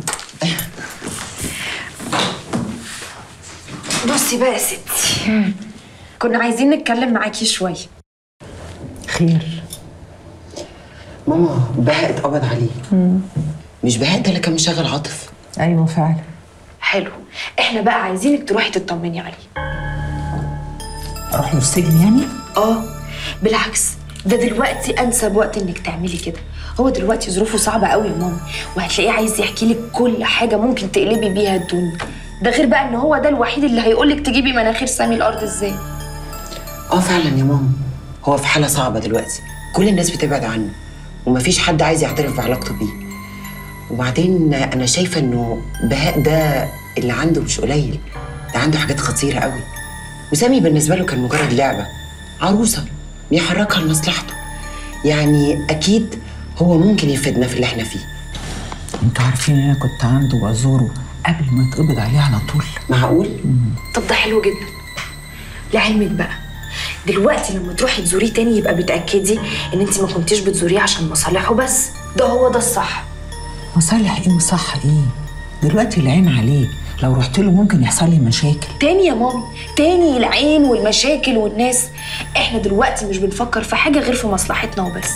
بصي بقى يا ستي كنا عايزين نتكلم معاكي شويه خير ماما بهاء اتقبض عليه مش بهاء ده اللي كان مشغل عاطف أيوة فعلا حلو احنا بقى عايزينك تروحي تطمني عليه أروح له السجن يعني؟ اه بالعكس ده دلوقتي انسب وقت انك تعملي كده هو دلوقتي ظروفه صعبه قوي يا ماما وهتلاقيه عايز يحكي لك كل حاجه ممكن تقلبي بيها الدنيا ده غير بقى ان هو ده الوحيد اللي هيقولك تجيبي مناخير سامي الارض ازاي اه فعلا يا ماما هو في حالة صعبة دلوقتي كل الناس بتبعد عنه ومفيش حد عايز يعترف بعلاقته بيه وبعدين انا شايفة انه بهاء ده اللي عنده مش قليل ده عنده حاجات خطيرة قوي وسامي بالنسبة له كان مجرد لعبة عروسة بيحركها لمصلحته يعني اكيد هو ممكن يفيدنا في اللي احنا فيه انتوا عارفين ان انا كنت عنده وازوره قبل ما يتقبض عليه على طول معقول؟ طب ده حلو جدا لعلمك بقى دلوقتي لما تروحي تزوريه تاني يبقى بتاكدي ان انت ما كنتيش بتزوريه عشان مصالحه بس ده هو ده الصح مصالح ايه وصح ايه دلوقتي العين عليه لو رحت له ممكن يحصل لي مشاكل تاني يا مامي تاني العين والمشاكل والناس احنا دلوقتي مش بنفكر في حاجه غير في مصلحتنا وبس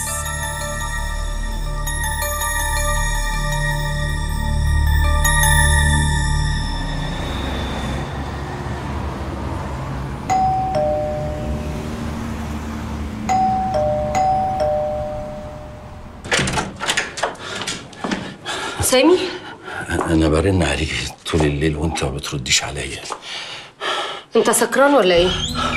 سامي انا برن عليك طول الليل وانت ما بترديش عليا انت سكران ولا ايه؟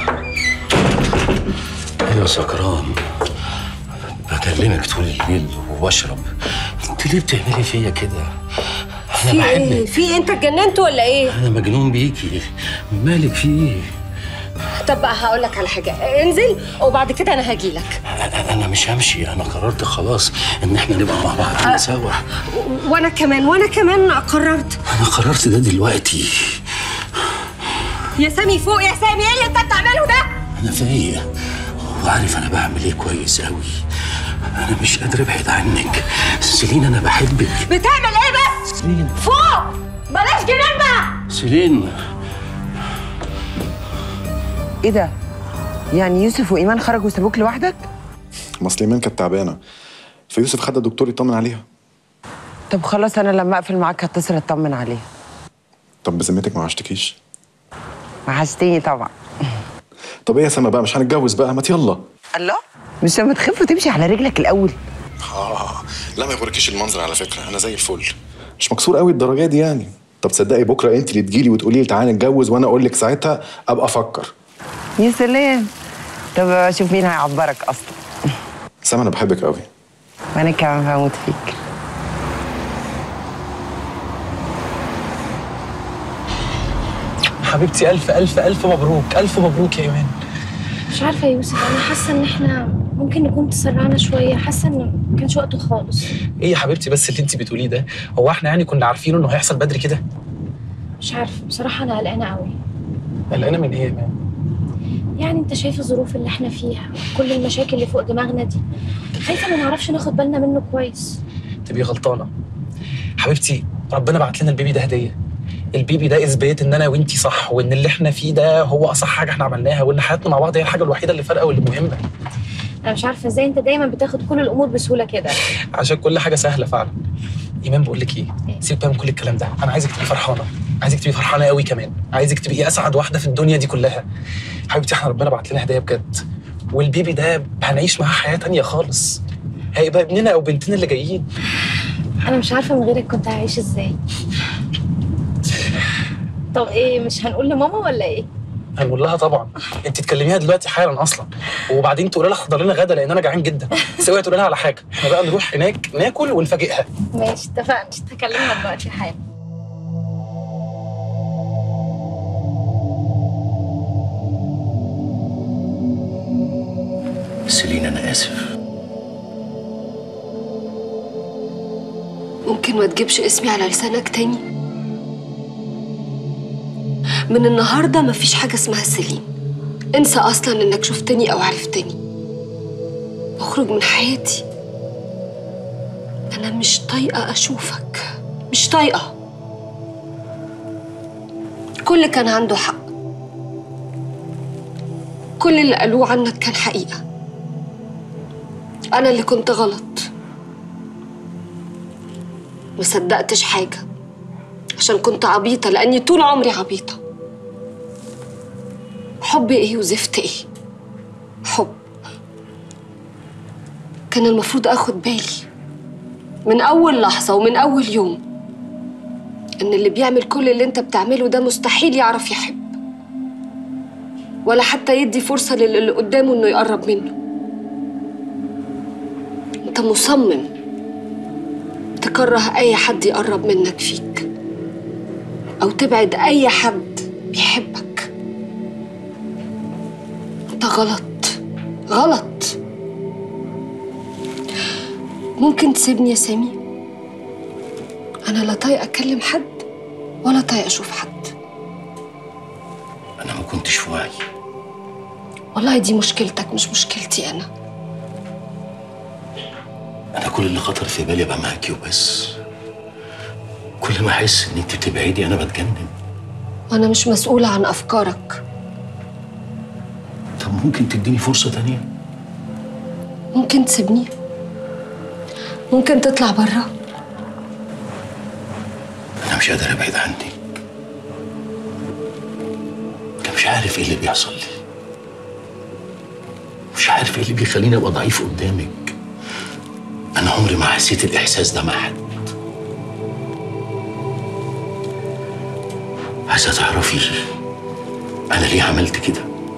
ايوه سكران بكلمك طول الليل وبشرب انت ليه بتعملي فيا كده انا في ايه؟ بحبك في ايه؟ انت اتجننت ولا ايه؟ انا مجنون بيكي مالك في ايه طب بقى هقول لك على حاجه انزل وبعد كده انا هاجي لك أنا- انا مش همشي انا قررت خلاص ان احنا نبقى مع بعض سوا وانا كمان وانا كمان قررت انا قررت ده دلوقتي يا سامي فوق يا سامي ايه اللي انت بتعمله ده؟ انا فايق وعارف انا بعمل ايه كويس قوي انا مش قادر ابعد عنك سيلين انا بحبك بتعمل ايه بس؟ سيلين فوق بلاش جنان بقى سيلين ايه ده؟ يعني يوسف وايمان خرجوا وسابوك لوحدك؟ ما اصل ايمان كانت تعبانه فيوسف خد الدكتور يطمن عليها طب خلاص انا لما اقفل معاك هتصل اطمن عليها طب بذمتك ما عشتكيش وحشتيني طبعا طب ايه يا سما بقى مش هنتجوز بقى ما يلا الله مش لما تخف وتمشي على رجلك الاول اه لا ما يغركيش المنظر على فكره انا زي الفل مش مكسور قوي الدرجه دي يعني طب تصدقي بكره انت اللي تجيلي وتقولي لي تعالى نتجوز وانا اقول لك ساعتها ابقى افكر يا سلام طب اشوف مين هيعبرك اصلا سما انا بحبك قوي وانا كمان بموت فيك حبيبتي الف الف الف مبروك الف مبروك يا ايمان مش عارفه يا يوسف انا حاسه ان احنا ممكن نكون تسرعنا شويه حاسه ان ما كانش وقته خالص ايه يا حبيبتي بس اللي انت بتقوليه ده هو احنا يعني كنا عارفين انه هيحصل بدري كده مش عارفه بصراحه انا قلقانه قوي قلقانه من ايه يا ايمان يعني انت شايف الظروف اللي احنا فيها كل المشاكل اللي فوق دماغنا دي خايفه ما نعرفش ناخد بالنا منه كويس تبقي غلطانه حبيبتي ربنا بعت لنا البيبي ده هديه البيبي ده اثبات ان انا وانتي صح وان اللي احنا فيه ده هو اصح حاجه احنا عملناها وان حياتنا مع بعض هي الحاجه الوحيده اللي فارقه واللي مهمه انا مش عارفه ازاي انت دايما بتاخد كل الامور بسهوله كده عشان كل حاجه سهله فعلا ايمان بقول لك ايه سيبك بقى من كل الكلام ده انا عايزك تبقي فرحانه عايزك تبقي فرحانه قوي كمان عايزك تبقي اسعد واحده في الدنيا دي كلها حبيبتي احنا ربنا بعت لنا هدايا بجد والبيبي ده هنعيش معاه حياه تانية خالص هيبقى ابننا او بنتنا اللي جايين انا مش عارفه من غيرك كنت هعيش ازاي طب ايه مش هنقول لماما ولا ايه هنقول لها طبعا انت تكلميها دلوقتي حالا اصلا وبعدين تقولي لها حضر لنا غدا لان انا جعان جدا بس اوعي تقولي لها على حاجه احنا بقى نروح هناك ناكل ونفاجئها ماشي اتفقنا مش هكلمها دلوقتي حالا سيلين انا اسف ممكن ما تجيبش اسمي على لسانك تاني من النهارده مفيش حاجه اسمها سليم انسى اصلا انك شفتني او عرفتني اخرج من حياتي انا مش طايقه اشوفك مش طايقه كل كان عنده حق كل اللي قالوه عنك كان حقيقه انا اللي كنت غلط ما صدقتش حاجه عشان كنت عبيطه لاني طول عمري عبيطه حب ايه وزفت ايه حب كان المفروض اخد بالي من اول لحظه ومن اول يوم ان اللي بيعمل كل اللي انت بتعمله ده مستحيل يعرف يحب ولا حتى يدي فرصه للي قدامه انه يقرب منه انت مصمم تكره اي حد يقرب منك فيك او تبعد اي حد بيحبك انت غلط غلط ممكن تسيبني يا سامي انا لا طايقه اكلم حد ولا طايقه اشوف حد انا ما كنتش في وعي والله دي مشكلتك مش مشكلتي انا انا كل اللي خطر في بالي ابقى معاكي وبس كل ما احس ان انت بتبعدي انا بتجنن وانا مش مسؤوله عن افكارك طب ممكن تديني فرصه تانية ممكن تسيبني ممكن تطلع برا انا مش قادر ابعد عنك انا مش عارف ايه اللي بيحصل لي مش عارف ايه اللي بيخليني ابقى ضعيف قدامك انا عمري ما حسيت الاحساس ده مع حد عايزه تعرفي انا ليه عملت كده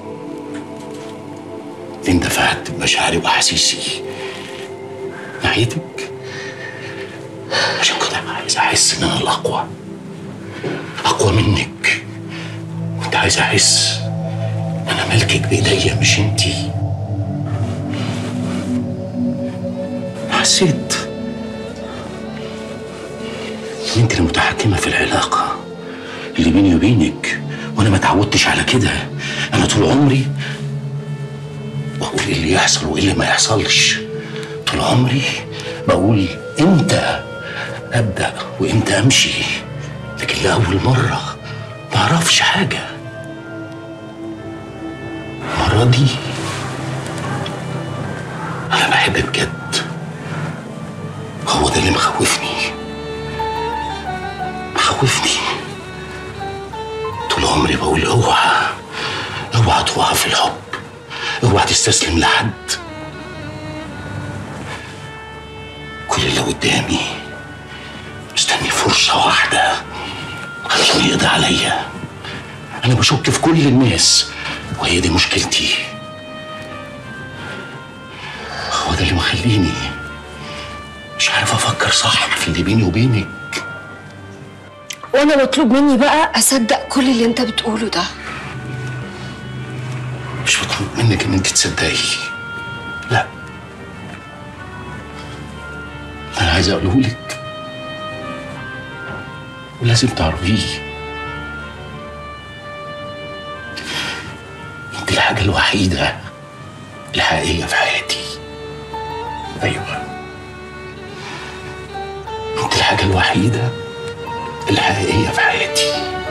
ليه اندفعت بمشاعري واحاسيسي ناحيتك عشان كده عايز احس ان انا الاقوى اقوى منك كنت عايز احس انا ملكك بايديا مش انتي حسيت ان انت المتحكمه في العلاقه اللي بيني وبينك وانا ما اتعودتش على كده انا طول عمري بقول ايه اللي يحصل وايه اللي ما يحصلش طول عمري بقول امتى ابدا وامتى امشي لكن لاول مره ما اعرفش حاجه المره دي انا بحب بجد هو ده اللي مخوفني مخوفني طول عمري بقول اوعى اوعى تقع في الحب اوعى تستسلم لحد كل اللي قدامي مستني فرصة واحدة علشان يقضي عليا أنا بشك في كل الناس وهي دي مشكلتي هو ده اللي مخليني مش عارف أفكر صح في اللي بيني وبينك وانا مطلوب مني بقى اصدق كل اللي انت بتقوله ده مش مطلوب منك إن أنت تصدقي لا أنا عايز أقوله لك ولازم تعرفيه انت الحاجة الوحيدة الحقيقية في حياتي أيوة انت الحاجة الوحيدة الحقيقية في حياتي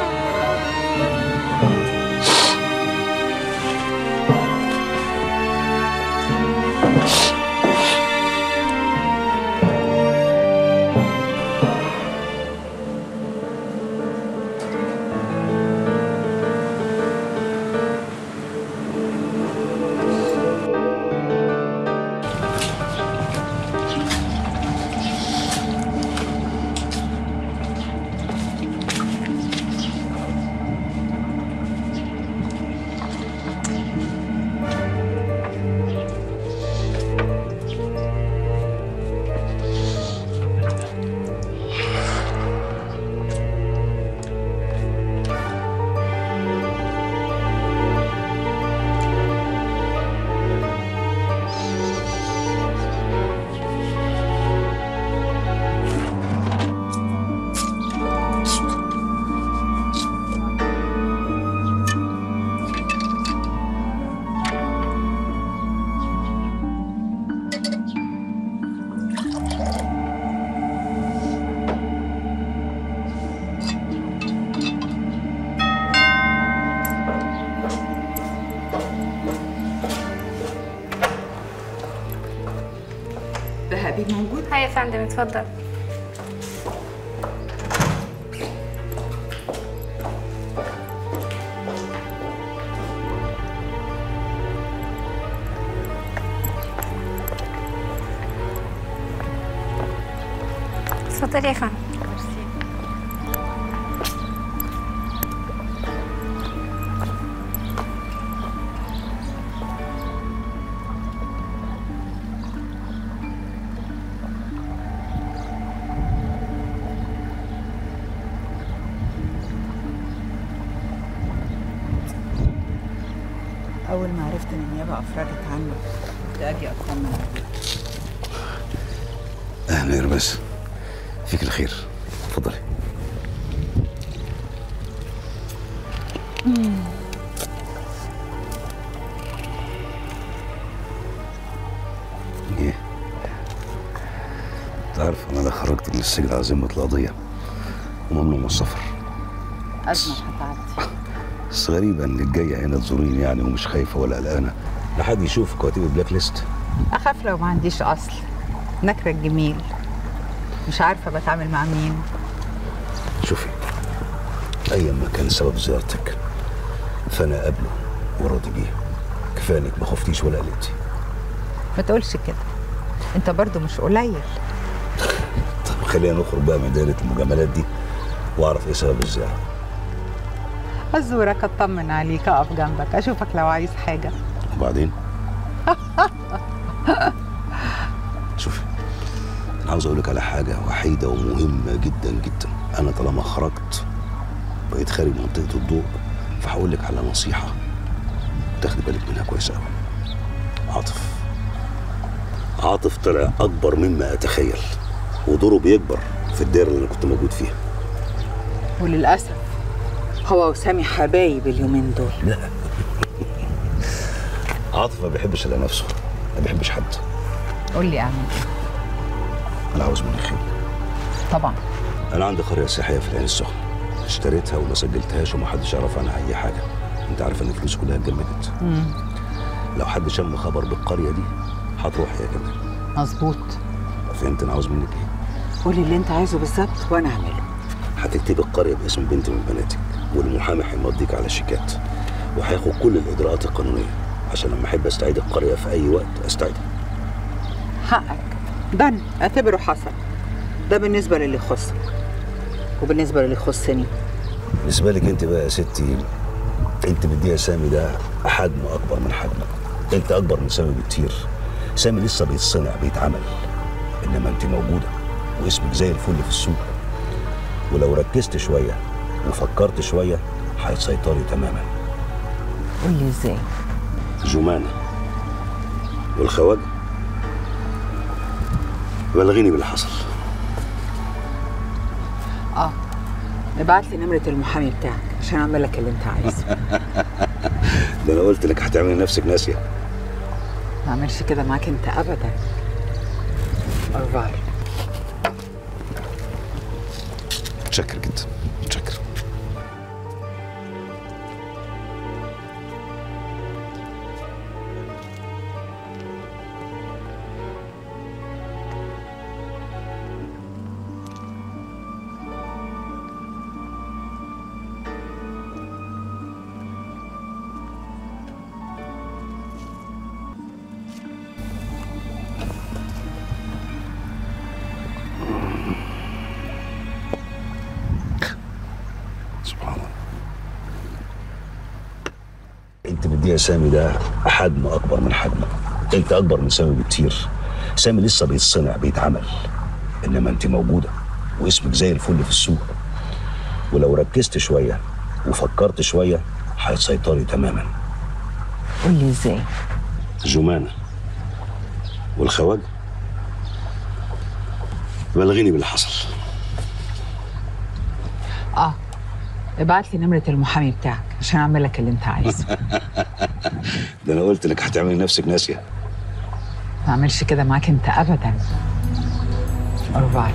ذهبي موجود هيا يا فندم اتفضل اتفضلي يا فندم أول ما عرفت إن النيابة أفرجت عنك كنت أجي أطمن عليك اهلا يا رباس فيك الخير اتفضلي ايه انت عارف انا خرجت من السجن على ذمه القضيه وممنوع من السفر أزمة هتعدي بس غريبة انك جاية هنا تزوريني يعني ومش خايفة ولا قلقانة لحد يشوف كواتيب البلاك ليست أخاف لو ما عنديش أصل نكرة الجميل مش عارفة بتعامل مع مين شوفي ايا ما كان سبب زيارتك فانا قابله وراضي بيه كفايه انك ما خفتيش ولا قلقتي ما تقولش كده أنت برضو مش قليل طب خلينا نخرج بقى من دايره المجاملات دي واعرف ايه سبب الزياره أزورك أطمن عليك أقف جنبك أشوفك لو عايز حاجة وبعدين شوفي انا عاوز اقول لك على حاجه وحيده ومهمه جدا جدا انا طالما خرجت بقيت خارج منطقه الضوء فهقول لك على نصيحه تاخدي بالك منها كويس قوي عاطف عاطف طلع اكبر مما اتخيل ودوره بيكبر في الدائره اللي انا كنت موجود فيها وللأسف هو وسامي حبايب اليومين دول لا عاطف ما بيحبش الا نفسه ما بيحبش حد قول لي أعمل إيه انا عاوز منك خير طبعا انا عندي قريه سياحيه في العين السخنه اشتريتها وما سجلتهاش ومحدش يعرف عنها اي حاجه انت عارف ان فلوسي كلها اتجمدت مم. لو حد شم خبر بالقريه دي هتروح هي كمان مظبوط فهمت انا عاوز منك ايه قولي اللي انت عايزه بالظبط وانا اعمله هتكتبي القرية باسم بنت من بناتك والمحامي هيمضيك على شيكات وهياخد كل الإجراءات القانونية عشان لما أحب أستعيد القرية في أي وقت أستعيدها حقك دن اعتبره حصل ده بالنسبه للي يخصك وبالنسبه للي يخصني بالنسبة لك أنت بقى يا ستي أنت مديها سامي ده حجمه أكبر من حجمك أنت أكبر من سامي بكتير سامي لسه بيتصنع بيتعمل إنما أنت موجودة واسمك زي الفل في السوق ولو ركزت شوية وفكرت شوية هتسيطري تماما قولي ازاي جمانة والخواجة بلغيني باللي حصل اه ابعت لي نمره المحامي بتاعك عشان اعمل لك اللي انت عايزه ده أنا قلت لك هتعملي نفسك ناسية ما اعملش كده معاك انت ابدا ارفار متشكر جدا متشكر سبحان الله انت مديها سامي ده حجمه اكبر من حجمك انت اكبر من سامي بكتير سامي لسه بيتصنع بيتعمل انما انت موجوده واسمك زي الفل في السوق ولو ركزت شويه وفكرت شويه هتسيطري تماما قولي ازاي جمانة والخواجة بلغيني باللي حصل اه ابعت لي نمره المحامي بتاعك عشان اعمل لك اللي انت عايزه ده انا قلت لك هتعملي نفسك ناسيه ما اعملش كده معاك انت ابدا ارفار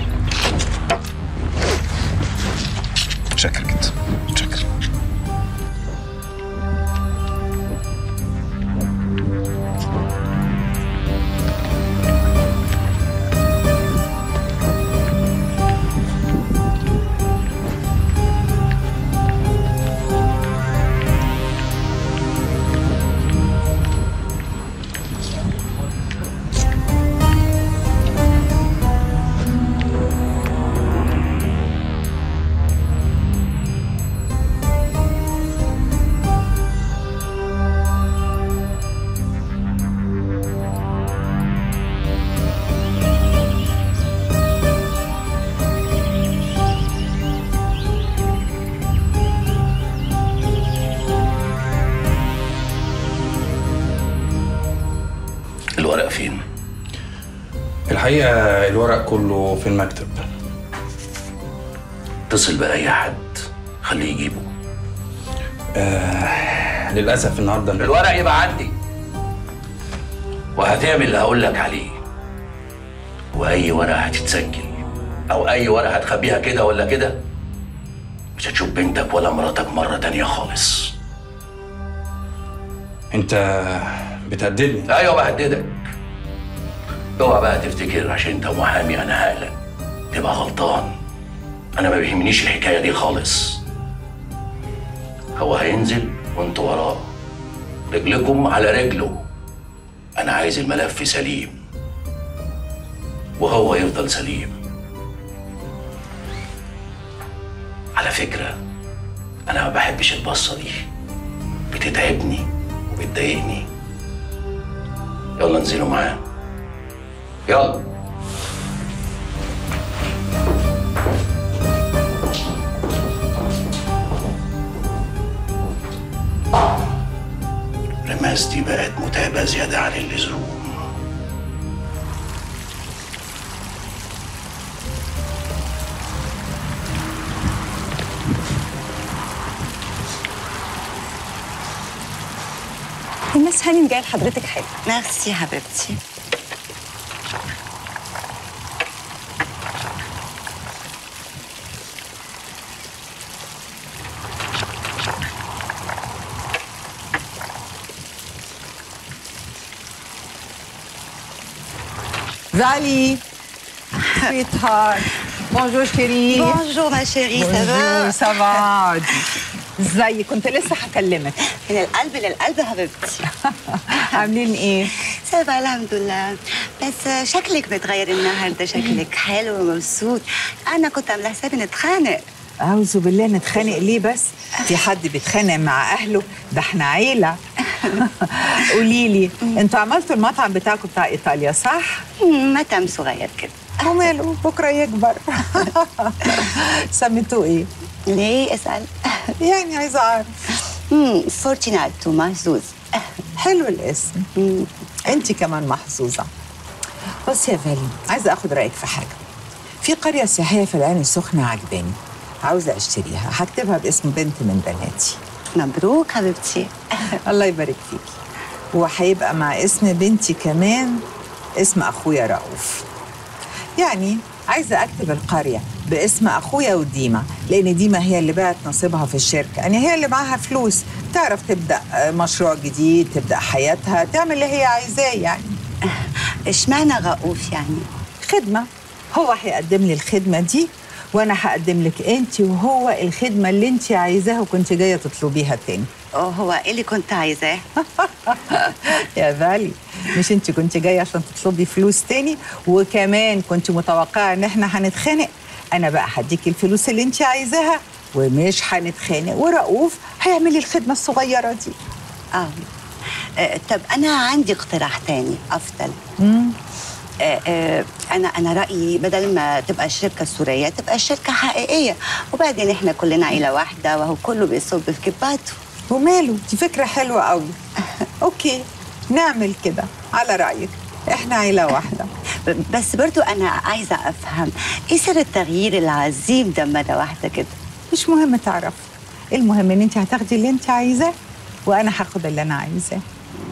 متشكر جدا متشكر الورق فين؟ الحقيقة الورق كله في المكتب اتصل بأي حد خليه يجيبه آه للأسف النهاردة الورق يبقى عندي وهتعمل اللي هقول لك عليه واي ورقه هتتسجل او اي ورقه هتخبيها كده ولا كده مش هتشوف بنتك ولا مراتك مره تانية خالص انت بتهددني ايوه بهددك اوعى بقى تفتكر عشان انت محامي انا هقلق تبقى غلطان انا ما بيهمنيش الحكايه دي خالص هو هينزل وانتوا وراه رجلكم على رجله انا عايز الملف سليم وهو يفضل سليم على فكره انا ما بحبش البصه دي بتتعبني وبتضايقني يلا انزلوا معاه يلا رماس دي بقت متعبة زيادة عن اللزوم المس هاني جاي لحضرتك حاجه ميرسي حبيبتي Sally, Sweetheart. بونجور شيري بونجور ما شيري بونجور سافا سافا ازيك كنت لسه هكلمك من القلب للقلب حبيبتي عاملين ايه؟ سافا الحمد لله بس شكلك متغير النهارده شكلك حلو ومبسوط انا كنت عامله حسابي نتخانق أعوذ بالله نتخانق ليه بس؟ في حد بيتخانق مع أهله؟ ده احنا عيلة قولي لي انتوا عملتوا المطعم بتاعكم بتاع إيطاليا صح؟ مطعم صغير كده وماله بكرة يكبر سميتوه إيه؟ ليه اسال يعني عايزة أعرف فورتيناتو محظوظ حلو الاسم انت كمان محظوظة بصي يا فالي عايزة اخد رأيك في حاجة في قرية سياحية في العين السخنة عجباني عاوزة اشتريها هكتبها باسم بنت من بناتي مبروك حبيبتي الله يبارك فيكي وهيبقى مع اسم بنتي كمان اسم اخويا رؤوف يعني عايزة اكتب القرية باسم اخويا وديما لان ديما هي اللي باعت نصيبها في الشركة يعني هي اللي معاها فلوس تعرف تبدأ مشروع جديد تبدأ حياتها تعمل اللي هي عايزاه يعني اشمعنى رؤوف يعني خدمة هو هيقدم لي الخدمة دي وانا هقدم لك انت وهو الخدمة اللي انت عايزاها وكنت جاية تطلبيها تاني اه هو ايه اللي كنت عايزاه يا فالي مش انت كنت جايه عشان تطلبي فلوس تاني وكمان كنت متوقعه ان احنا هنتخانق انا بقى هديكي الفلوس اللي انت عايزاها ومش هنتخانق ورؤوف هيعمل لي الخدمه الصغيره دي اه آه، طب انا عندي اقتراح تاني افضل آه، آه، انا انا رايي بدل ما تبقى الشركه السوريه تبقى الشركه حقيقيه وبعدين احنا كلنا عيله واحده وهو كله بيصب في كباته وماله دي فكره حلوه قوي اوكي نعمل كده على رايك احنا عيله واحده بس برضو انا عايزه افهم ايه سر التغيير العظيم ده مره واحده كده مش مهم تعرف المهم ان انت هتاخدي اللي انت عايزاه وانا هاخد اللي انا عايزاه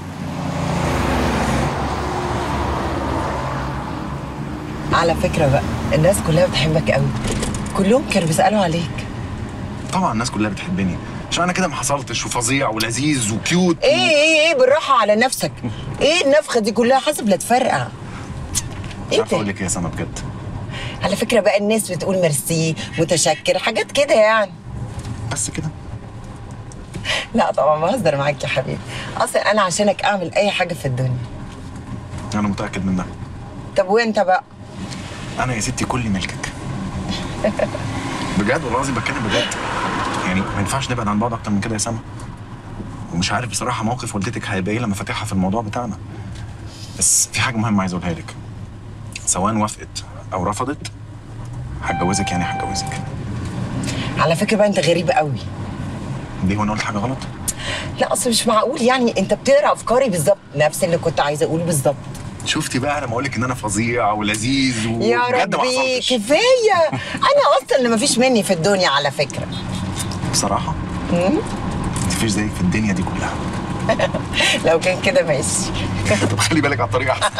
على فكرة بقى الناس كلها بتحبك قوي كلهم كانوا بيسألوا عليك طبعا الناس كلها بتحبني عشان انا كده ما حصلتش وفظيع ولذيذ وكيوت ايه ايه ايه بالراحة على نفسك ايه النفخة دي كلها حاسب لا تفرقع مش عارف اقول لك ايه يا سما بجد على فكرة بقى الناس بتقول ميرسي متشكر حاجات كده يعني بس كده لا طبعا بهزر معاك يا حبيبي اصلا انا عشانك اعمل اي حاجة في الدنيا انا متاكد من ده طب وانت بقى انا يا ستي كل ملكك بجد والله العظيم بتكلم بجد يعني ما ينفعش نبعد عن بعض اكتر من كده يا سما ومش عارف بصراحه موقف والدتك هيبقى ايه لما فاتحها في الموضوع بتاعنا بس في حاجه مهمه عايز اقولها لك سواء وافقت او رفضت هتجوزك يعني هتجوزك على فكرة بقى انت غريب قوي ليه وانا قلت حاجه غلط لا اصل مش معقول يعني انت بتقرا افكاري بالظبط نفس اللي كنت عايزه اقوله بالظبط شفتي بقى لما اقول لك ان انا فظيع ولذيذ يا وبجد ما ربي حصلتش كفايه انا اصلا اللي مفيش مني في الدنيا على فكره بصراحه مفيش زيك في الدنيا دي كلها لو كان كده ماشي طب خلي بالك على الطريق احسن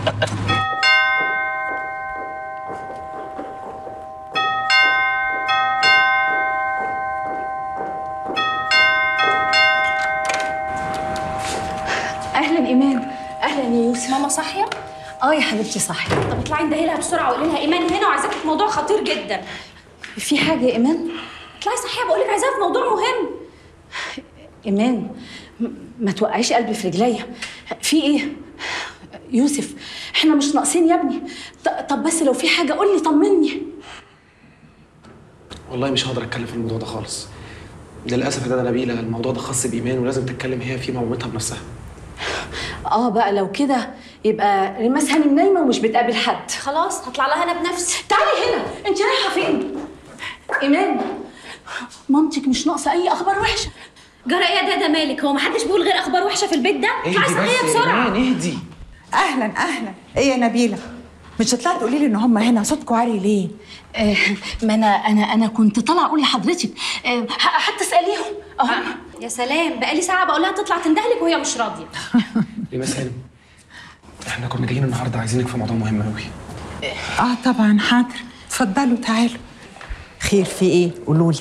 اهلا ايمان اهلا يا يوسف ماما صاحيه اه يا حبيبتي صاحيه طب اطلعي اندهي لها بسرعه وقولي لها ايمان هنا وعايزاكي في موضوع خطير جدا في حاجه يا ايمان اطلعي صحيه بقول لك عايزاها في موضوع مهم ايمان م- ما توقعيش قلبي في رجليا في ايه يوسف احنا مش ناقصين يا ابني ط- طب بس لو في حاجه قول لي طمني والله مش هقدر اتكلم في الموضوع ده خالص للاسف يا دادا نبيله الموضوع ده خاص بايمان ولازم تتكلم هي فيه مع مامتها بنفسها اه بقى لو كده يبقى ريماس هانم نايمه ومش بتقابل حد خلاص هطلع لها انا بنفسي تعالي هنا انت رايحه فين ايمان مامتك مش ناقصه اي اخبار وحشه جرى ايه يا دادا مالك هو محدش بيقول غير اخبار وحشه في البيت ده اطلعي صحيه بسرعه اهدي اهلا اهلا ايه يا نبيله مش هتطلعي تقولي لي ان هم هنا صوتكم عالي ليه آه ما انا انا انا كنت طالعه اقول لحضرتك آه ح- حتى اساليهم اهو يا سلام بقالي ساعه بقول لها تطلع تندهلك وهي مش راضيه ريماس هانم احنا كنا جايين النهارده عايزينك في موضوع مهم قوي اه طبعا حاضر اتفضلوا تعالوا خير في ايه قولوا لي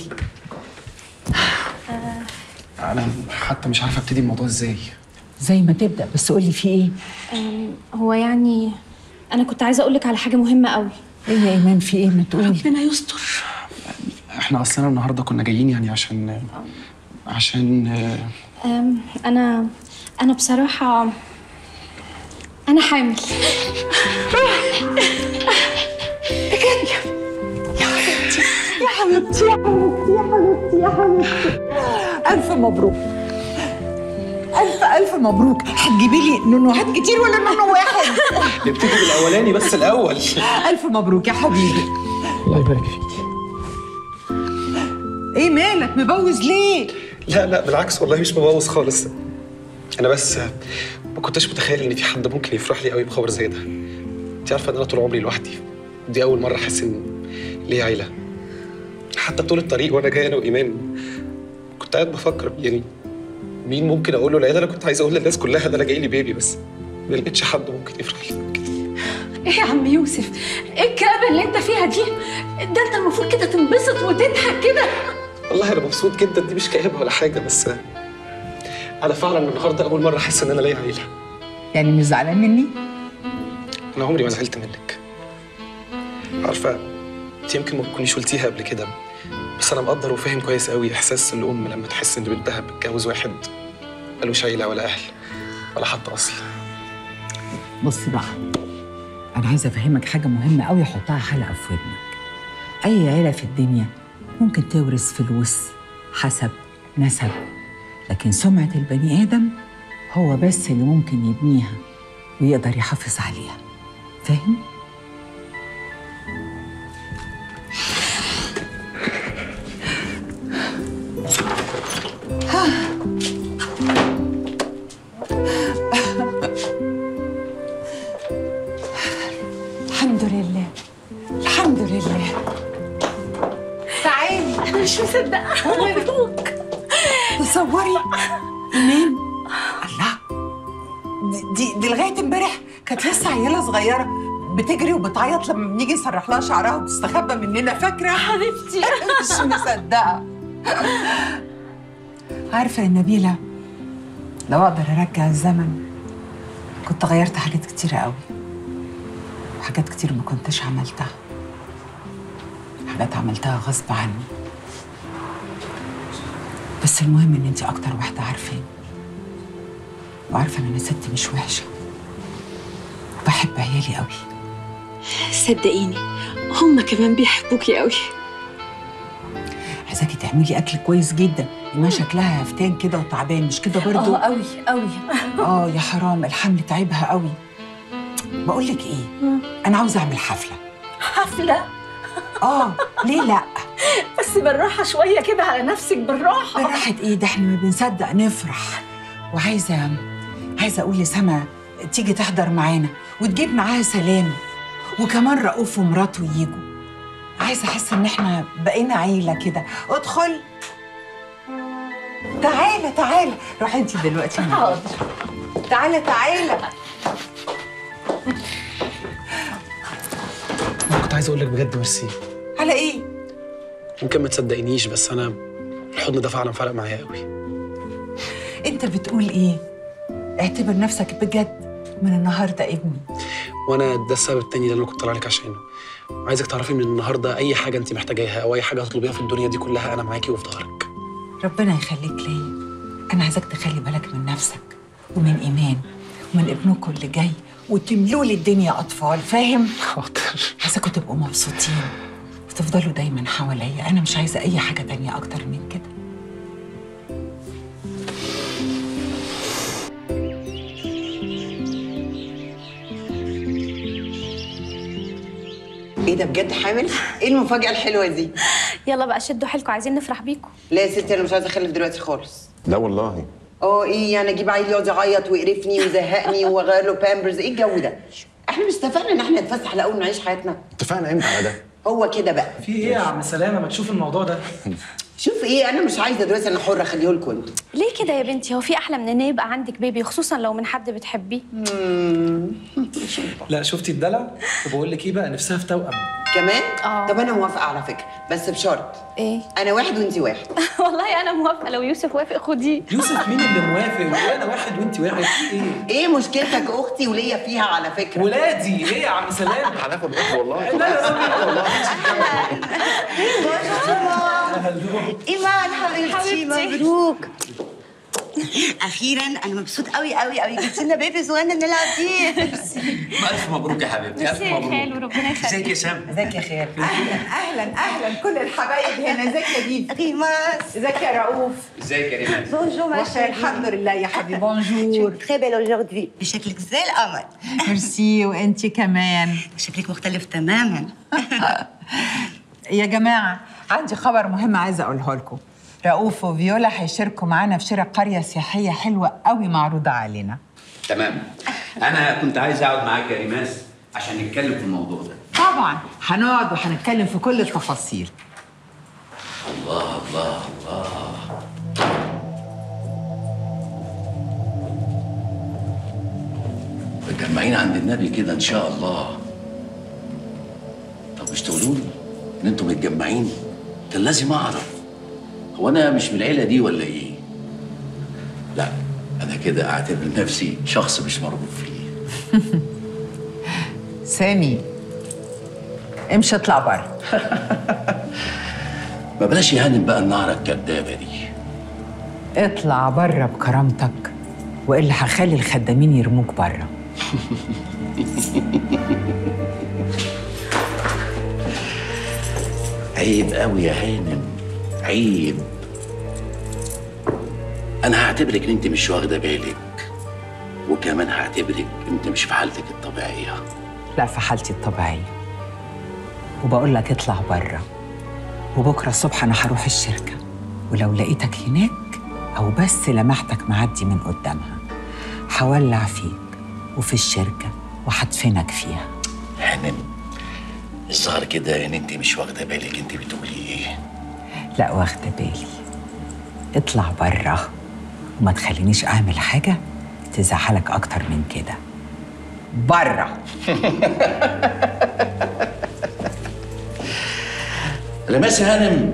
انا حتى مش عارفه ابتدي الموضوع ازاي زي ما تبدا بس قولي في ايه أم، هو يعني انا كنت عايزه اقول لك على حاجه مهمه قوي ايه يا ايمان في ايه ما تقولي ربنا يستر احنا اصلا النهارده كنا جايين يعني عشان عشان آه، أم، انا انا بصراحه انا حامل يا حبيبتي يا حبيبتي يا حبيبتي يا حبيبتي ألف مبروك ألف ألف مبروك هتجيبي لي نونوهات كتير ولا نونو واحد؟ نبتدي بالاولاني بس الاول ألف مبروك يا حبيبي الله يبارك فيك إيه مالك مبوز ليه؟ لا لا بالعكس والله مش مبوظ خالص انا بس ما كنتش متخيل ان في حد ممكن يفرح لي قوي بخبر زي ده انت عارفه ان انا طول عمري لوحدي دي اول مره احس ان ليا عيله حتى طول الطريق وانا جاي انا وايمان كنت قاعد بفكر يعني مين ممكن اقول له العيله انا كنت عايز اقول للناس كلها ده انا جاي لي بيبي بس ما لقيتش حد ممكن يفرح لي ايه يا عم يوسف ايه الكآبة اللي انت فيها دي ده انت المفروض كده تنبسط وتضحك كده والله انا مبسوط جدا دي مش كآبة ولا حاجه بس انا فعلا النهارده اول مره احس ان انا ليا عيله يعني مش زعلان مني؟ انا عمري ما زعلت منك عارفه انت يمكن ما تكونيش قلتيها قبل كده بس انا مقدر وفاهم كويس قوي احساس الام لما تحس ان بنتها بتتجوز واحد ملوش عيله ولا اهل ولا حتى اصل بص بقى انا عايزه افهمك حاجه مهمه قوي حطها حلقه في ودنك اي عيله في الدنيا ممكن تورث فلوس حسب نسب لكن سمعه البني ادم هو بس اللي ممكن يبنيها ويقدر يحافظ عليها فاهم الحمد لله الحمد لله تعالي انا مش مصدقه مبروك تصوري ايمان الله دي دي, دي لغايه امبارح كانت لسه عيله صغيره بتجري وبتعيط لما بنيجي نسرح لها شعرها وتستخبى مننا فاكره حبيبتي مش مصدقه عارفه يا نبيله لو اقدر ارجع الزمن كنت غيرت حاجات كتيره قوي وحاجات كتير ما كنتش عملتها حاجات عملتها غصب عني بس المهم ان انت اكتر واحده عارفاني وعارفه ان انا ست مش وحشه بحب عيالي قوي صدقيني هما كمان بيحبوكي قوي عايزاكي تعملي اكل كويس جدا ما شكلها هفتان كده وتعبان مش كده برضو اه قوي قوي اه يا حرام الحمل تعبها قوي بقول لك ايه انا عاوزه اعمل حفله حفله اه ليه لا بس بالراحه شويه كده على نفسك بالراحه بالراحه ايه ده احنا ما بنصدق نفرح وعايزه عايزه اقول لسما تيجي تحضر معانا وتجيب معاها سلام وكمان رؤوف ومراته يجوا عايزه احس ان احنا بقينا عيله كده ادخل تعالى تعالى روحي انت دلوقتي حاضر تعالى تعالى انا كنت عايز اقول لك بجد ميرسي على ايه يمكن ما تصدقينيش بس انا الحضن ده فعلا فرق معايا قوي انت بتقول ايه اعتبر نفسك بجد من النهارده ابني وانا ده السبب التاني اللي انا كنت طالع لك عشانه عايزك تعرفي من النهارده اي حاجه انت محتاجاها او اي حاجه هتطلبيها في الدنيا دي كلها انا معاكي وفي ظهرك ربنا يخليك ليا انا عايزاك تخلي بالك من نفسك ومن ايمان ومن ابنكم اللي جاي وتملوا لي الدنيا اطفال فاهم حاضر عايزاكم تبقوا مبسوطين وتفضلوا دايما حواليا انا مش عايزه اي حاجه تانية اكتر من كده ايه ده بجد حامل؟ ايه المفاجأة الحلوة دي؟ يلا بقى شدوا حيلكم عايزين نفرح بيكم لا يا ستي انا مش عايزة اخلف دلوقتي خالص لا والله اه ايه يعني اجيب عيل يقعد يعيط ويقرفني ويزهقني واغير له بامبرز ايه الجو ده؟ احنا مش اتفقنا ان احنا نتفسح الاول ونعيش حياتنا اتفقنا امتى على ده؟ هو كده بقى في ايه يا عم سلامه ما تشوف الموضوع ده شوف ايه انا مش عايزه دلوقتي انا حره خليه لكم انتوا ليه كده يا بنتي هو في احلى من ان يبقى عندك بيبي خصوصا لو من حد بتحبيه لا شفتي الدلع وبقول لك ايه بقى نفسها في توأم كمان؟ اه طب انا موافقه على فكره بس بشرط ايه انا واحد وانتي واحد والله انا موافقه لو يوسف وافق خديه يوسف مين اللي موافق وانا واحد وانت واحد في ايه ايه مشكلتك اختي وليا فيها على فكره ولادي ايه يا عم سلام هناخد واحد والله لا لا لا ايمان حبيبتي حبيبتي. مبروك اخيرا انا مبسوط قوي قوي قوي جبت لنا بيبي صغنن نلعب فيه الف مبروك يا حبيبتي الف ميرسي يا مبروك خالو ربنا يخليك ازيك يا سام ازيك يا خير اهلا اهلا اهلا كل الحبايب هنا ازيك يا بيبي ريماس ازيك يا رؤوف ازيك يا ريمان بونجور ما وخير الحمد لله يا حبيبي بونجور تري بيل اجوردي بشكلك زي القمر ميرسي وانت كمان شكلك مختلف تماما يا جماعه عندي خبر مهم عايزه اقوله لكم رؤوف وفيولا هيشاركوا معانا في شراء قريه سياحيه حلوه قوي معروضه علينا تمام انا كنت عايز اقعد معاك يا ريماس عشان نتكلم في الموضوع ده طبعا هنقعد وهنتكلم في كل التفاصيل الله الله الله متجمعين عند النبي كده ان شاء الله طب مش تقولوا لي ان انتوا متجمعين كان لازم اعرف هو انا مش من العيله دي ولا ايه لا انا كده اعتبر نفسي شخص مش مرغوب فيه سامي امشي اطلع بره ما بلاش يهانم بقى النعره الكدابه دي اطلع بره بكرامتك والا هخلي الخدامين يرموك بره عيب قوي يا هانم عيب انا هعتبرك ان انت مش واخده بالك وكمان هعتبرك انت مش في حالتك الطبيعيه لا في حالتي الطبيعيه وبقول لك اطلع بره وبكره الصبح انا هروح الشركه ولو لقيتك هناك او بس لمحتك معدي من قدامها هولع فيك وفي الشركه وهدفنك فيها هانم الظاهر كده ان انت مش واخده بالك انت بتقولي ايه لا واخده بالي اطلع بره وما تخلينيش اعمل حاجه تزعلك اكتر من كده بره لماس هانم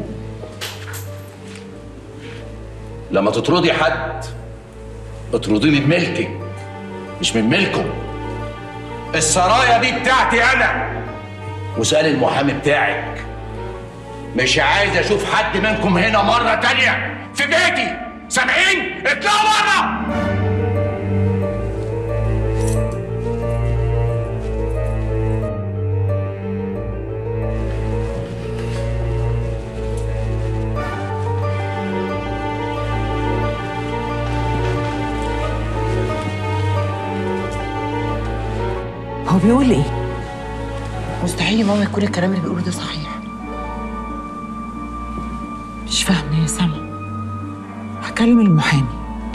لما تطردي حد اطردي لي بملكك مش من ملكه السرايا دي بتاعتي انا وسأل المحامي بتاعك مش عايز اشوف حد منكم هنا مرة تانية في بيتي سامعين اطلعوا بره هو بيقول ايه مستحيل يا ماما يكون الكلام اللي بيقوله ده صحيح مش فاهمه يا سما هكلم المحامي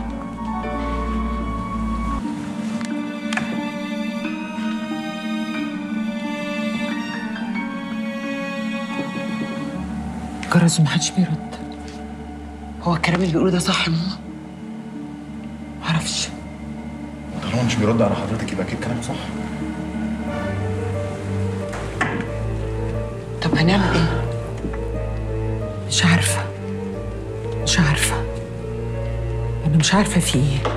جرس ومحدش بيرد هو الكلام اللي بيقوله ده صح يا ماما معرفش طالما مش بيرد على حضرتك يبقى اكيد كلامه صح طب هنعمل ايه مش عارفه مش عارفه انا مش عارفه في ايه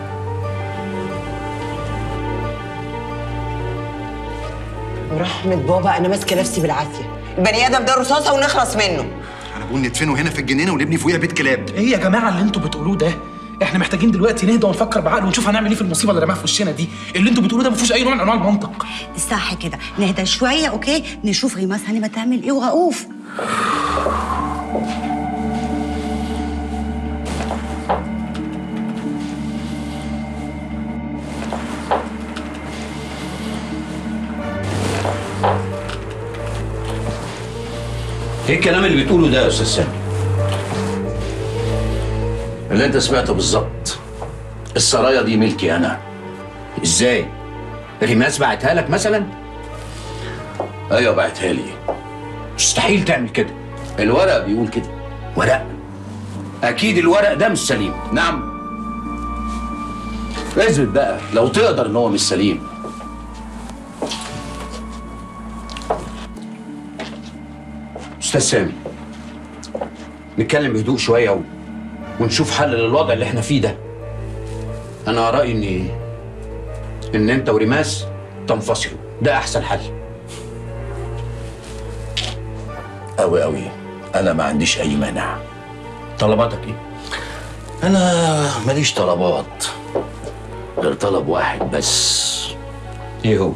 ورحمة بابا أنا ماسكة نفسي بالعافية البني آدم ده رصاصة ونخلص منه انا بقول ندفنه هنا في الجنينه ونبني فوقيها بيت كلاب ايه يا جماعه اللي انتوا بتقولوه ده احنا محتاجين دلوقتي نهدى ونفكر بعقل ونشوف هنعمل ايه في المصيبه اللي رماها في وشنا دي اللي انتوا بتقولوه ده ما فيهوش اي نوع من انواع المنطق صح كده نهدى شويه اوكي نشوف ريماس هانم هتعمل ايه ورؤوف ايه الكلام اللي بتقوله ده يا استاذ سامي اللي انت سمعته بالظبط السرايا دي ملكي انا ازاي ريماس بعتها لك مثلا ايوه بعتها لي مستحيل تعمل كده الورق بيقول كده ورق اكيد الورق ده مش سليم نعم اثبت بقى لو تقدر ان هو مش سليم استاذ سامي نتكلم بهدوء شويه و... ونشوف حل للوضع اللي احنا فيه ده انا رايي ان ان انت وريماس تنفصلوا ده احسن حل قوي قوي انا ما عنديش اي مانع طلباتك ايه انا ماليش طلبات غير طلب واحد بس ايه هو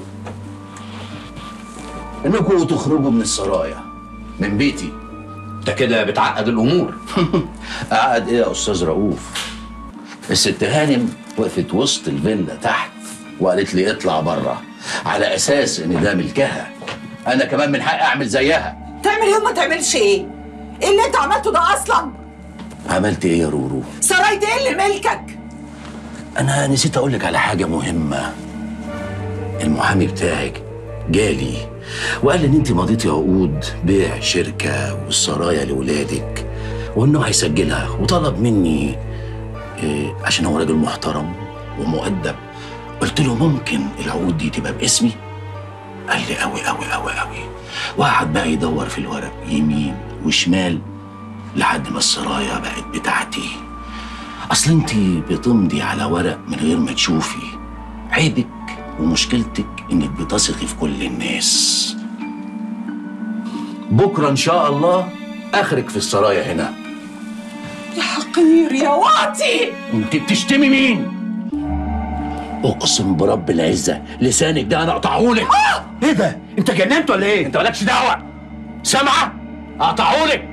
انكم تخرجوا من السرايا من بيتي انت كده بتعقد الامور اعقد ايه يا استاذ رؤوف الست هانم وقفت وسط الفيلا تحت وقالت لي اطلع بره على اساس ان ده ملكها انا كمان من حقي اعمل زيها تعمل ايه وما تعملش ايه؟ ايه اللي انت عملته ده اصلا؟ عملت ايه يا رورو سراي ده اللي ملكك انا نسيت اقول لك على حاجه مهمه المحامي بتاعك جالي وقال ان انت مضيتي عقود بيع شركه والسرايا لاولادك وانه هيسجلها وطلب مني إيه عشان هو راجل محترم ومؤدب قلت له ممكن العقود دي تبقى باسمي قال لي قوي قوي قوي قوي وقعد بقى يدور في الورق يمين وشمال لحد ما السرايا بقت بتاعتي اصل انت بتمضي على ورق من غير ما تشوفي عيبك ومشكلتك انك بتثقي في كل الناس بكره ان شاء الله اخرك في السرايا هنا يا حقير يا واطي انت بتشتمي مين اقسم برب العزه لسانك ده انا اقطعهولك ايه ده انت جننت ولا ايه انت مالكش دعوه سامعه اقطعهولك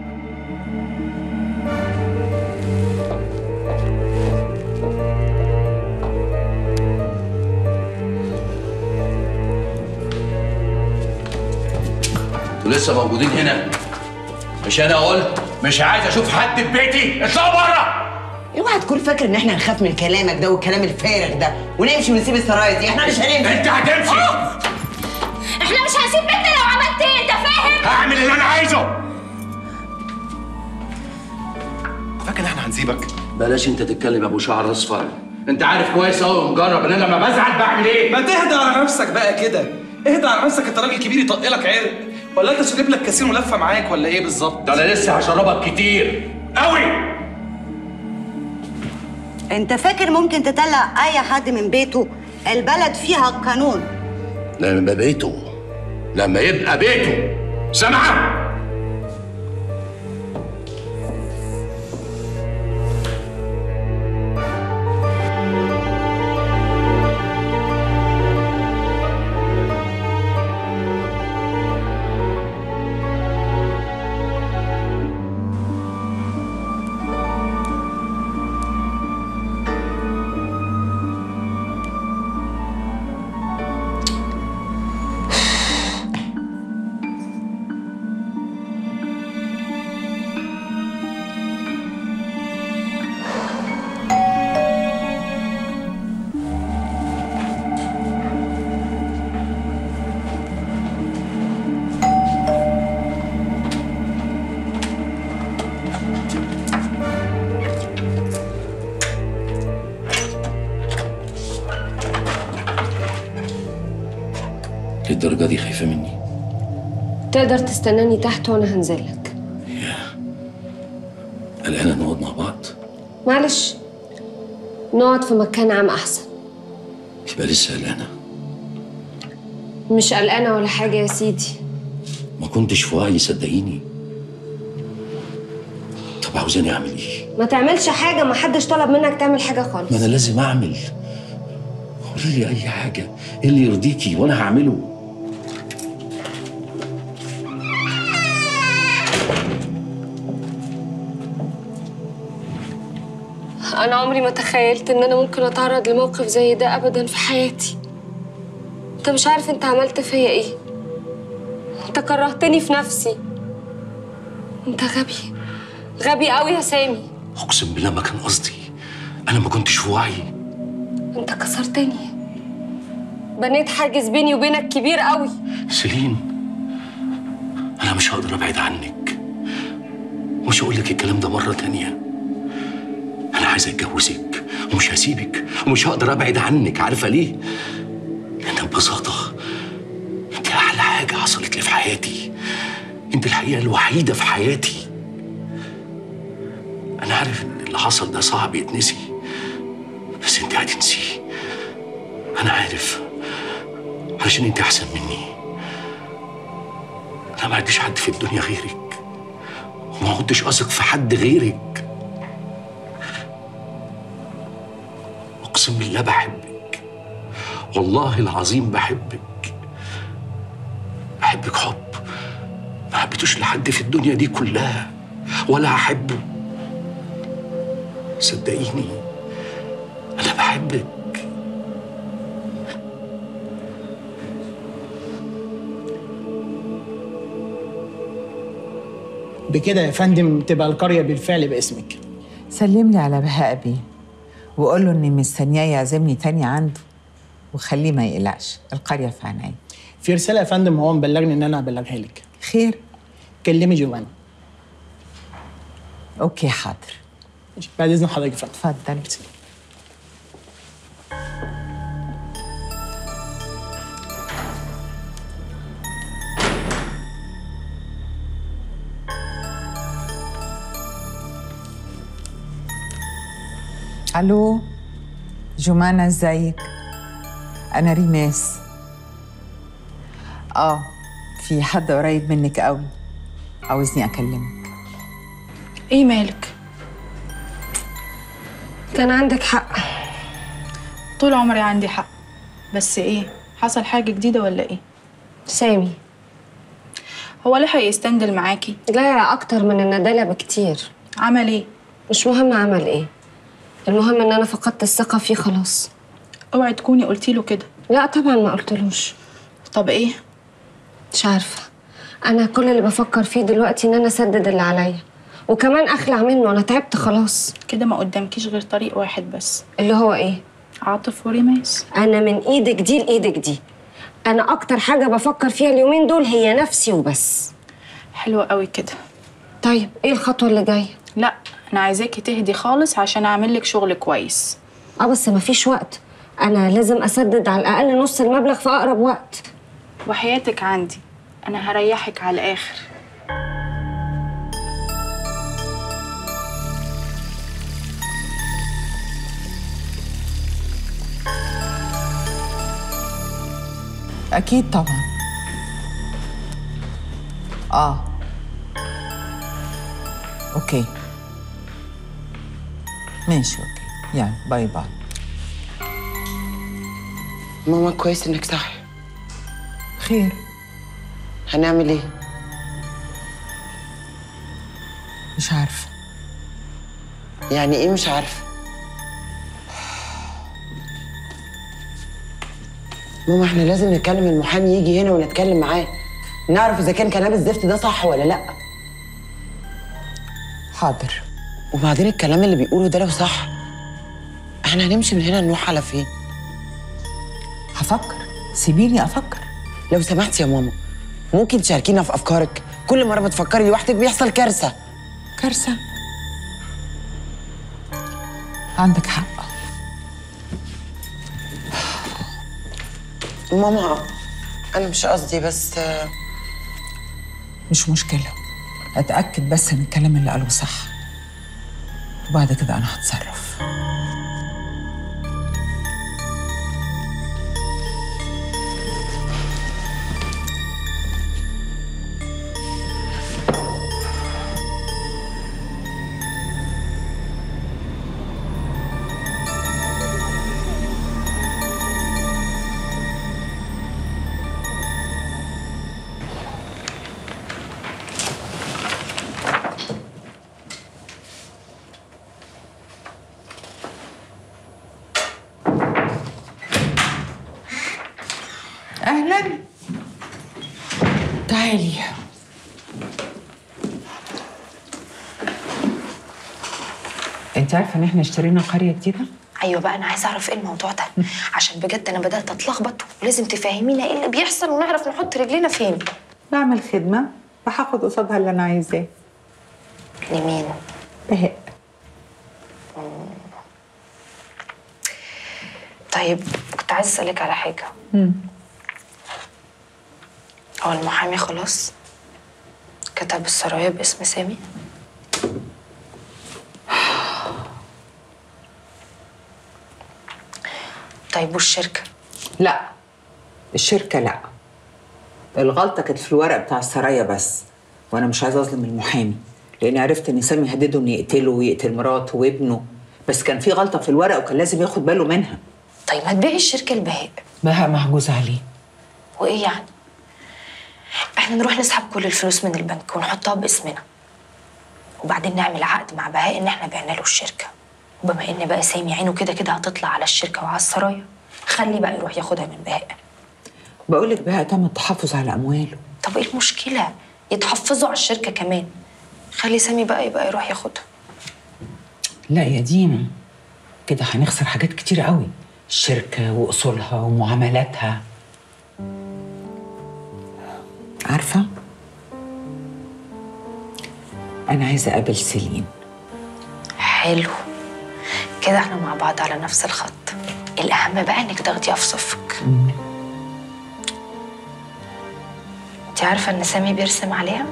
انتوا لسه موجودين هنا مش انا قلت مش عايز اشوف حد في بيتي اطلعوا بره اوعى تكون فاكر ان احنا هنخاف من كلامك ده والكلام الفارغ ده ونمشي ونسيب السرايا دي احنا مش هنمشي انت هتمشي احنا مش هنسيب بيتنا لو عملت ايه انت فاهم هعمل اللي انا عايزه فاكر ان احنا هنسيبك بلاش انت تتكلم يا ابو شعر اصفر انت عارف كويس قوي ومجرب ان انا لما بزعل بعمل ايه ما تهدى على نفسك بقى كده اهدى على نفسك انت راجل كبير يطقلك عرق ولا انت شارب لك كاسين ولفه معاك ولا ايه بالظبط ده انا لسه هشربك كتير قوي انت فاكر ممكن تطلع اي حد من بيته البلد فيها قانون لما يبقى بيته لما يبقى بيته سامعه للدرجه دي خايفه مني تقدر تستناني تحت وانا هنزلك قلقانه نقعد مع بعض معلش نقعد في مكان عام احسن يبقى لسه قلقانه مش قلقانه ولا حاجه يا سيدي ما كنتش في وعي صدقيني طب عاوزاني اعمل ايه ما تعملش حاجه ما حدش طلب منك تعمل حاجه خالص ما انا لازم اعمل قولي لي اي حاجه إيه اللي يرضيكي وانا هعمله انا عمري ما تخيلت ان انا ممكن اتعرض لموقف زي ده ابدا في حياتي انت مش عارف انت عملت فيا ايه انت كرهتني في نفسي انت غبي غبي قوي يا سامي اقسم بالله ما كان قصدي انا ما كنتش في وعي انت كسرتني بنيت حاجز بيني وبينك كبير قوي سيلين انا مش هقدر ابعد عنك مش هقول لك الكلام ده مره تانية انا عايز اتجوزك ومش هسيبك ومش هقدر ابعد عنك عارفه ليه لان ببساطه انت احلى حاجه حصلت لي في حياتي انت الحقيقه الوحيده في حياتي انا عارف ان اللي حصل ده صعب يتنسي بس انت هتنسيه انا عارف علشان انت احسن مني انا ما عنديش حد في الدنيا غيرك وما كنتش اثق في حد غيرك اقسم بالله بحبك والله العظيم بحبك بحبك حب ما حبيتوش لحد في الدنيا دي كلها ولا هحبه صدقيني انا بحبك بكده يا فندم تبقى القرية بالفعل باسمك سلم لي على بهاء بيه وقول له اني مستنياه يعزمني تاني عنده وخليه ما يقلقش القريه في عينيا في رسالة يا فندم هو مبلغني ان انا ابلغها لك خير كلمي جوفانا اوكي حاضر بعد اذن حضرتك يا فندم اتفضل الو جمانة ازيك انا ريماس اه في حد قريب منك قوي عاوزني اكلمك ايه مالك كان عندك حق طول عمري عندي حق بس ايه حصل حاجة جديدة ولا ايه سامي هو لحق يستندل معاكي لا اكتر من الندالة بكتير عمل ايه مش مهم عمل ايه المهم ان انا فقدت الثقة فيه خلاص اوعي تكوني قلتي له كده لا طبعا ما قلتلوش طب ايه مش عارفة انا كل اللي بفكر فيه دلوقتي ان انا اسدد اللي عليا وكمان اخلع منه انا تعبت خلاص كده ما قدامكيش غير طريق واحد بس اللي هو ايه عاطف وريماس انا من ايدك دي لايدك دي انا اكتر حاجة بفكر فيها اليومين دول هي نفسي وبس حلوة قوي كده طيب ايه الخطوة اللي جاية لا انا عايزاكي تهدي خالص عشان اعمل لك شغل كويس اه بس مفيش وقت انا لازم اسدد على الاقل نص المبلغ في اقرب وقت وحياتك عندي انا هريحك على الاخر اكيد طبعا اه اوكي ماشي اوكي يلا باي باي ماما كويس انك صح خير هنعمل ايه مش عارفه يعني ايه مش عارفه ماما احنا لازم نكلم المحامي يجي هنا ونتكلم معاه نعرف اذا كان كلام الزفت ده صح ولا لا حاضر وبعدين الكلام اللي بيقوله ده لو صح احنا هنمشي من هنا نروح على فين هفكر سيبيني افكر لو سمحتي يا ماما ممكن تشاركينا في افكارك كل مره بتفكري لوحدك بيحصل كارثه كارثه عندك حق ماما انا مش قصدي بس آه، مش مشكله اتاكد بس ان الكلام اللي قاله صح وبعد كده انا هتصرف اهلا تعالي انت عارفه ان احنا اشترينا قريه جديده ايوه بقى انا عايزه اعرف ايه الموضوع ده عشان بجد انا بدات اتلخبط ولازم تفهمينا ايه اللي بيحصل ونعرف نحط رجلينا فين بعمل خدمه وهاخد قصادها اللي انا عايزاه لمين بهاء طيب كنت عايزه اسالك على حاجه هو المحامي خلاص كتب السرايا باسم سامي طيب والشركة لا الشركة لا الغلطة كانت في الورق بتاع السرايا بس وأنا مش عايزة أظلم المحامي لأني عرفت إن سامي هدده إنه يقتله ويقتل مراته وابنه بس كان في غلطة في الورق وكان لازم ياخد باله منها طيب ما تبيعي الشركة لبهاء بقى محجوز عليه وايه يعني احنا نروح نسحب كل الفلوس من البنك ونحطها باسمنا وبعدين نعمل عقد مع بهاء ان احنا بعنا له الشركه وبما ان بقى سامي عينه كده كده هتطلع على الشركه وعلى السرايا خليه بقى يروح ياخدها من بهاء بقول لك بقى تم التحفظ على أمواله طب ايه المشكله يتحفظوا على الشركه كمان خلي سامي بقى يبقى يروح ياخدها لا يا دينا كده هنخسر حاجات كتير قوي الشركة وأصولها ومعاملاتها عارفة أنا عايزة أقابل سيلين حلو كده احنا مع بعض على نفس الخط الاهم بقى انك تاخديها في صفك انت عارفه ان سامي بيرسم عليها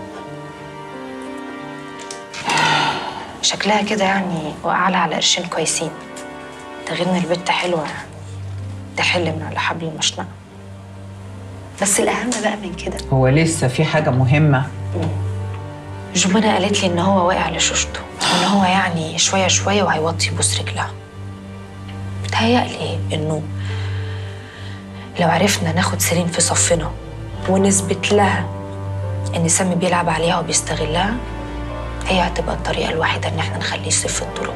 شكلها كده يعني وقع على قرشين كويسين ده غير ان البت حلوه يعني تحل من على حبل المشنقه بس الاهم بقى من كده هو لسه في حاجة مهمة جمانة قالت لي ان هو واقع لشوشته وان هو يعني شويه شويه وهيوطي يبوس رجلها بتهيألي انه لو عرفنا ناخد سيرين في صفنا ونثبت لها ان سامي بيلعب عليها وبيستغلها هي هتبقى الطريقه الوحيده ان احنا نخليه يصف في الطرق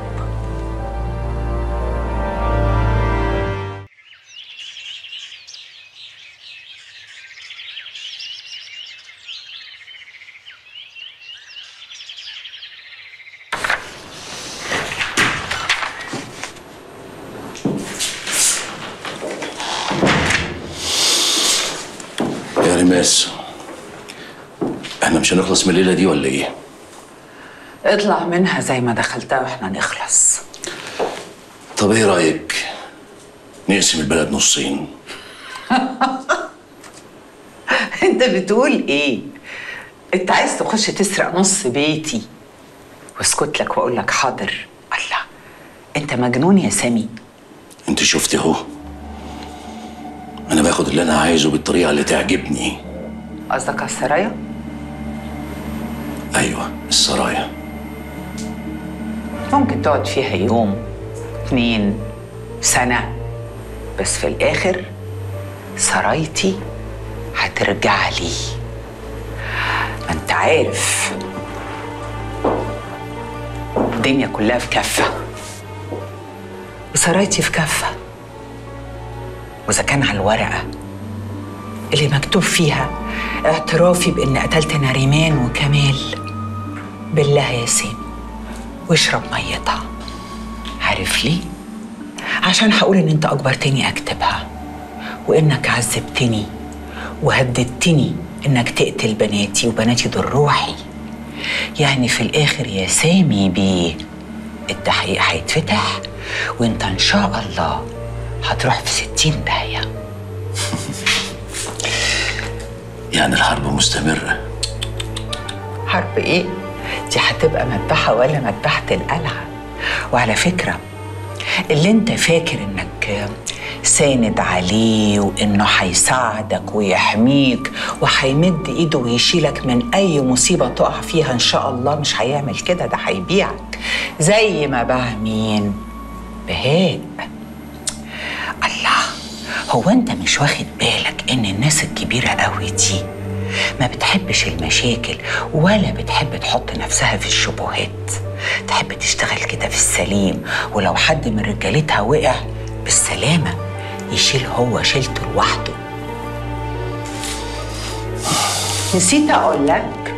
يا رماس احنا مش هنخلص من الليله دي ولا ايه؟ اطلع منها زي ما دخلتها واحنا نخلص طب ايه رايك نقسم البلد نصين انت بتقول ايه انت عايز تخش تسرق نص بيتي واسكت لك واقول لك حاضر الله انت مجنون يا سامي انت شفت اهو انا باخد اللي انا عايزه بالطريقه اللي تعجبني قصدك على السرايا ايوه السرايا ممكن تقعد فيها يوم اتنين سنة بس في الآخر سرايتي هترجع لي ما انت عارف الدنيا كلها في كفة وسرايتي في كفة وإذا كان على الورقة اللي مكتوب فيها اعترافي بإن قتلت ناريمان وكمال بالله يا سامي واشرب ميتها عارف ليه؟ عشان هقول ان انت اجبرتني اكتبها وانك عذبتني وهددتني انك تقتل بناتي وبناتي دول روحي يعني في الاخر يا سامي بيه التحقيق هيتفتح وانت ان شاء الله هتروح في ستين داهية يعني الحرب مستمره حرب ايه؟ دي هتبقى مذبحة ولا مذبحة القلعة وعلى فكرة اللي انت فاكر انك ساند عليه وانه هيساعدك ويحميك وهيمد ايده ويشيلك من اي مصيبة تقع فيها ان شاء الله مش هيعمل كده ده هيبيعك زي ما باع مين بهاء الله هو انت مش واخد بالك ان الناس الكبيرة قوي دي ما بتحبش المشاكل ولا بتحب تحط نفسها في الشبهات تحب تشتغل كده في السليم ولو حد من رجالتها وقع بالسلامة يشيل هو شيلته لوحده نسيت اقول لك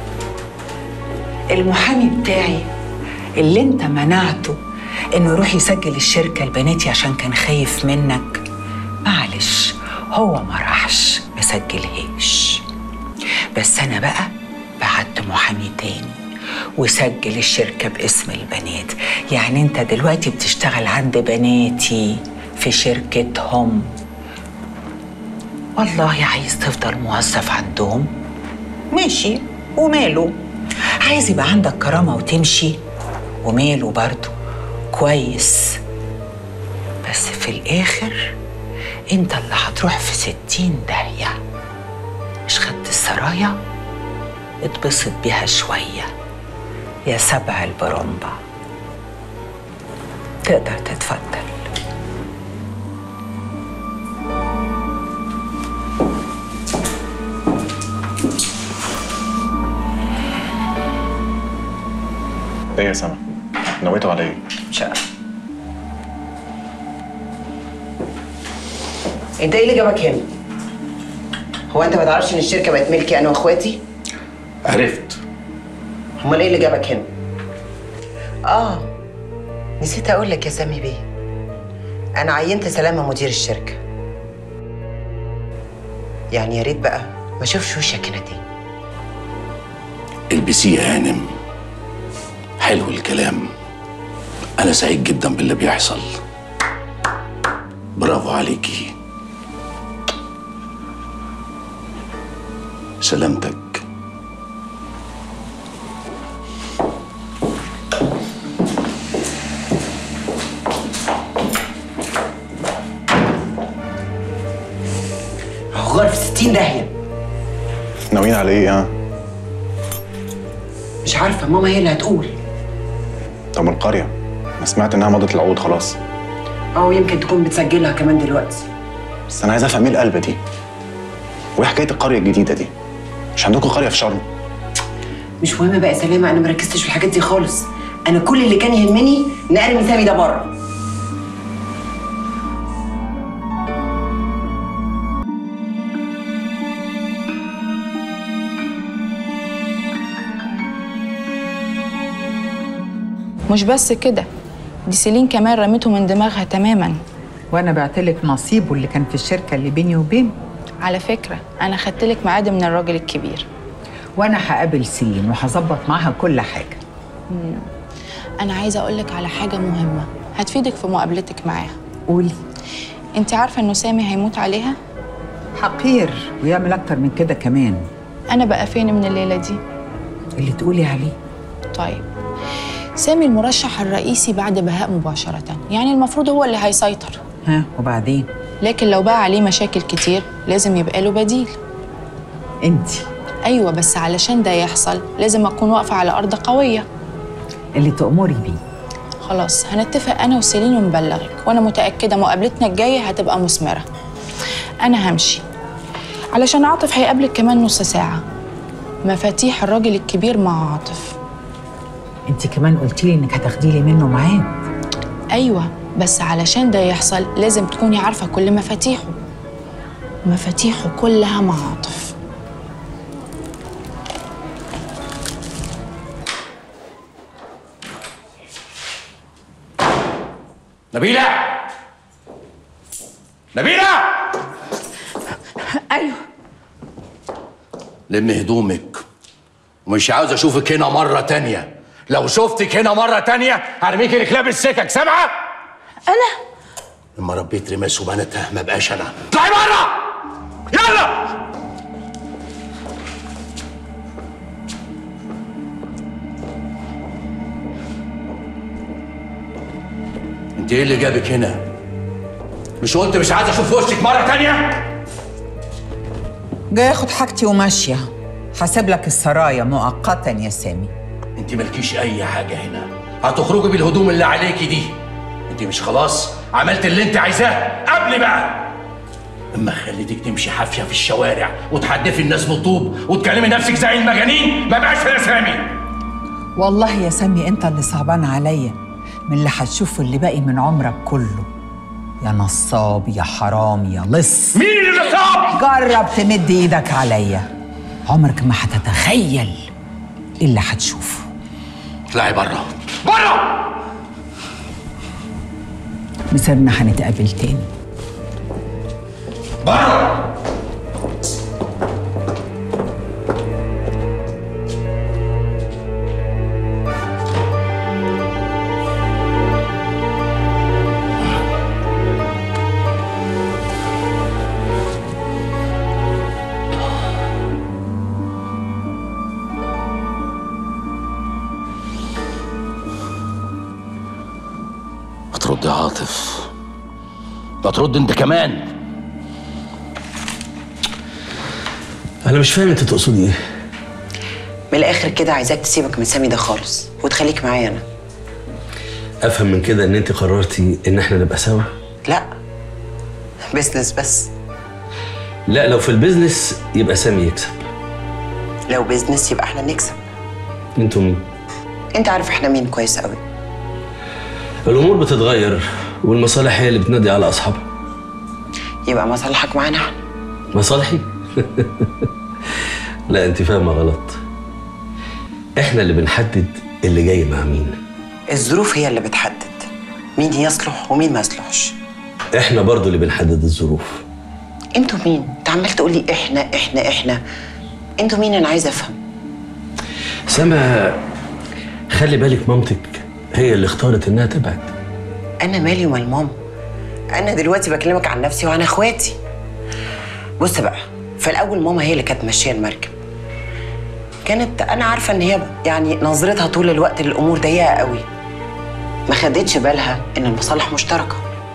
المحامي بتاعي اللي انت منعته انه يروح يسجل الشركة لبناتي عشان كان خايف منك معلش هو ما راحش ما سجلهاش بس انا بقى بعت محامي تاني وسجل الشركة باسم البنات يعني انت دلوقتي بتشتغل عند بناتي في شركتهم والله عايز تفضل موظف عندهم ماشي وماله عايز يبقى عندك كرامة وتمشي وماله برضه كويس بس في الآخر انت اللي هتروح في ستين داهية مش خدت السرايا اتبسط بيها شوية يا سبع البرمبة تقدر تتفضل ايه يا سما نويتوا على ايه ان شاء الله انت ايه اللي جابك هنا؟ هو انت ما تعرفش ان الشركه بقت ملكي انا واخواتي؟ عرفت امال ايه اللي جابك هنا؟ اه نسيت اقول لك يا سامي بيه انا عينت سلامه مدير الشركه يعني يا ريت بقى ما اشوفش وشك هنا تاني البسيه يا هانم حلو الكلام انا سعيد جدا باللي بيحصل برافو عليكي سلامتك هو في 60 داهيه ناويين على ايه ها مش عارفه ماما هي اللي هتقول طب القريه انا سمعت انها مضت العقود خلاص اه يمكن تكون بتسجلها كمان دلوقتي بس انا عايز افهم ايه القلبه دي وايه حكايه القريه الجديده دي مش عندكم قريه في شرم مش مهم بقى يا سلامه انا مركزتش في الحاجات دي خالص انا كل اللي كان يهمني ان ارمي سامي ده بره مش بس كده دي سيلين كمان رميته من دماغها تماما وانا بعتلك نصيبه اللي كان في الشركه اللي بيني وبينه على فكرة أنا خدتلك ميعاد من الراجل الكبير وانا هقابل سيلين وهظبط معاها كل حاجه مم. أنا عايزة أقولك على حاجة مهمة هتفيدك في مقابلتك معاها قولي أنت عارفة إنه سامي هيموت عليها؟ حقير ويعمل اكتر من كده كمان أنا بقى فين من الليلة دي؟ اللي تقولي عليه طيب سامي المرشح الرئيسي بعد بهاء مباشرة يعني المفروض هو اللي هيسيطر ها وبعدين لكن لو بقى عليه مشاكل كتير لازم يبقى له بديل انت أيوة بس علشان ده يحصل لازم أكون واقفة على أرض قوية اللي تأمري بيه خلاص هنتفق أنا وسيلين ونبلغك وأنا متأكدة مقابلتنا الجاية هتبقى مثمرة أنا همشي علشان عاطف هيقابلك كمان نص ساعة مفاتيح الراجل الكبير مع عاطف انت كمان قلتي لي انك هتاخدي لي منه ميعاد أيوة بس علشان ده يحصل لازم تكوني عارفة كل مفاتيحه مفاتيحه كلها مع عاطف نبيلة نبيلة ايوه لم هدومك ومش عاوز اشوفك هنا مرة تانية لو شفتك هنا مرة تانية هرميك لكلاب السكك سامعة؟ انا لما ربيت رماس وبناتها ما بقاش انا اطلعي بره يلا انت ايه اللي جابك هنا؟ مش قلت مش عايز اشوف وشك مرة تانية؟ جاي اخد حاجتي وماشيه هسيب لك السرايا مؤقتا يا سامي انت مالكيش اي حاجة هنا هتخرجي بالهدوم اللي عليكي دي انت مش خلاص عملت اللي انت عايزاه قبل بقى اما خليتك تمشي حافيه في الشوارع وتحدفي الناس بالطوب وتكلمي نفسك زي المجانين ما بقاش انا سامي والله يا سامي انت اللي صعبان عليا من اللي هتشوفه اللي باقي من عمرك كله يا نصاب يا حرام يا لص مين اللي نصاب جرب تمد ايدك عليا عمرك ما هتتخيل إيه اللي هتشوفه اطلعي بره بره مسيرنا هنتقابل تاني بره عاطف ما ترد انت كمان انا مش فاهم انت تقصدي ايه من الاخر كده عايزاك تسيبك من سامي ده خالص وتخليك معايا انا افهم من كده ان انت قررتي ان احنا نبقى سوا لا بزنس بس لا لو في البيزنس يبقى سامي يكسب لو بيزنس يبقى احنا نكسب انتوا مين انت عارف احنا مين كويس قوي الامور بتتغير والمصالح هي اللي بتنادي على اصحابها يبقى مصالحك معانا احنا مصالحي لا انت فاهمه غلط احنا اللي بنحدد اللي جاي مع مين الظروف هي اللي بتحدد مين يصلح ومين ما يصلحش احنا برضو اللي بنحدد الظروف انتوا مين انت عمال تقول لي احنا احنا احنا انتوا مين انا عايزه افهم سما خلي بالك مامتك هي اللي اختارت انها تبعد انا مالي ومال ماما انا دلوقتي بكلمك عن نفسي وعن اخواتي بص بقى في الاول ماما هي اللي كانت ماشيه المركب كانت انا عارفه ان هي يعني نظرتها طول الوقت للامور ضيقه قوي ما خدتش بالها ان المصالح مشتركه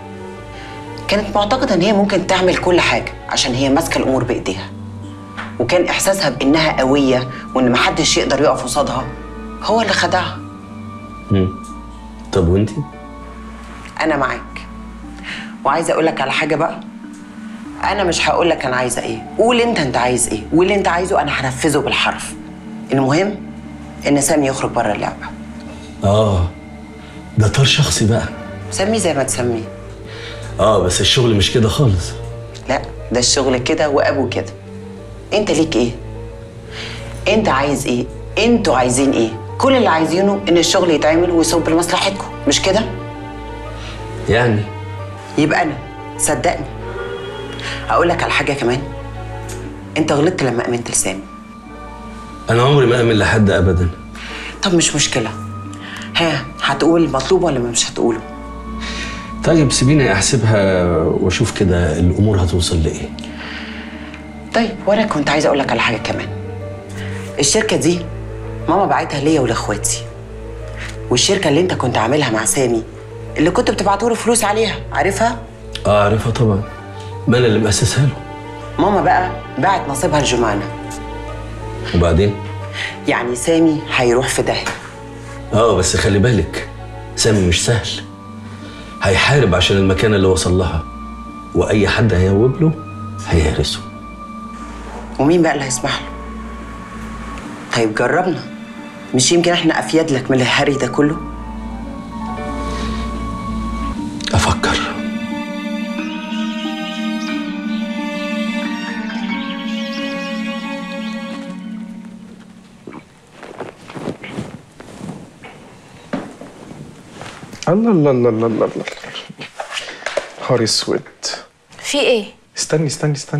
كانت معتقده ان هي ممكن تعمل كل حاجه عشان هي ماسكه الامور بايديها وكان احساسها بانها قويه وان محدش يقدر يقف قصادها هو اللي خدعها مم. طب وانتي انا معاك وعايزه اقول لك على حاجه بقى انا مش هقول لك انا عايزه ايه قول انت انت عايز ايه واللي انت عايزه انا هنفذه بالحرف المهم ان سامي يخرج بره اللعبه اه ده طار شخصي بقى سميه زي ما تسميه اه بس الشغل مش كده خالص لا ده الشغل كده وابو كده انت ليك ايه انت عايز ايه انتوا عايزين ايه كل اللي عايزينه ان الشغل يتعمل ويصب لمصلحتكم مش كده يعني يبقى انا صدقني اقول لك على حاجه كمان انت غلطت لما امنت لسامي انا عمري ما امن لحد ابدا طب مش مشكله ها هتقول المطلوب ولا مش هتقوله طيب سيبيني احسبها واشوف كده الامور هتوصل لايه طيب وانا كنت عايزه اقول لك على حاجه كمان الشركه دي ماما باعتها ليا ولاخواتي والشركه اللي انت كنت عاملها مع سامي اللي كنت بتبعته له فلوس عليها عارفها اه عارفها طبعا ما انا اللي مؤسسها له ماما بقى باعت نصيبها لجمانة وبعدين يعني سامي هيروح في داهيه اه بس خلي بالك سامي مش سهل هيحارب عشان المكانة اللي وصل لها واي حد هيهوب له هيهرسه ومين بقى اللي هيسمح له طيب جربنا مش يمكن احنا افيد لك من الهري ده كله افكر الله الله الله الله الله الله نهار اسود في ايه استني استني استني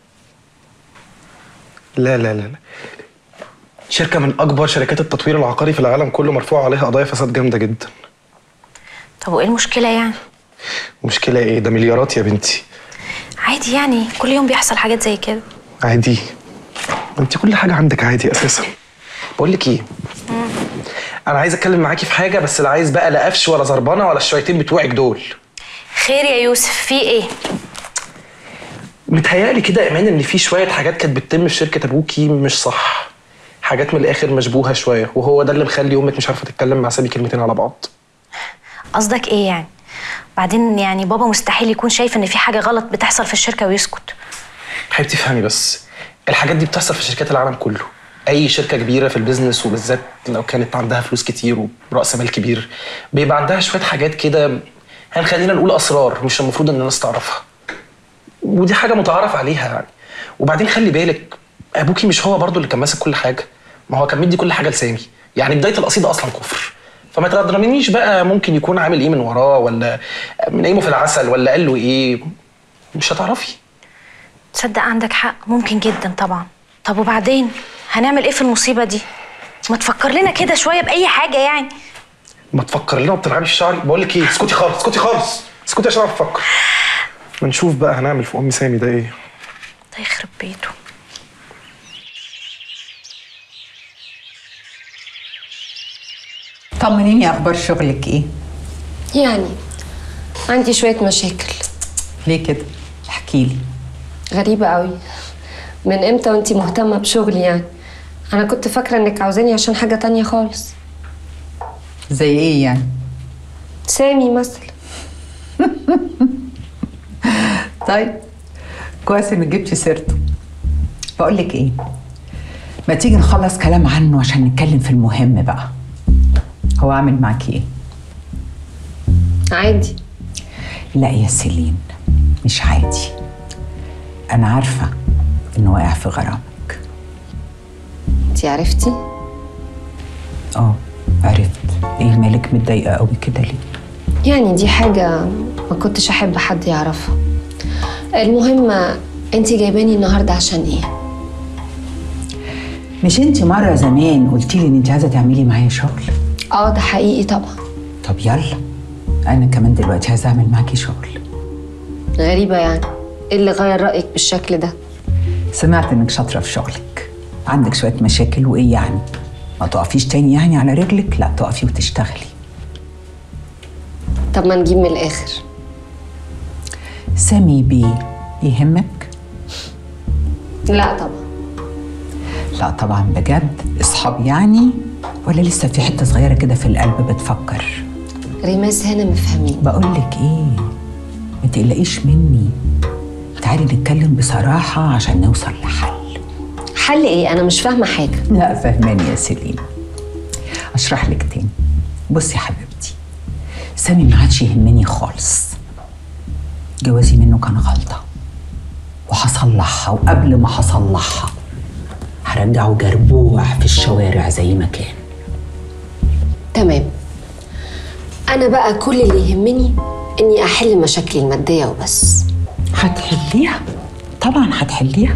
لا لا لا لا شركة من أكبر شركات التطوير العقاري في العالم كله مرفوع عليها قضايا فساد جامدة جدا طب وايه المشكله يعني مشكلة إيه ده مليارات يا بنتي عادي يعني كل يوم بيحصل حاجات زي كده عادي أنت كل حاجة عندك عادي أساسا بقول لك إيه أنا عايز أتكلم معاكي في حاجة بس لا عايز بقى لا قفش ولا زربانة ولا الشويتين بتوعك دول خير يا يوسف في ايه متهيألي كده يا ايمان ان في شويه حاجات كانت بتتم في شركه ابوكي مش صح حاجات من الاخر مشبوهه شويه وهو ده اللي مخلي امك مش عارفه تتكلم مع سامي كلمتين على بعض قصدك ايه يعني بعدين يعني بابا مستحيل يكون شايف ان في حاجه غلط بتحصل في الشركه ويسكت حبيبتي افهمي بس الحاجات دي بتحصل في شركات العالم كله اي شركه كبيره في البيزنس وبالذات لو كانت عندها فلوس كتير وراس مال كبير بيبقى عندها شويه حاجات كده هنخلينا نقول اسرار مش المفروض ان الناس تعرفها ودي حاجه متعارف عليها يعني وبعدين خلي بالك ابوكي مش هو برضو اللي كان ماسك كل حاجه ما هو كان مدي كل حاجه لسامي يعني بدايه القصيده اصلا كفر فما تغدرنيش بقى ممكن يكون عامل ايه من وراه ولا منيمه في العسل ولا قال له ايه مش هتعرفي تصدق عندك حق ممكن جدا طبعا طب وبعدين هنعمل ايه في المصيبه دي ما تفكر لنا كده شويه باي حاجه يعني ما تفكر لنا ما بتلعبيش شعري بقول لك ايه اسكتي خالص اسكتي خالص اسكتي عشان اعرف افكر ما نشوف بقى هنعمل في ام سامي ده ايه ده يخرب بيته طمنيني اخبار شغلك ايه يعني عندي شويه مشاكل ليه كده احكي لي غريبه قوي من امتى وانتي مهتمه بشغلي يعني انا كنت فاكره انك عاوزاني عشان حاجه تانية خالص زي ايه يعني سامي مثلا طيب كويس انك جبتي سيرته بقول لك ايه ما تيجي نخلص كلام عنه عشان نتكلم في المهم بقى هو عامل معاكي ايه عادي لا يا سيلين مش عادي انا عارفه انه واقع في غرامك انتي عرفتي اه عرفت ايه مالك متضايقه قوي كده ليه يعني دي حاجه ما كنتش احب حد يعرفها المهم انتي جايباني النهارده عشان ايه مش انت مره زمان قلتي لي ان انت عايزه تعملي معايا شغل اه ده حقيقي طبعا طب يلا انا كمان دلوقتي عايزه اعمل معاكي شغل غريبه يعني ايه اللي غير رايك بالشكل ده سمعت انك شاطره في شغلك عندك شويه مشاكل وايه يعني ما تقفيش تاني يعني على رجلك لا تقفي وتشتغلي طب ما نجيب من الاخر سامي بيه يهمك لا طبعا لا طبعا بجد اصحاب يعني ولا لسه في حته صغيره كده في القلب بتفكر ريماس هنا مفهمين بقول لك ايه ما تقلقيش مني تعالي نتكلم بصراحه عشان نوصل لحل حل ايه انا مش فاهمه حاجه لا فهماني يا سيلين اشرح لك تاني بصي يا حبيبتي سامي ما عادش يهمني خالص جوازي منه كان غلطه وهصلحها وقبل ما هصلحها هرجعه جربوع في الشوارع زي ما كان تمام انا بقى كل اللي يهمني اني احل مشاكلي الماديه وبس هتحليها طبعا هتحليها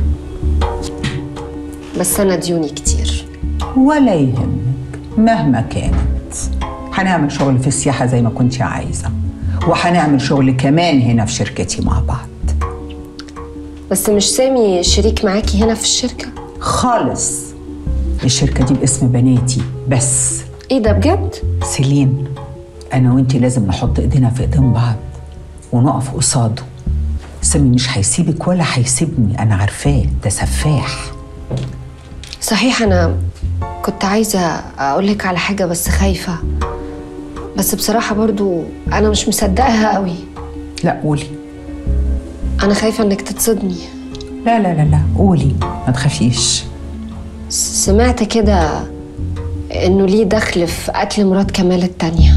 بس انا ديوني كتير ولا يهمك مهما كانت هنعمل شغل في السياحة زي ما كنت عايزة وهنعمل شغل كمان هنا في شركتي مع بعض بس مش سامي شريك معاكي هنا في الشركه خالص الشركة دي باسم بناتي بس ايه ده بجد سيلين أنا وإنتي لازم نحط إيدينا في إيدين بعض ونقف قصاده سامي مش هيسيبك ولا هيسيبني أنا عارفاه ده سفاح صحيح انا كنت عايزه اقولك على حاجه بس خايفه بس بصراحه برضو انا مش مصدقها قوي لا قولي انا خايفه انك تتصدمي لا لا لا لا قولي ما تخافيش سمعت كده انه ليه دخل في قتل مرات كمال التانية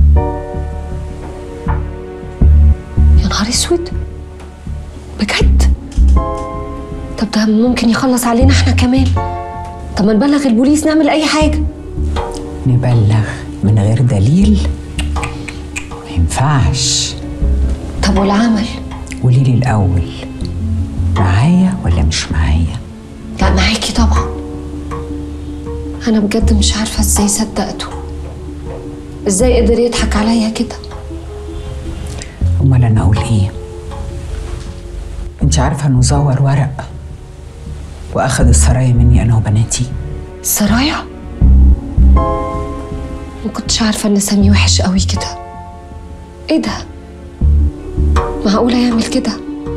يا نهار اسود بجد طب ده ممكن يخلص علينا احنا كمان طب ما نبلغ البوليس نعمل اي حاجه نبلغ من غير دليل ما ينفعش طب والعمل قولي لي الأول معايا ولا مش معايا لا معاكي طبعا انا بجد مش عارفه ازاي صدقته ازاي قدر يضحك عليا كده أمال أنا أقول إيه أنت عارفة إنه زور ورق وأخد السرايا مني أنا وبناتي سرايا ما كنتش عارفه ان سامي وحش قوي كده ايه ده معقوله يعمل كده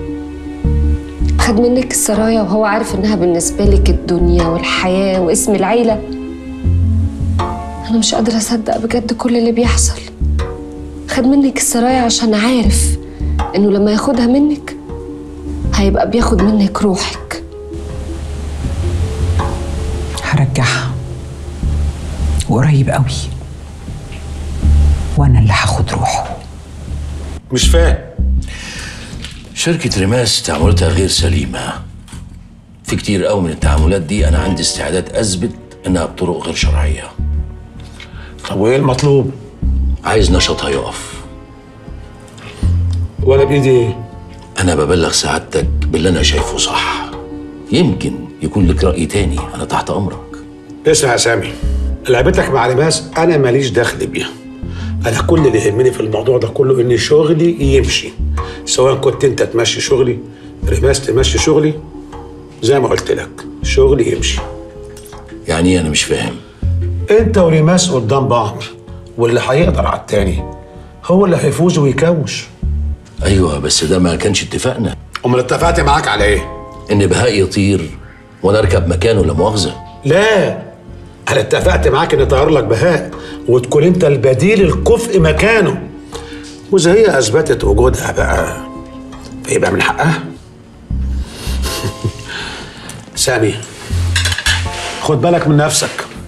خد منك السرايا وهو عارف انها بالنسبه لك الدنيا والحياه واسم العيله انا مش قادره اصدق بجد كل اللي بيحصل خد منك السرايا عشان عارف انه لما ياخدها منك هيبقى بياخد منك روحك هرجعها وقريب قوي وأنا اللي هاخد روحه مش فاهم شركة ريماس تعاملاتها غير سليمة في كتير قوي من التعاملات دي أنا عندي استعداد أثبت إنها بطرق غير شرعية طب وايه المطلوب؟ عايز نشاطها يقف وانا بايدي ايه؟ أنا ببلغ سعادتك باللي أنا شايفه صح يمكن يكون لك رأي تاني أنا تحت أمرك اسمع يا سامي لعبتك مع ريماس انا ماليش دخل بيها انا كل اللي يهمني في الموضوع ده كله ان شغلي يمشي سواء كنت انت تمشي شغلي ريماس تمشي شغلي زي ما قلت لك شغلي يمشي يعني إيه أنا مش فاهم انت وريماس قدام بعض واللي هيقدر على التاني هو اللي هيفوز ويكوش ايوه بس ده ما كانش اتفاقنا امال اتفقت معاك على ايه ان بهاء يطير وانا اركب مكانه لا مؤاخذه لا انا اتفقت معاك ان طير لك بهاء وتكون انت البديل الكفء مكانه واذا هي اثبتت وجودها بقى فيبقى من حقها سامي خد بالك من نفسك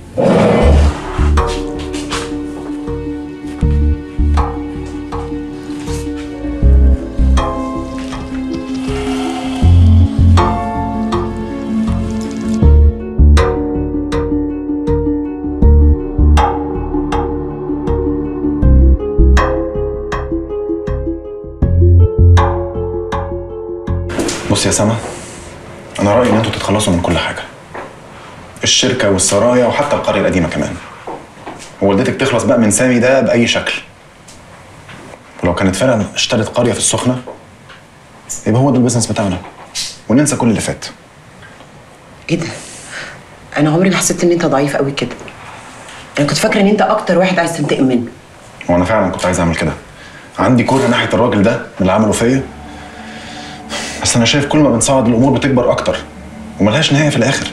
بص يا سما انا رايي ان انتوا تتخلصوا من كل حاجه الشركه والسرايا وحتى القريه القديمه كمان ووالدتك تخلص بقى من سامي ده باي شكل ولو كانت فعلا اشترت قريه في السخنه يبقى هو ده البيزنس بتاعنا وننسى كل اللي فات ايه ده انا عمري ما حسيت ان انت ضعيف قوي كده انا كنت فاكره ان انت اكتر واحد عايز تنتقم منه وانا فعلا كنت عايز اعمل كده عندي كره ناحيه الراجل ده من اللي عمله فيا بس انا شايف كل ما بنصعد الامور بتكبر اكتر وملهاش نهايه في الاخر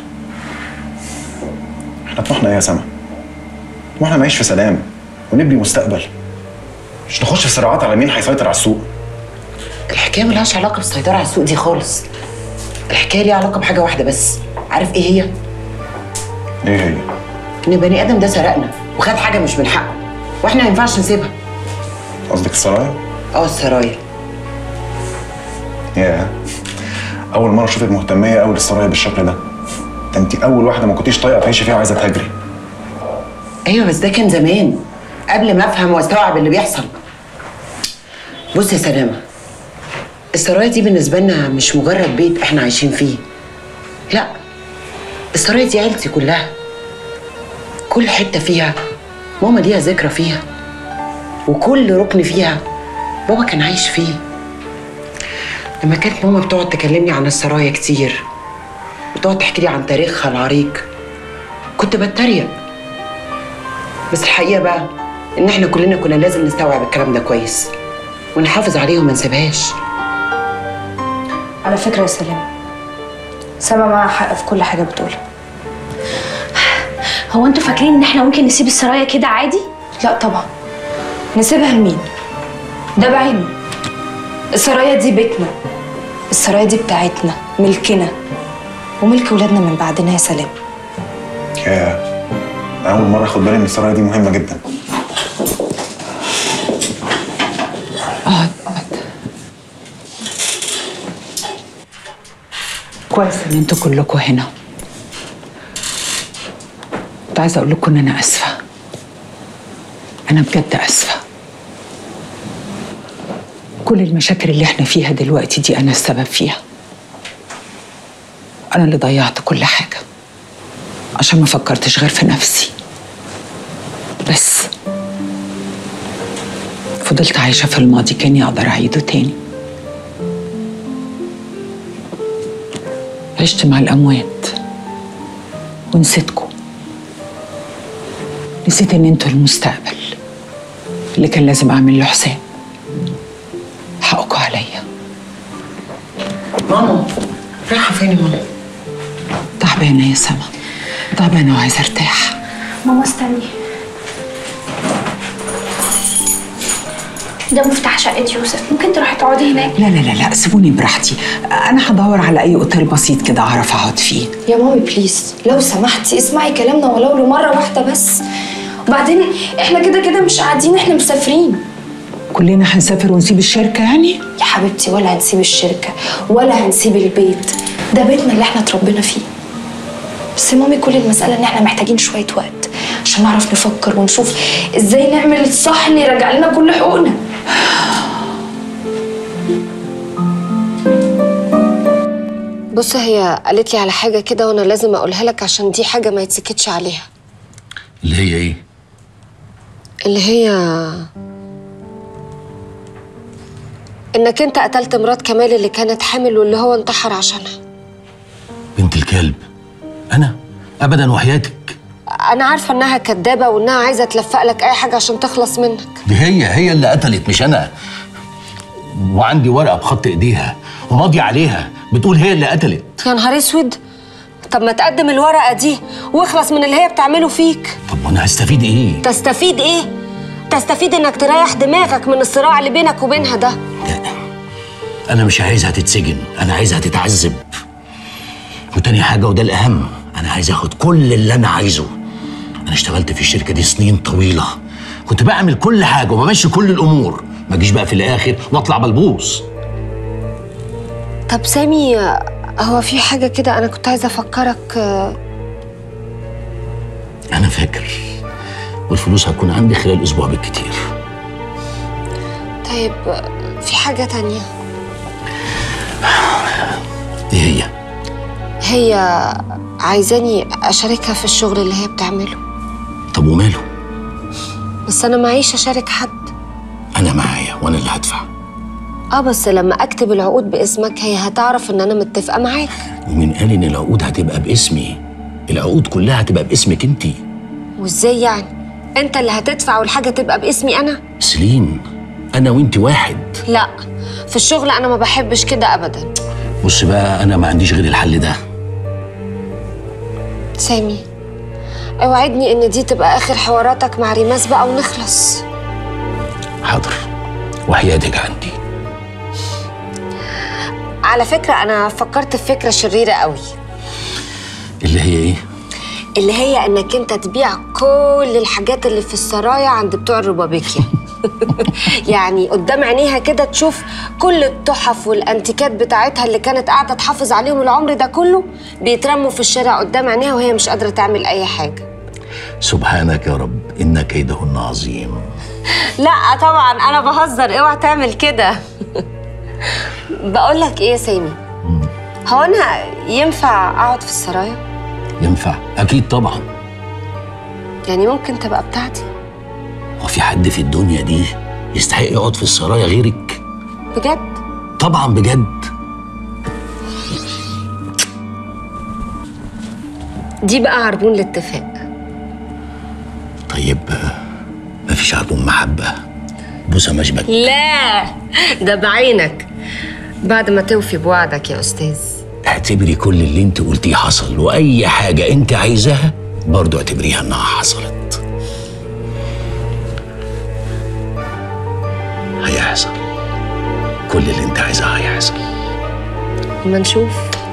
احنا طموحنا ايه يا سما طموحنا نعيش في سلام ونبني مستقبل مش نخش في صراعات على مين هيسيطر على السوق الحكايه ملهاش علاقه بالسيطره على السوق دي خالص الحكايه ليها علاقه بحاجه واحده بس عارف ايه هي ايه هي ان البني ادم ده سرقنا وخد حاجه مش من حقه واحنا ما ينفعش نسيبها قصدك السرايا اه السرايا يا اول مره اشوفك مهتميه قوي للسرايا بالشكل ده ده انت اول واحده ما كنتيش طايقه تعيشي فيها وعايزه تهاجري ايوه بس ده كان زمان قبل ما افهم واستوعب اللي بيحصل بص يا سلامه السرايا دي بالنسبه لنا مش مجرد بيت احنا عايشين فيه لا السرايا دي عيلتي كلها كل حته فيها ماما ليها ذكرى فيها وكل ركن فيها بابا كان عايش فيه لما كانت ماما بتقعد تكلمني عن السرايا كتير وتقعد تحكي لي عن تاريخها العريق كنت بتريق بس الحقيقه بقى ان احنا كلنا كنا لازم نستوعب الكلام ده كويس ونحافظ عليه وما نسيبهاش على فكرة يا سلام سما معاها حق في كل حاجة بتقولها هو انتوا فاكرين ان احنا ممكن نسيب السرايا كده عادي؟ لا طبعا نسيبها لمين؟ ده بعينه السرايا دي بيتنا السرايا دي بتاعتنا ملكنا وملك ولادنا من بعدنا يا سلام يا اول مره اخد بالي ان السرايا دي مهمه جدا اقعد اقعد كويس ان انتوا كلكم هنا كنت عايزه اقول لكم ان انا اسفه انا بجد اسفه كل المشاكل اللي احنا فيها دلوقتي دي انا السبب فيها انا اللي ضيعت كل حاجه عشان ما فكرتش غير في نفسي بس فضلت عايشة في الماضي كاني أقدر أعيده تاني عشت مع الأموات ونسيتكم نسيت إن انتوا المستقبل اللي كان لازم أعمل له حساب حقكم عليا ماما رايحه فين يا ماما تعبانة يا سما تعبانة وعايزة أرتاح ماما استني ده مفتاح شقة يوسف ممكن تروحي تقعدي هناك لا لا لا لا سيبوني براحتي أنا هدور على أي أوتيل بسيط كده أعرف أقعد فيه يا مامي بليز لو سمحتي اسمعي كلامنا ولو لمرة واحدة بس وبعدين احنا كده كده مش قاعدين احنا مسافرين كلنا هنسافر ونسيب الشركة يعني؟ يا حبيبتي ولا هنسيب الشركة ولا هنسيب البيت ده بيتنا اللي احنا اتربينا فيه بس يا مامي كل المسألة ان احنا محتاجين شوية وقت عشان نعرف نفكر ونشوف ازاي نعمل الصح اللي يرجع لنا كل حقوقنا بص هي قالت لي على حاجة كده وأنا لازم أقولها لك عشان دي حاجة ما يتسكتش عليها اللي هي ايه اللي هي إنك أنت قتلت مرات كمال اللي كانت حامل واللي هو انتحر عشانها بنت الكلب انا ابدا وحياتك أنا عارفة إنها كدابة وإنها عايزة تلفق لك أي حاجة عشان تخلص منك دي هي هي اللي قتلت مش انا وعندي ورقه بخط ايديها وماضيه عليها بتقول هي اللي قتلت يا نهار اسود طب ما تقدم الورقه دي واخلص من اللي هي بتعمله فيك طب وانا هستفيد ايه تستفيد ايه تستفيد انك تريح دماغك من الصراع اللي بينك وبينها ده انا مش عايزها تتسجن انا عايزها تتعذب وتاني حاجه وده الاهم انا عايز اخد كل اللي انا عايزه انا اشتغلت في الشركه دي سنين طويله كنت بعمل كل حاجه وبمشي كل الامور ما اجيش بقى في الاخر واطلع بلبوس طب سامي هو في حاجه كده انا كنت عايزه افكرك آه، انا فاكر والفلوس هتكون عندي خلال اسبوع بالكتير طيب آه، في حاجه تانية ايه هي هي عايزاني اشاركها في الشغل اللي هي بتعمله طب وماله بس انا معيش اشارك حد انا معايا وانا اللي هدفع اه بس لما اكتب العقود باسمك هي هتعرف ان انا متفقه معاك ومين قال ان العقود هتبقى باسمي العقود كلها هتبقى باسمك انتي وازاي يعني انت اللي هتدفع والحاجه تبقى باسمي انا سليم انا وانت واحد لا في الشغل انا ما بحبش كده ابدا بص بقى انا ما عنديش غير الحل ده سامي اوعدني ان دي تبقى اخر حواراتك مع ريماس بقى ونخلص حاضر وحياتك عندي على فكره انا فكرت في فكره شريره قوي اللي هي ايه اللي هي انك انت تبيع كل الحاجات اللي في السرايا عند بتوع الربابيكيا يعني قدام عينيها كده تشوف كل التحف والانتيكات بتاعتها اللي كانت قاعده تحافظ عليهم العمر ده كله بيترموا في الشارع قدام عينيها وهي مش قادره تعمل اي حاجه سبحانك يا رب ان كيدهن عظيم لا طبعا انا بهزر اوعى تعمل كده بقول لك ايه يا سامي هو انا ينفع اقعد في السرايا ينفع اكيد طبعا يعني ممكن تبقى بتاعتي هو في حد في الدنيا دي يستحق يقعد في السرايا غيرك بجد طبعا بجد دي بقى عربون الاتفاق طيب آه، مفيش عربون محبه بوسه مشبك لا ده بعينك بعد ما توفي بوعدك يا استاذ اعتبري كل اللي انت قلتيه حصل واي حاجه انت عايزاها برضو اعتبريها انها حصلت هيحصل كل اللي انت عايزاه هيحصل اما نشوف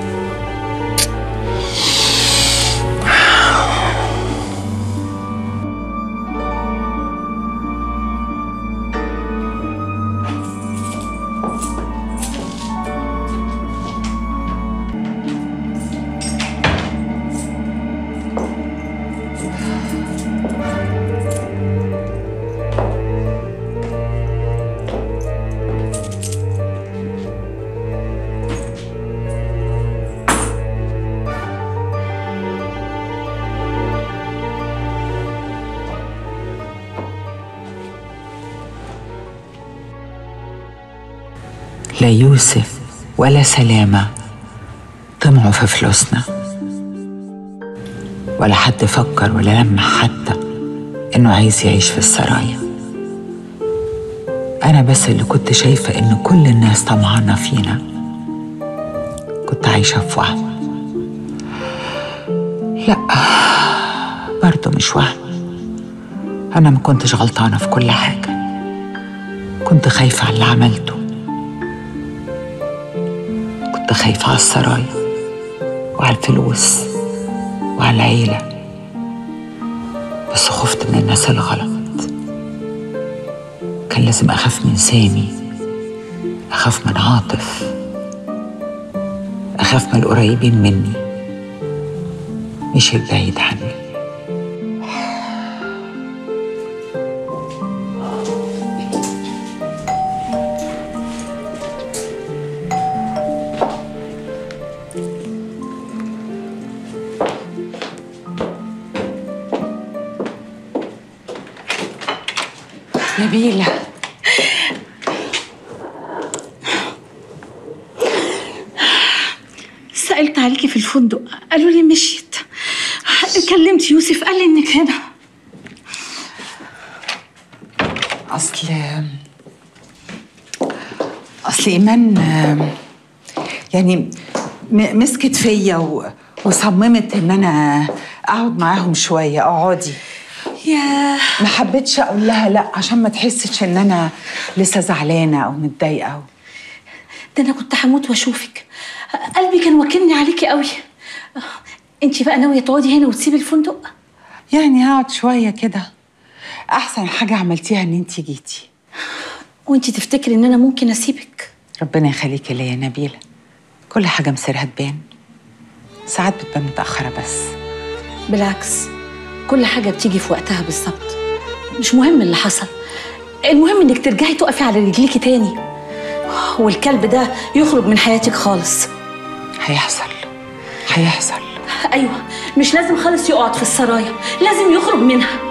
لا يوسف ولا سلامة طمعوا في فلوسنا ولا حد فكر ولا لمح حتى إنه عايز يعيش في السرايا أنا بس اللي كنت شايفة إن كل الناس طمعانة فينا كنت عايشة في وهم لا برضه مش وهم أنا ما كنتش غلطانة في كل حاجة كنت خايفة على اللي عملته كنت خايفة على السرايا وعلى الفلوس وعلى العيلة بس خفت من الناس الغلط كان لازم أخاف من سامي أخاف من عاطف أخاف من القريبين مني مش البعيد عني نبيلة سألت عليكي في الفندق قالوا لي مشيت كلمت يوسف قال لي انك هنا أصل اصل ايمان آم، يعني م- مسكت فيا و- وصممت ان انا اقعد معاهم شويه اقعدي ياه ما حبيتش اقول لها لا عشان ما تحسش ان انا لسه زعلانه او متضايقه ده انا كنت هموت واشوفك قلبي كان واكلني عليكي قوي انت بقى ناويه تقعدي هنا وتسيبي الفندق يعني هقعد شويه كده احسن حاجه عملتيها ان انت جيتي وانت تفتكري ان انا ممكن اسيبك ربنا يخليكي ليا يا نبيله كل حاجه مصيرها تبان ساعات بتبان متاخره بس بالعكس كل حاجه بتيجي في وقتها بالظبط مش مهم اللي حصل المهم انك ترجعي تقفي على رجليكي تاني والكلب ده يخرج من حياتك خالص هيحصل هيحصل ايوه مش لازم خالص يقعد في السرايا لازم يخرج منها